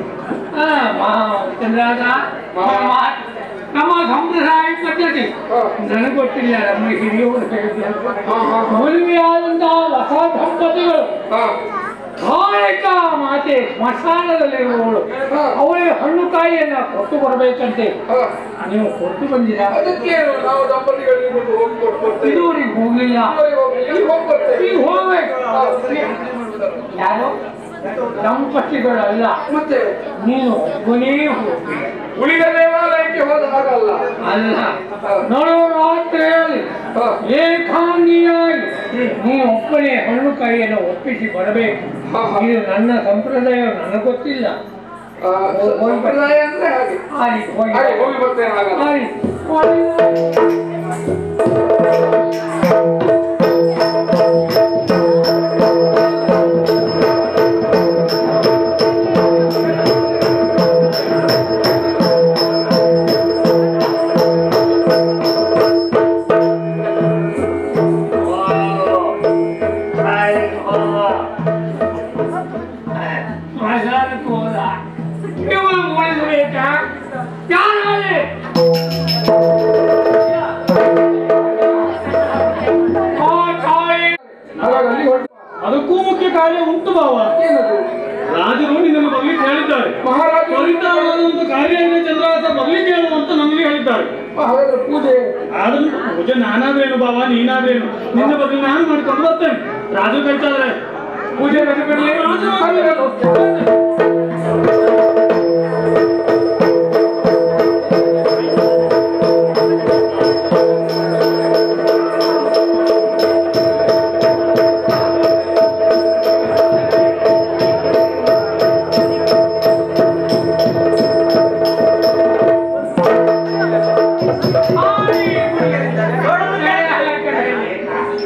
ಚಂದ್ರಾಗ ನಮ್ಮ ಸಂಪ್ರದಾಯ ಪದ್ಧತಿ ನನಗೆ ಗೊತ್ತಿಲ್ಲ ನಮ್ಮ ಹಿರಿಯವರು ಹೇಳಿದ್ದಾರೆ ಮದುವೆಯಾದಂತಹ ಹೊಸ ದಂಪತಿಗಳು
ಹ.
ಕಾಯಕ ಮಾತೆ ಸ್ಮಶಾನದಲ್ಲಿರುವವಳು ಅವಳಿಗೆ ಹಣ್ಣು ಕಾಯಿಯನ್ನ ಕೊಟ್ಟು ಬರಬೇಕಂತೆ
ಹ.
ನೀವು ಕೊಟ್ಟು ಬಂದಿರಾ
ಅದಕ್ಕೆ ನಾವು ದಂಪತಿಗಳಿಗೆ ಕೊಂಡು ಹೋಗಿ ಕೊಟ್ಟು ಬರ್ತೇವೆ
ಇದುವರೆಗೆ ಹೋಗ್ಲಿಲ್ಲ
ಇದುವರೆಗೆ ಹೋಗ್ಲಿಲ್ಲ. ಈಗ ಹೋಗಿ ಬರ್ತೇವೆ
ಈಗ ಹೋಗ್ಬೇಕು
ಹ, ಸರಿ.
ಯಾರು ದಂಪತಿಗಳಲ್ಲ
ಮತ್ತೆ
ನೀನು ಒಬ್ಬನೇ ಹೋಗ್ಬೇಕು
ಉಳಿದ ದೇವಾಲಯಕ್ಕೆ ಹೋದ ಹಾಗಲ್ಲ
ಅಲ್ಲ ನೋಡು ರಾತ್ರಿಯಲ್ಲಿ ಏಕಾಂಗಿಯಾಗಿ ನೀ ಒಬ್ಬನೇ ಹಣ್ಣು ಕಾಯಿಯನ್ನು ಒಪ್ಪಿಸಿ ಬರಬೇಕು
ಹ, ಹ.
ಇದು ನನ್ನ ಸಂಪ್ರದಾಯ ನನಗೆ ಗೊತ್ತಿಲ್ಲ
ಆ, ಸಂಪ್ರದಾಯ ಅಂದ್ರೆ ಹಾಗೆ
ಆಯ್ತು ಹೋಗಿ
ಹಾಗೆ ಹೋಗಿ ಬರ್ತೇನೆ ಹಾಗಲ್ಲ
ಆಯ್ತು ಮಸಾಲಕ್ಕೆ ಹೋದ ಇವಳು ಉಳಿಸ್ಬೇಕಾ ಯಾರಲ್ಲಿ ಆ ತಾಯಿ
ಹಾಗಾಗಿ ಅಲ್ಲಿ ಹೊರಟು
ಅದಕ್ಕೂ ಮುಖ್ಯ ಕಾರ್ಯ ಉಂಟು ಬಾವ
ಏನದು
ರಾಜರು ನಿನ್ನನ್ನು ಬರ್ಲಿಕ್ಕೆ ಹೇಳಿದ್ದಾರೆ
ಮಹಾರಾಜ
ತ್ವರಿತವಾದಂತ ಕಾರ್ಯ ಇದೆ ಚಂದ್ರಹಾಸ ಬರ್ಲಿಕ್ಕೆ ಹೇಳು ಅಂತ ನಮಗೆ ಹೇಳಿದ್ದಾರೆ
ಹಾಗಾದ್ರೆ ಪೂಜೆ
ಆದ್ರೂ ಪೂಜೆ ನಾನಾದ್ರೇನು ಬಾವ ನೀನಾದ್ರೇನು ನಿನ್ನ ಬದಲು ನಾನು ಮಾಡ್ಕೊಂಡು ಬರ್ತೇನೆ ರಾಜು ಕಳ್ಸಾದ್ರೆ
ಪೂಜೆ ನಡೆದಿರಲಿ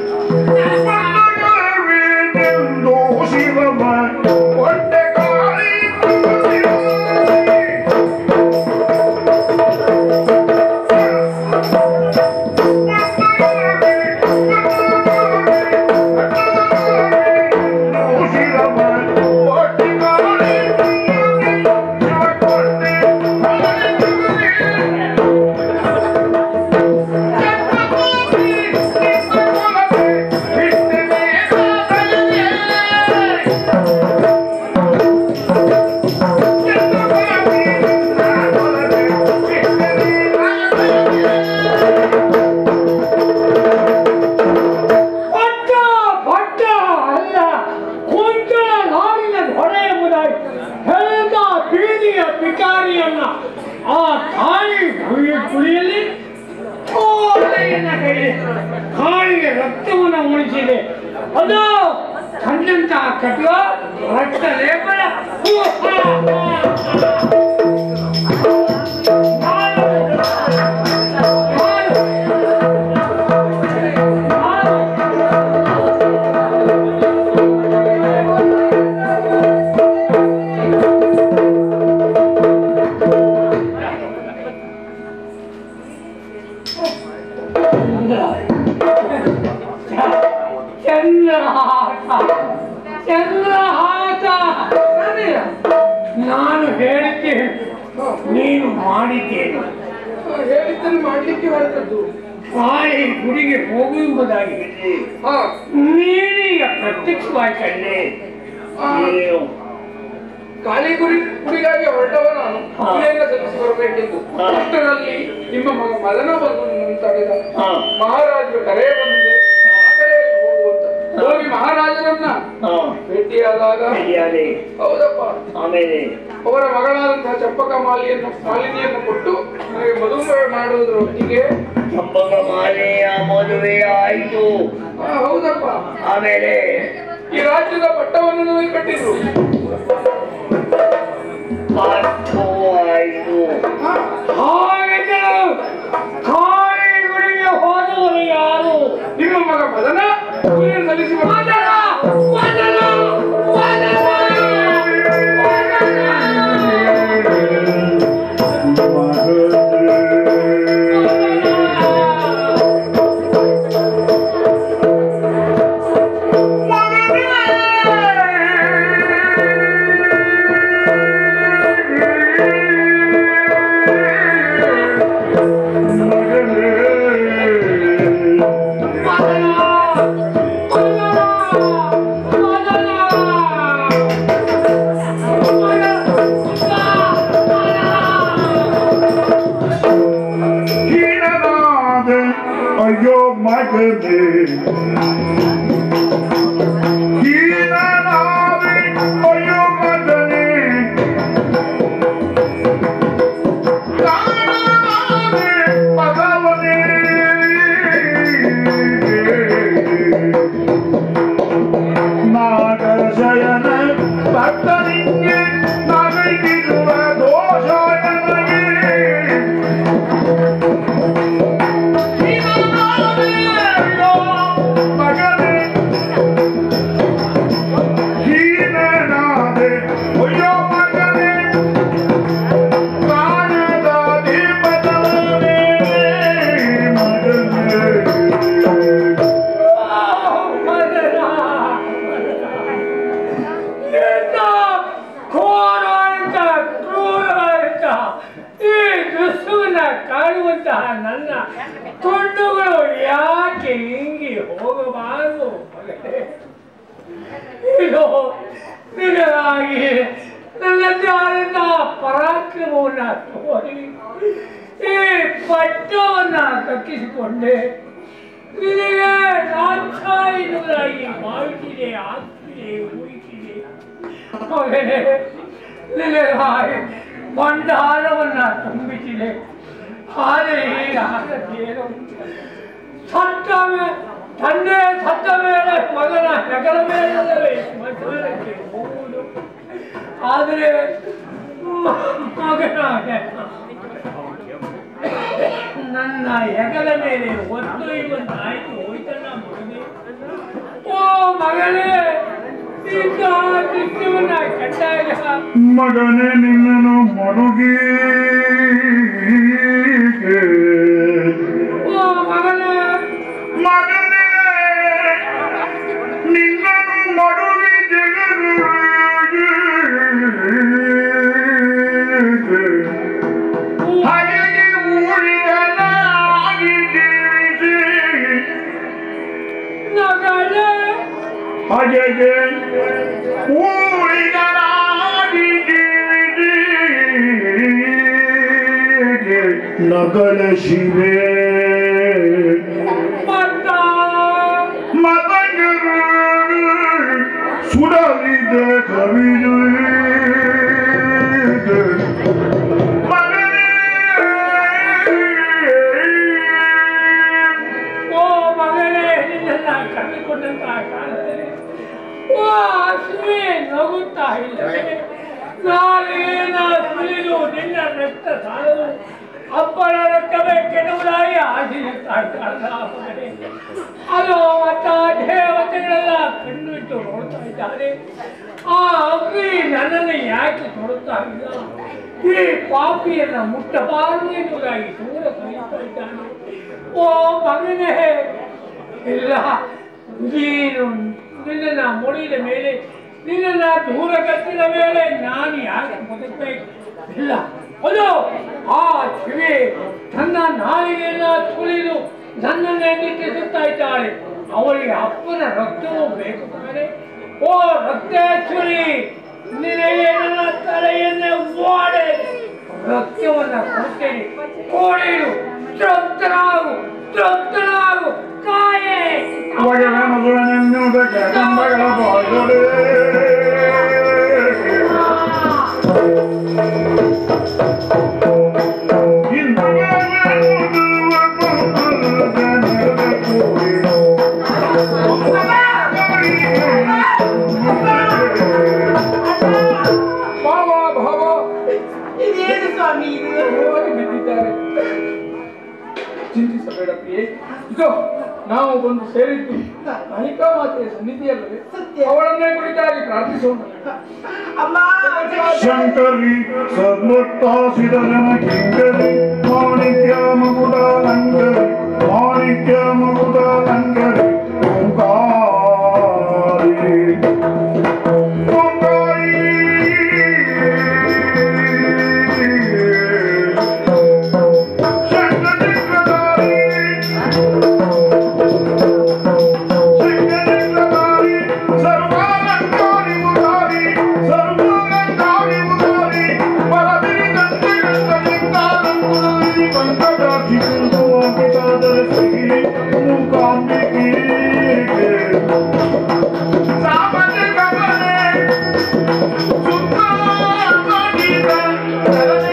ಶಿವಮ ಹೊಟ್ಟೆ ಕಾಳಿ
ನೀರನ್ನ ಆ ಕಾಳಿ ನಮಗೆ ಕುಡಿಯಲಿ ಕೋಲೆಯನ್ನ ಕೈಲಿ ಕಾಳಿಗೆ ರಕ್ತವನ್ನು ಉಳಿಸಿದೆ ಅದು ಕಂಡಂತಹ ಕಟುವ ರಕ್ತ ಲೇಪನ ಹೂ, ಹಾ, ಹಾ. ಚಂದ್ರಹಾಸ ಚಂದ್ರಹಾಸ ಸರಿ. ನಾನು ಹೇಳಿದ್ದೇನೆ ನೀನು ಮಾಡಿದ್ದೇನೆ
ಹೇಳಿದ್ದನ್ನು ಮಾಡ್ಲಿಕ್ಕೆ ಹೊರಟದ್ದು
ಕಾಳಿ ಗುಡಿಗೆ ಹೋಗುವುದಾಗಿ
ಹಾ
ನೀನೀಗ ಪ್ರತ್ಯಕ್ಷವಾಗಿ ಕಂಡೆ ಏನು?
ಖಾಲಿ ಗುರಿ ಗುರಿಗಾಗಿ ಹೊರಟವ ನಾನು
ಹಾ.
ಗುರಿಯನ್ನ ಸಲ್ಲಿಸಿ ಬರಬೇಕೆಂದು
ಹಾ.
ಅಷ್ಟರಲ್ಲಿ ನಿಮ್ಮ ಮಗ ಮದನ ಬಂದು ನನ್ನನ್ನು ತಡೆದ
ಹಾ.
ಮಹಾರಾಜರು ಕರೆ ಬಂದಿದೆ ಆ ಕಡೆಯಲ್ಲಿ ಹೋಗುವಂತ ಹೋಗಿ ಮಹಾರಾಜರನ್ನ
ಹಾ.
ಭೇಟಿಯಾದಾಗ
ಸರಿಯಾದೆ.
ಹೌದಪ್ಪ
ಆಮೇಲೆ
ಅವರ ಮಗಳಾದಂತಹ ಚಂಪಕ ಮಾಲಿಯನ್ನು ಮಾಲಿನಿಯನ್ನು ಕೊಟ್ಟು ನನಗೆ ಮದುವೆ ಮಾಡುವುದರ ಹೊತ್ತಿಗೆ
ಚಂಪಕ ಮಾಲೆಯ ಮದುವೆ ಆಯಿತು
ಆ, ಹೌದಪ್ಪ
ಆಮೇಲೆ
ಈ ರಾಜ್ಯದ ಪಟ್ಟವನ್ನು ನನಗೆ ಕಟ್ಟಿದ್ರು
ಪಾಠವೂ ಆಯಿತು
ಹಾ.
ಹಾಗಿದ್ದರೆ ಕಾಳಿ ಗುಡಿಗೆ ಹೋದವರು ಯಾರು
ನಿಮ್ಮ ಮಗ ಮದನ ಗುರಿಯನ್ನು ಸಲ್ಲಿಸಿ ಬರ-
ಹೀನನಾದೆ ಅಯ್ಯೋ ಮಗನೇ ಹೀನನಾದೆ ಅಯ್ಯೋ ಮಗನೇ ಕಾಣನಾದೆ ಮಗವನೇ ನಾಗಶಯನ ಭಕ್ತನಿಗೆ ನಗೈದಿರುವ ದೋಷ ನನಗೆ
ಈ ದೃಶ್ಯವನ್ನ ಕಾಣುವಂತಹ ನನ್ನ ತುಂಡುಗಳು ಯಾಕೆ ಹಿಂಗಿ ಹೋಗಬಾರದು ಮಗನೇ? ಇದು ನಿನಗಾಗಿ ನನ್ನದಾದಂತಹ ಪರಾಕ್ರಮವನ್ನ ತೋರಿ ಈ ಪಟ್ಟವನ್ನ ಕಕ್ಕಿಸಿಕೊಂಡೆ ನಿನಗೆ ರಾಜಾಯಿನುಗಳಾಗಿ ಭಾವಿಸಿದೆ ಆಗ್ತಿದೆ ಊಹಿಸಿದೆ ಮಗನೇ ನಿನಗಾಗಿ ಭಂಡಾರವನ್ನ ತುಂಬಿಸಿದೆ ಆದರೆ ಈಗ ಆಗದೇನು ಸತ್ತ ಮೇ- ತಂದೆ ಸತ್ತ ಮೇಲೆ ಮಗನ ಹೆಗಲ ಮೇಲಲ್ಲವೇ ಸ್ಮಶಾನಕ್ಕೆ ಹೋಗುವುದು ಆದರೆ ಮ- ಮಗನ ಹೆ- ನನ್ನ ಹೆಗಲ ಮೇಲೆ ಒತ್ತೊಯ್ಯುವಂತಾಯ್ತು ಹೋಯ್ತಲ್ಲ ಮಗನೇ ಓ ಮಗನೇ ಇಂತಹ ದೃಶ್ಯವನ್ನ ಕಂಡಾಗ
ಮಗನೇ ನಿನ್ನನು ಮರುಗಿ
ಓ ಮಗನೇ
ಮಗನೇ ನಿನ್ನನು ಮರುಗಿ ಹಾಗೆ ಊರಿಗನಾಗಿ ಜೀವಿಸಿ
ಮಗನೇ
ಹಾಗೆಯೇ ಊರಿಗನಾಗಿ ಜೀವಿಸಿ ನಗಲ ಶಿವೆ
ಮತ್ತ
ಮತಂಗರು ಸುಡಲಿದೆ ಕವಿದು
ಅಪ್ಪನ ರಕ್ತವೇ ಕೆಡುವುದಾಗಿ ಆಶೆ ಅದು ಮತ್ತ ದೇವತೆಗಳೆಲ್ಲ ಕಣ್ಣಿಟ್ಟು ನೋಡ್ತಾ ಇದ್ದಾರೆ ಆ ಅಗ್ನಿ ನನ್ನನ್ನು ಯಾಕೆ ತೊಡುತ್ತಾ ಇಲ್ಲ ಈ ಪಾಪಿಯನ್ನ ಮುಟ್ಟಬಾರದು ಎನ್ನುವುದಾಗಿ ದೂರ ಕರೀತಾ ಇದ್ದಾನೆ ಓ ಮಗನೇ ಇಲ್ಲ ನೀನು ನಿನ್ನನ್ನ ಮುಡಿದ ಮೇಲೆ ನಿನ್ನನ್ನ ದೂರ ಕಟ್ಟಿದ ಮೇಲೆ ನಾನು ಯಾಕೆ ಬದುಕಬೇಕು ಇಲ್ಲ ಅದು ಆ ಕಿವಿ ತನ್ನ ನಾಲಿಗೆಯನ್ನ ತುಳಿದು ನನ್ನನ್ನೇ ನಿಟ್ಟಿಸುತ್ತಾ ಇದ್ದಾಳೆ ಅವಳಿಗೆ ಅಪ್ಪನ ರಕ್ತವೂ ಬೇಕು ಮಗನೇ ಓ ರಕ್ತೇಶ್ವರಿ ನಿನಗೆ ನನ್ನ ತಲೆಯನ್ನೇ ಓಡೆ ರಕ್ತವನ್ನ ಕೊಡ್ತೇನೆ ಕೋಡಿಡು ತೃಪ್ತನಾಗು ತೃಪ್ತನಾಗು ಕಾಯೇ
ಒಳಗೆ ಮಗುವನೆನ್ನುವುದಕ್ಕೆ ಕಂಬಗಳ ಬಾಯೊಡೆ
ಭಾವ ಭಾವ
ಇದೇನು ಸ್ವಾಮಿ ಇದು
ಹೋಗಿ ಬಿದ್ದಿದ್ದಾರೆ ಚಿಂತಿಸಬೇಡ ಪ್ರಿಯೆ ಇದು ನಾವು ಬಂದು ಸೇರಿದ್ದು ಅನಿಕಾ ಮಾತೆಯ ಸನ್ನಿಧಿಯಲ್ಲವೇ
ಸತ್ಯ.
ಅವಳನ್ನೇ ಕುರಿತಾಗಿ ಪ್ರಾರ್ಥಿಸೋಣ
ಅಮ್ಮ
ಶಂಕರಿ ಸರ್ವತ್ತಾಸಿದ ಜನ ಕಿಂಕರಿ ಮಾಣಿಕ್ಯ ಮಗುದ ಲಂಗರಿ ಮಾಣಿಕ್ಯ ಮಗುದ ಲಂಗರಿ ಓಂಕಾರಿ ಓಂಕಾರಿ ಶಂಕರಿಕದಾರಿ ಶಂಕರಿಕದಾರಿ ಸರ್ವಾಲಂಕಾರಿ ಮುದಾರಿ ಸರ್ವಾಲಂಕಾರಿ ಮುದಾರಿ ಪರಬಿರಿ ದಂತೆ ಗಂಧಲಿಂಗಾಲಂಕುಲಲ್ಲಿ ಪಂಕಜಾಕ್ಷಿ ಕುಂದು ಅಂಕಿತಾದರ ಸಿಗಿ ಮೂಕಾಂಬಿಕೆ ಸಾಮಾನ್ಯ ಕಮಲೆ ಸುತ್ತಮುತ್ತಲಿದ ಕರನೆ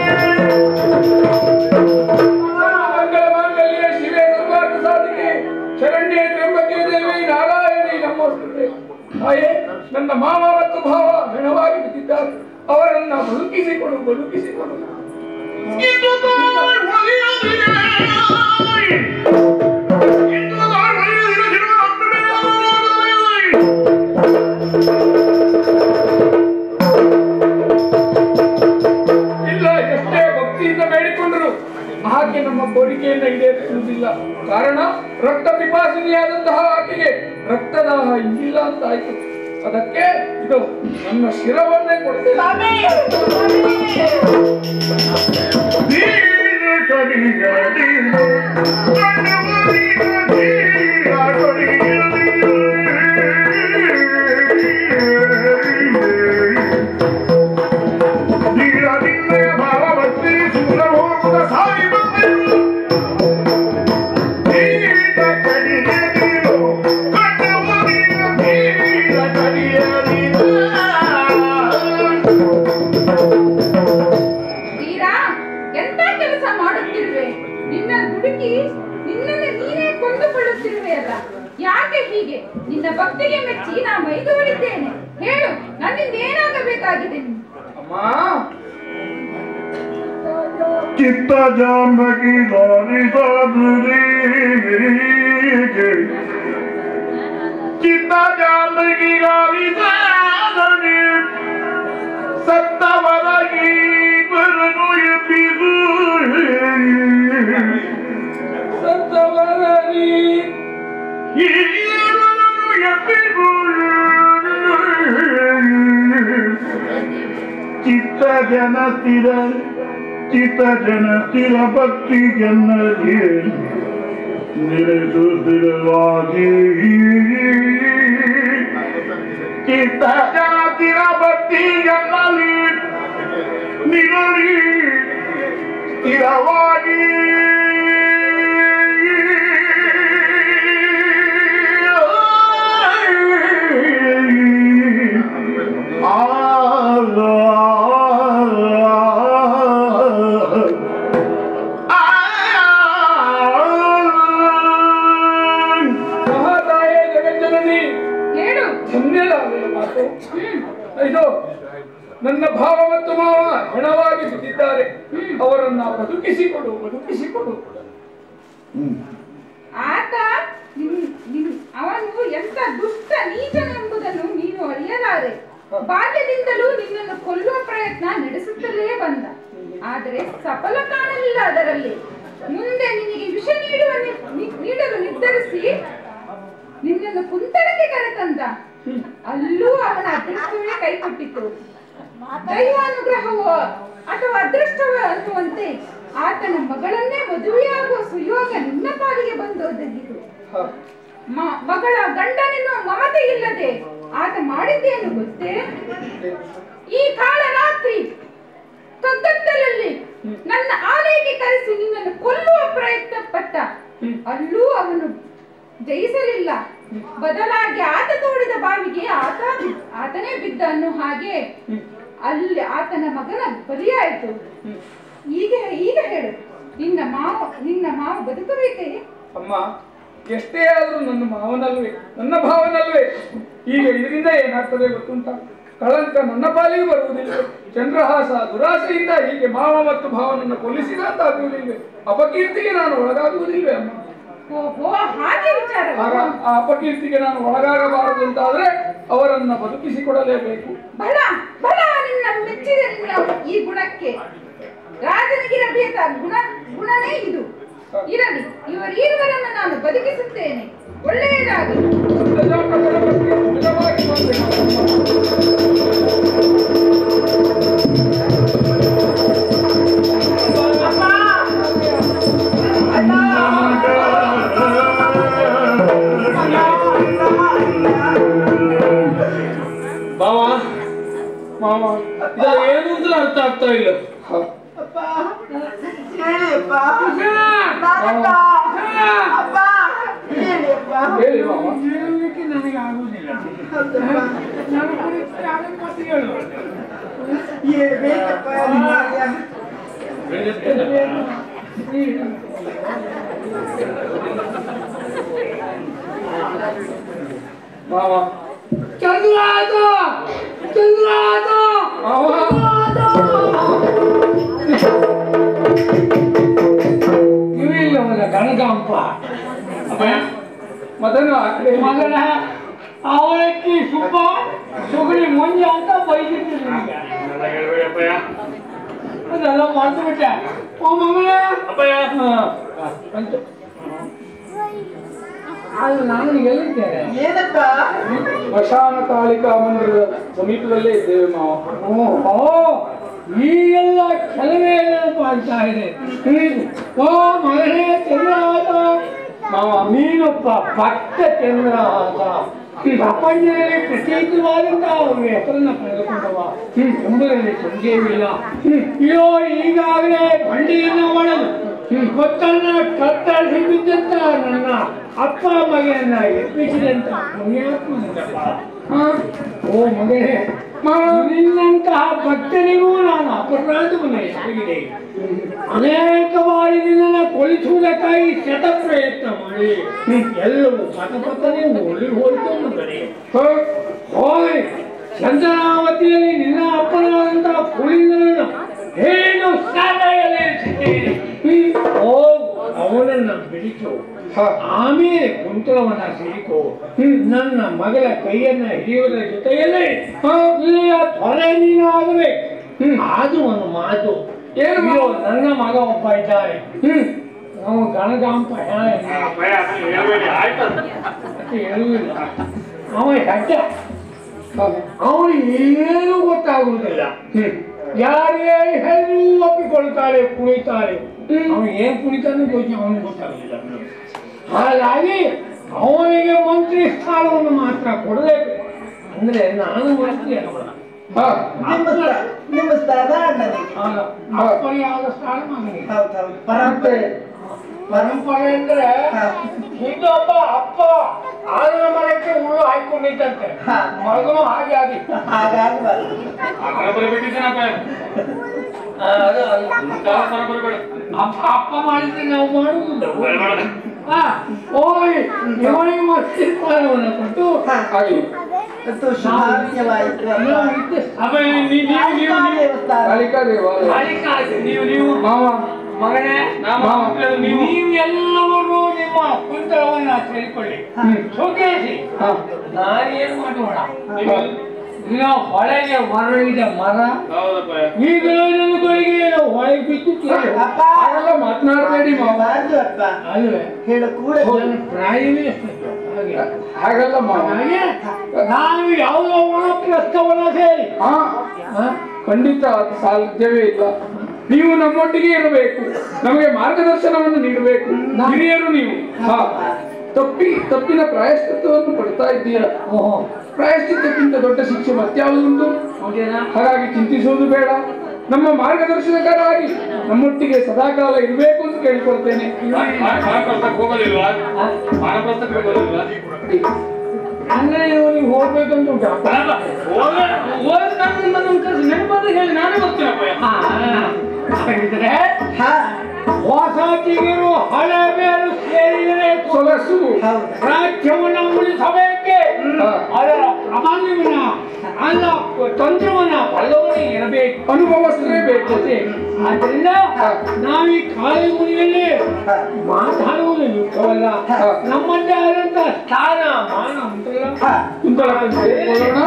ಮಂಗಳ ಮಾಂಗಲ್ಯ ಶಿವೆ ಸರ್ವಾರ್ಥ ಸಾಧಿಕೆ ಶರಣ್ಯೆ ತ್ರ್ಯಂಬಕೆ ದೇವಿ ನಾರಾಯಣಿ ನಮೋಸ್ತುತೆ ತಾಯೇ ನನ್ನ ಮಾವ ಮತ್ತು ಭಾವ ಹೆಣವಾಗಿ ಬಿದ್ದಿದ್ದಾರೆ ಅವರನ್ನ ಬದುಕಿಸಿಕೊಡು ಬದುಕಿಸಿಕೊಡು
ಇಂದು ತಾಯಿ ಹೊಲಿಯದಿರೆ. ಇಂದು ತಾಯಿ ಹೊಲಿಯದಿರೆ ಜೀವನ
ಇಲ್ಲ ಎಷ್ಟೇ ಭಕ್ತಿಯಿಂದ ಬೇಡಿಕೊಂಡರು ಆಕೆ ನಮ್ಮ ಕೋರಿಕೆಯನ್ನ ಈಡೇರಿಸುವುದಿಲ್ಲ ಕಾರಣ ರಕ್ತ ಪಿಪಾಸಿನಿಯಾದಂತಹ ಆಕೆಗೆ ರಕ್ತದಾಹ ಇಂಗಿಲ್ಲ ಅಂತ ಆಯ್ತು ಅದಕ್ಕೆ ಇದು ನನ್ನ ಶಿರವನ್ನೇ ಕೊಡ್ತೇನೆ
ಸ್ವಾಮಿ
ನೀರು ಕಡಿಗಡಿಲು, ಕಣ್ಣುಮರಿಯ ನೀರ ಕಡಿಗಡಿಲು. ನೀರದಿಂದ ಭಾವವರ್ತಿ ಸುರ ಹೋಗುವ ಸಾಯಿ ಬಂದರು ನೀರ ಕಡಿಗಡಿಲು, ಕಣ್ಣುಮರಿಯ ನೀರ ಕಡಿಗಡಿಲು.
ತೀರಾ ಎಂತ ಕೆಲಸ ಮಾಡುತ್ತಿರುವೆ ನಿನ್ನ ದುಡುಕಿ ನಿನ್ನನ್ನು ನೀನೇ ಕೊಂದುಕೊಳ್ಳುತ್ತಿರುವೆ ಅಲ್ಲ ಯಾಕೆ ಹೀಗೆ ನಿನ್ನ ಭಕ್ತಿಗೆ ಮೆಚ್ಚಿ ನಾ ಮೈದುವರಿದ್ದೇನೆ ಹೇಳು ನನ್ನಿಂದ ಏನಾಗಬೇಕಾಗಿದೆ
ಅಮ್ಮ
ಚಿತ್ತ ಜಾಂಬಗಿ ಲಾಲಿಸಾದುರಿಗೆ ಚಿತ್ತ ಜಾಂಬಗಿ ಲಾಲಿಸಾದನೆ ಸತ್ತವರಾಗಿ ಬರನು ಎಬ್ಬಿದು
ಸತ್ತವರರಿ
ಈರನು ಎಬ್ಬಿದು ಚಿತ್ತ ಜನ ಸ್ಥಿರ ಚಿತ್ತ ಜನ ಸ್ಥಿರ ಭಕ್ತಿ ಜನರಿಗೆ ನಿಲ್ಲಿಸು ಸ್ಥಿರವಾಗಿ ಚಿತ್ತ ಜನ ಸ್ಥಿರ ಭಕ್ತಿ ಜನಲ್ಲಿ ನಿರಳಿ ಸ್ಥಿರವಾಗಿ
ಮಹಾತಾಯೇ ಜಗಜ್ಜನನಿ
ಹೇಳು
ಧನ್ಯಳಾದ ಮಾತು
ಹ್ಮ್
ಇದು ನನ್ನ ಭಾವ ಮತ್ತು ಮಾವ ಹೆಣವಾಗಿ ಬಿದ್ದಿದ್ದಾರೆ ಅವರನ್ನ ಬದುಕಿಸಿಕೊಡು ಬದುಕಿಸಿಕೊಡು
ಆತ ನಿನ್- ನಿನ್- ಅವನು ಎಂತ ದುಷ್ಟ ನೀಚನೆಂಬುದನ್ನು ನೀನು ಅರಿಯಲಾರೆ ಬಾಲ್ಯದಿಂದಲೂ ನಿನ್ನನ್ನು ಕೊಲ್ಲುವ ಪ್ರಯತ್ನ ನಡೆಸುತ್ತಲೇ ಬಂದ ಆದರೆ ಸಫಲ ಕಾಣಲಿಲ್ಲ ಅದರಲ್ಲಿ ಮುಂದೆ ನಿನಗೆ ವಿಷ ನೀಡುವ ನಿ- ನಿ- ನೀಡಲು ನಿರ್ಧರಿಸಿ ನಿನ್ನನ್ನು ಕುಂತಳಕ್ಕೆ ಕರೆತಂದ ಅಲ್ಲೂ ಅವನ ಅದೃಷ್ಟವೇ ಕೈಕೊಟ್ಟಿತು ದೈವಾನುಗ್ರಹವೋ ಅಥವಾ ಅದೃಷ್ಟವೋ ಅನ್ನುವಂತೆ ಆತನ ಮಗಳನ್ನೇ ಮದುವೆಯಾಗುವ ಸುಯೋಗ ನಿನ್ನ ಪಾಲಿಗೆ ಬಂದೊದಗಿತು ಮ- ಮಗಳ ಗಂಡನೆನ್ನು ಮಮತೆ ಇಲ್ಲದೆ ಆತ ಮಾಡಿದ್ದೇನು ಗೊತ್ತೇ ಈ ಕಾಳ ರಾತ್ರಿ ಕಗ್ಗತ್ತಲಲ್ಲಿ ನನ್ನ ಆಲಯಕ್ಕೆ ಕರೆಸಿ ನಿನ್ನನ್ನು ಕೊಲ್ಲುವ ಪ್ರಯತ್ನ ಪಟ್ಟ ಅಲ್ಲೂ ಅವನು ಜಯಿಸಲಿಲ್ಲ ಬದಲಾಗಿ ಆತ ತೋಡಿದ ಬಾವಿಗೆ ಆತ ಬಿ- ಆತನೇ ಬಿದ್ದ ಅನ್ನೋ ಹಾಗೆ ಅಲ್ಲಿ ಆತನ ಮಗನ ಬಲಿಯಾಯಿತು ಈಗ ಈಗ ಹೇಳು ನಿನ್ನ ಮಾವ ನಿನ್ನ ಮಾವ ಬದುಕಬೇಕೇ
ಅಮ್ಮ ಎಷ್ಟೇ ಆದರೂ ನನ್ನ ಮಾವನಲ್ವೇ ನನ್ನ ಭಾವನಲ್ವೇ ಈಗ ಇದರಿಂದ ಏನಾಗ್ತದೆ ಗೊತ್ತುಂಟ ಕಳಂಕ ನನ್ನ ಪಾಲಿಗೆ ಬರುವುದಿಲ್ಲ ಚಂದ್ರಹಾಸ ದುರಾಸೆಯಿಂದ ಹೀಗೆ ಮಾವ ಮತ್ತು ಭಾವನನ್ನು ಕೊಲ್ಲಿಸಿದ ಅಂತ ಆಗುವುದಿಲ್ವೇ ಅಪಕೀರ್ತಿಗೆ ನಾನು ಒಳಗಾಗುವುದಿಲ್ವೇ ಅಮ್ಮ
ಓಹೋ ಹಾಗೆ ವಿಚಾರ
ಆಗ ಆ ಅಪಕೀರ್ತಿಗೆ ನಾನು ಒಳಗಾಗಬಾರದು ಅಂತಾದ್ರೆ ಅವರನ್ನ ಬದುಕಿಸಿಕೊಡಲೇಬೇಕು
ಬಲ ಬಲ ನಿನ್ನ ಮೆಚ್ಚಿದ ನಿನ್ನ ಈ ಗುಣಕ್ಕೆ ರಾಜನಿಗಿರಬೇಕಾದ ಗುಣ ಗುಣನೇ ಇದು ಇರಲಿ ಇವರೀರುವರನ್ನು ನಾನು ಬದುಕಿಸುತ್ತೇನೆ ಒಳ್ಳೆಯದಾಗಲಿ
ಪ್ರಜಾಪ್ರಭುತ್ವಕ್ಕೆ ನಿಜವಾಗಿ ಮಾಡಬೇಕು.
ಬಾವ
ಮಾವ
ಇದು ಏನು ಅಂತ ಅರ್ಥ ಆಗ್ತಾ ಇಲ್ಲ
ಹ.
ಅಪ್ಪ ಹೇಳಿಯಪ್ಪ ನಾನಪ್ಪ ಅಪ್ಪ ಹೇಳಿಯಪ್ಪ
ಹೇಳಿ ಮಾವ
ಹೇಳ್ಬೇಕಪ್ಪ ನಿಮಗೆ.
ಮಾವ ಚಂದ್ರಾದ ಚಂದ್ರಾದ ಮಾವ
ಇವಿಲ್ಲವನ ಗಣಗಾಂಪ
ಮದನ
ಮಗನ ಅವಳಕ್ಕಿ ಸುಬ್ಬ ಸುಗಡಿ ಮುಂಜ ಅಂತ ಬೈದಿದ್ರು ಅದೆಲ್ಲ ಮರ್ತು ಬಿಟ್ಟೆ ಓ ಮಗನ ಅದು ನಾನು ಎಲ್ಲಿದ್ದೇನೆ
ಏನಪ್ಪ
ಸ್ಮಶಾನ ಕಾಳಿಕಾ ಮಂದಿರದ ಸಮೀಪದಲ್ಲೇ ಇದ್ದೇವೆ ಮಾವ
ಓಹೋ ಈಗೆಲ್ಲ ಕೆಲವೇ ನೆನಪಾಗ್ತಾ ಇದೆ ಓ ಮಗನೇ ಚಂದ್ರಹಾಸ
ಮಾವ
ನೀನೊಬ್ಬ ಭಕ್ತ ಚಂದ್ರಹಾಸ ಪ್ರಪಂಚದಲ್ಲಿ ಪ್ರತ್ಯೇಕವಾದಂತಹ ಒಂದು ಹೆಸರನ್ನ ಪಡೆದುಕೊಂಡವ ಎಂಬುದರಲ್ಲಿ ಸಂದೇಹವಿಲ್ಲ ಅಯ್ಯೋ ಈಗಾಗಲೇ ಬಂಡಿಯನ್ನ ಮಾಡಲು ಗೊತ್ತನ್ನ ಕತ್ತರಿಸಿ ಬಿದ್ದಂತ ನನ್ನ ಅಪ್ಪ ಮಗನನ್ನ ಎಪ್ಪಿಸಿದಂತ ಪುಣ್ಯಾತ್ಮನಪ್ಪ ಓ ಮಗನೇ ನಿನ್ನಂತಹ ಭಕ್ತನಿಗೂ ನಾನು ಅಪರಾಧವನ್ನು ಎಸಗಿದೆ ಅನೇಕ ಬಾರಿ ನಿನ್ನನ್ನು ಕೊಲಿಸುವುದಕ್ಕಾಗಿ ಶತ ಪ್ರಯತ್ನ ಮಾಡಿ ಎಲ್ಲವೂ ಪಥಪಥನೆ ಓಡಿ ಹೋಯ್ತು ಮಗನೇ ಹೋಗಿ ಚಂದನಾವತಿಯಲ್ಲಿ ನಿನ್ನ ಅಪ್ಪನಾದಂತಹ ಪುಳಿಂದನನ್ನು ಏನು ಸಾಲೆಯಲ್ಲಿರಿಸಿದ್ದೇನೆ ಹೋಗು ಅವನನ್ನ ಬಿಡಿಸು ಆಮೇಲೆ ಕುಂತಳವನ್ನ ಸೇರಿಕೋ ನನ್ನ ಮಗಳ ಕೈಯನ್ನ ಹಿಡಿಯುವುದರ ಜೊತೆಯಲ್ಲೇ ಇಲ್ಲಿಯ ತೊರೆ ನೀನು ಆಗಬೇಕು ಅದು ಒಂದು ಮಾತು ಏನು ಇರೋ ನನ್ನ ಮಗ ಒಬ್ಬ ಇದ್ದಾರೆ ನಾವು ಗಣಗಾಂಪ ಹೇಳುವುದಿಲ್ಲ ಅವ ಹೆಡ್ಡ ಅವನಿಗೆ ಏನೂ ಗೊತ್ತಾಗುವುದಿಲ್ಲ ಯಾರೇ ಹೇಳಿ ಒಪ್ಪಿಕೊಳ್ತಾರೆ ಕುಣಿತಾರೆ ಅವನು ಏನ್ ಕುಣಿತಾನೆ ಯೋಚನೆ ಅವನಿಗೆ ಗೊತ್ತಾಗಲಿಲ್ಲ ಹಾಗಾಗಿ ಅವನಿಗೆ ಮಂತ್ರಿ ಸ್ಥಾನವನ್ನು ಮಾತ್ರ ಕೊಡಬೇಕು ಅಂದ್ರೆ ನಾನು ಮಂತ್ರಿ ಅಲ್ಲ
ನಿಮ್ಮ ಸ್ಥ- ನಿಮ್ಮ ಸ್ಥಾನ ಅಣ್ಣನಿಗೆ
ಆಗ ಅಪ್ಪನಿಗೆ ಆದ ಸ್ಥಾನ ಮಗನಿಗೆ
ಹೌದು ಹೌದು ಪರಂಪರೆ
ಪರಂಪರೆ ಅಂದ್ರೆ ಇನ್ನೊಬ್ಬ ಅಪ್ಪ ಆಲನ ಮರಕ್ಕೆ ಹುಳು ಹಾಕೊಂಡಿದ್ದಂತೆ
ಹಾ.
ಮಗನು ಹಾಗೆ ಆಗಿತ್ತು
ಹಾಗಾಗಬಾರ್ದು
ಅಪ್ಪ ಅಪ್ಪ ಮಾಡಿದ್ರೆ ನಾವು ಮಾಡುವುದಿಲ್ಲ ಹಾ, ಹೋಗಿ ಇವನಿಗೆ ಮತ್ತೆ ಸ್ಥಾನವನ್ನು ಕೊಟ್ಟು
ಆಗಲಿ
ಮತ್ತು ಶುಭಾರ್ಯವಾಯಿತು
ಅಪ್ಪ ನೀವು ನೀವು ನೀವು
ಕಾಳಿಕಾ
ನೀವು
ದೇವಸ್ಥಾನ
ಕಾಳಿಕಾ ದೇವಾಲಯ
ಕಾಳಿಕಾ ನೀವು ನೀವು
ಮಾವ
ಮಗನೇ
ನಮ್ಮ ಮಕ್ಕಳು ನೀವು
ನೀವೆಲ್ಲರೂ ನಿಮ್ಮ ಕುಂತಳವನ್ನ ಸೇರಿಕೊಳ್ಳಿ ಶೋಕೇಸಿ
ಹಾ
ನಾನೇನ್ ಮಾಡೋಣ ಈಗ ಹೊಳೆಗೆ ಮರಳಿದ ಮರ
ಹೌದಪ್ಪ
ಈಗ ನನಗಳಿಗೆ ಹೊಳೆಗೆ ಬಿದ್ದು ಕೇಳಿ
ಅಪ್ಪ
ಹಾಗೆಲ್ಲ ಮಾತನಾಡಬೇಡಿ ಮಾವ
ಬಾರ್ದು ಅಪ್ಪ
ಅಲ್ವೇ
ಹೇಳು ಕೂಡ
ನನ್ನ ಪ್ರಾಯವೇ ಅಷ್ಟಿತ್ತು. ಹಾಗೆ
ಹಾಗಲ್ಲ ಮಾವ
ಹಾಗೆ ನಾನು ಯಾವುದೋ ಒಣ ಪ್ರಸ್ತವನ ಸೇರಿ
ಹಾ
ಹಾ?
ಖಂಡಿತ ಅದು ಸಾಧ್ಯವೇ ಇಲ್ಲ ನೀವು ನಮ್ಮೊಟ್ಟಿಗೆ ಇರಬೇಕು ನಮಗೆ ಮಾರ್ಗದರ್ಶನವನ್ನು ನೀಡಬೇಕು ಹಿರಿಯರು ನೀವು ಹಾ ತಪ್ಪಿ ತಪ್ಪಿನ ಪ್ರಾಯಶ್ಚಿತ್ತವನ್ನು ಪಡ್ತಾ ಇದ್ದೀರಾ
ಓಹೋ
ಪ್ರಾಯಶ್ಚಿತ್ತಕ್ಕಿಂತ ದೊಡ್ಡ ಶಿಕ್ಷೆ ಮತ್ಯಾವುದುಂಟು
ಹೌದೇನಾ
ಹಾಗಾಗಿ ಚಿಂತಿಸುವುದು ಬೇಡ ನಮ್ಮ ಮಾರ್ಗದರ್ಶನಕರಾಗಿ ನಮ್ಮೊಟ್ಟಿಗೆ ಸದಾಕಾಲ ಇರಬೇಕು ಅಂತ ಕೇಳಿಕೊಳ್ತೇನೆ
ಮಾನಪ್ರಸ್ಥಕ್ಕೆ ಹೋಗೋದಿಲ್ವಾ ಮಾನಪ್ರಸ್ಥಕ್ಕೆ ಹೋಗೋದಿಲ್ವಾ
ಅಂದ್ರೆ ಇವನಿಗೆ ಹೋಗ್ಬೇಕಂತ ಉಂಟು
ಅಲ್ಲ, ಹೋಗ- ಹೋಗಿ ನನ್ನ ನನ್ನ ಕರ್ಸಿ ನೆನಪಾದ ಹೇಳಿ ನಾನೇ ಬರ್ತೀನಪ್ಪ
ಹಾ, ಹಾಗಿದ್ರೆ
ಹಾ
ಹೊಸ ಚಿಗುರು ಹಳೆ ಬೇರು ಸೇರಿದರೆ
ಸೊಗಸು
ಹೌದು
ರಾಜ್ಯವನ್ನ ಉಳಿಸಬೇಕೆ
ಹಾ.
ಅದರ ಪ್ರಾಮಾಣ್ಯವನ್ನ ಅಲ್ಲ ತಂತ್ರವನ್ನ ಬಲ್ಲವನೇ ಇರಬೇಕು
ಅನುಭವಸ್ಥರೇ ಬೇಕು
ಅದೇ. ಆದ್ರಿಂದ ನಾವೀ ಕಾಳಿ ಮುನಿಯಲ್ಲಿ ಮಾತಾಡುವುದು ಯುಕ್ತವಲ್ಲ
ಹಾ.
ನಮ್ಮದೇ ಆದಂತ ಸ್ಥಾನ ಮಾನ ಉಂಟಲ್ಲ
ಹಾ
ಕುಂತಳಕ್ಕೆ ಸೇರಿಕೊಳ್ಳೋಣ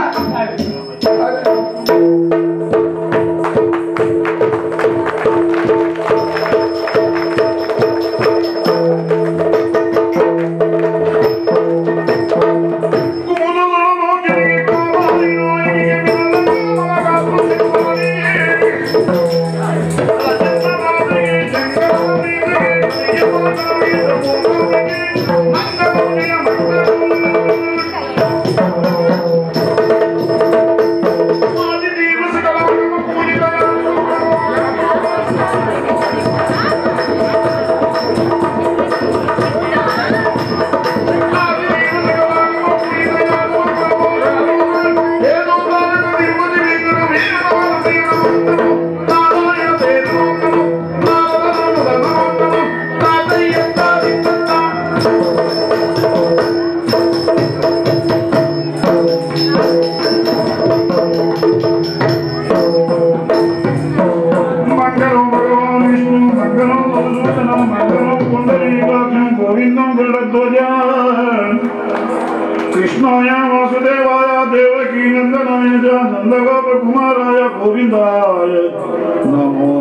ಮಂಗಲಂ ಭಗವಾನ್ ವಿಷ್ಣು ಮಂಗಲಂ ಮಧುಸೂದನಂ ಮಂಗಲಂ ಪುಂಡರೀಕಾಕ್ಷಂ ಗೋವಿಂದಂ ಗರುಡಧ್ವಜ ಕೃಷ್ಣಾಯ ವಾಸುದೇವಾಯ ದೇವಕೀ ನಂದನಾಯ ಚ ನಂದಗೋಪಕುಮಾರಾಯ ಗೋವಿಂದಾಯ ನಮೋ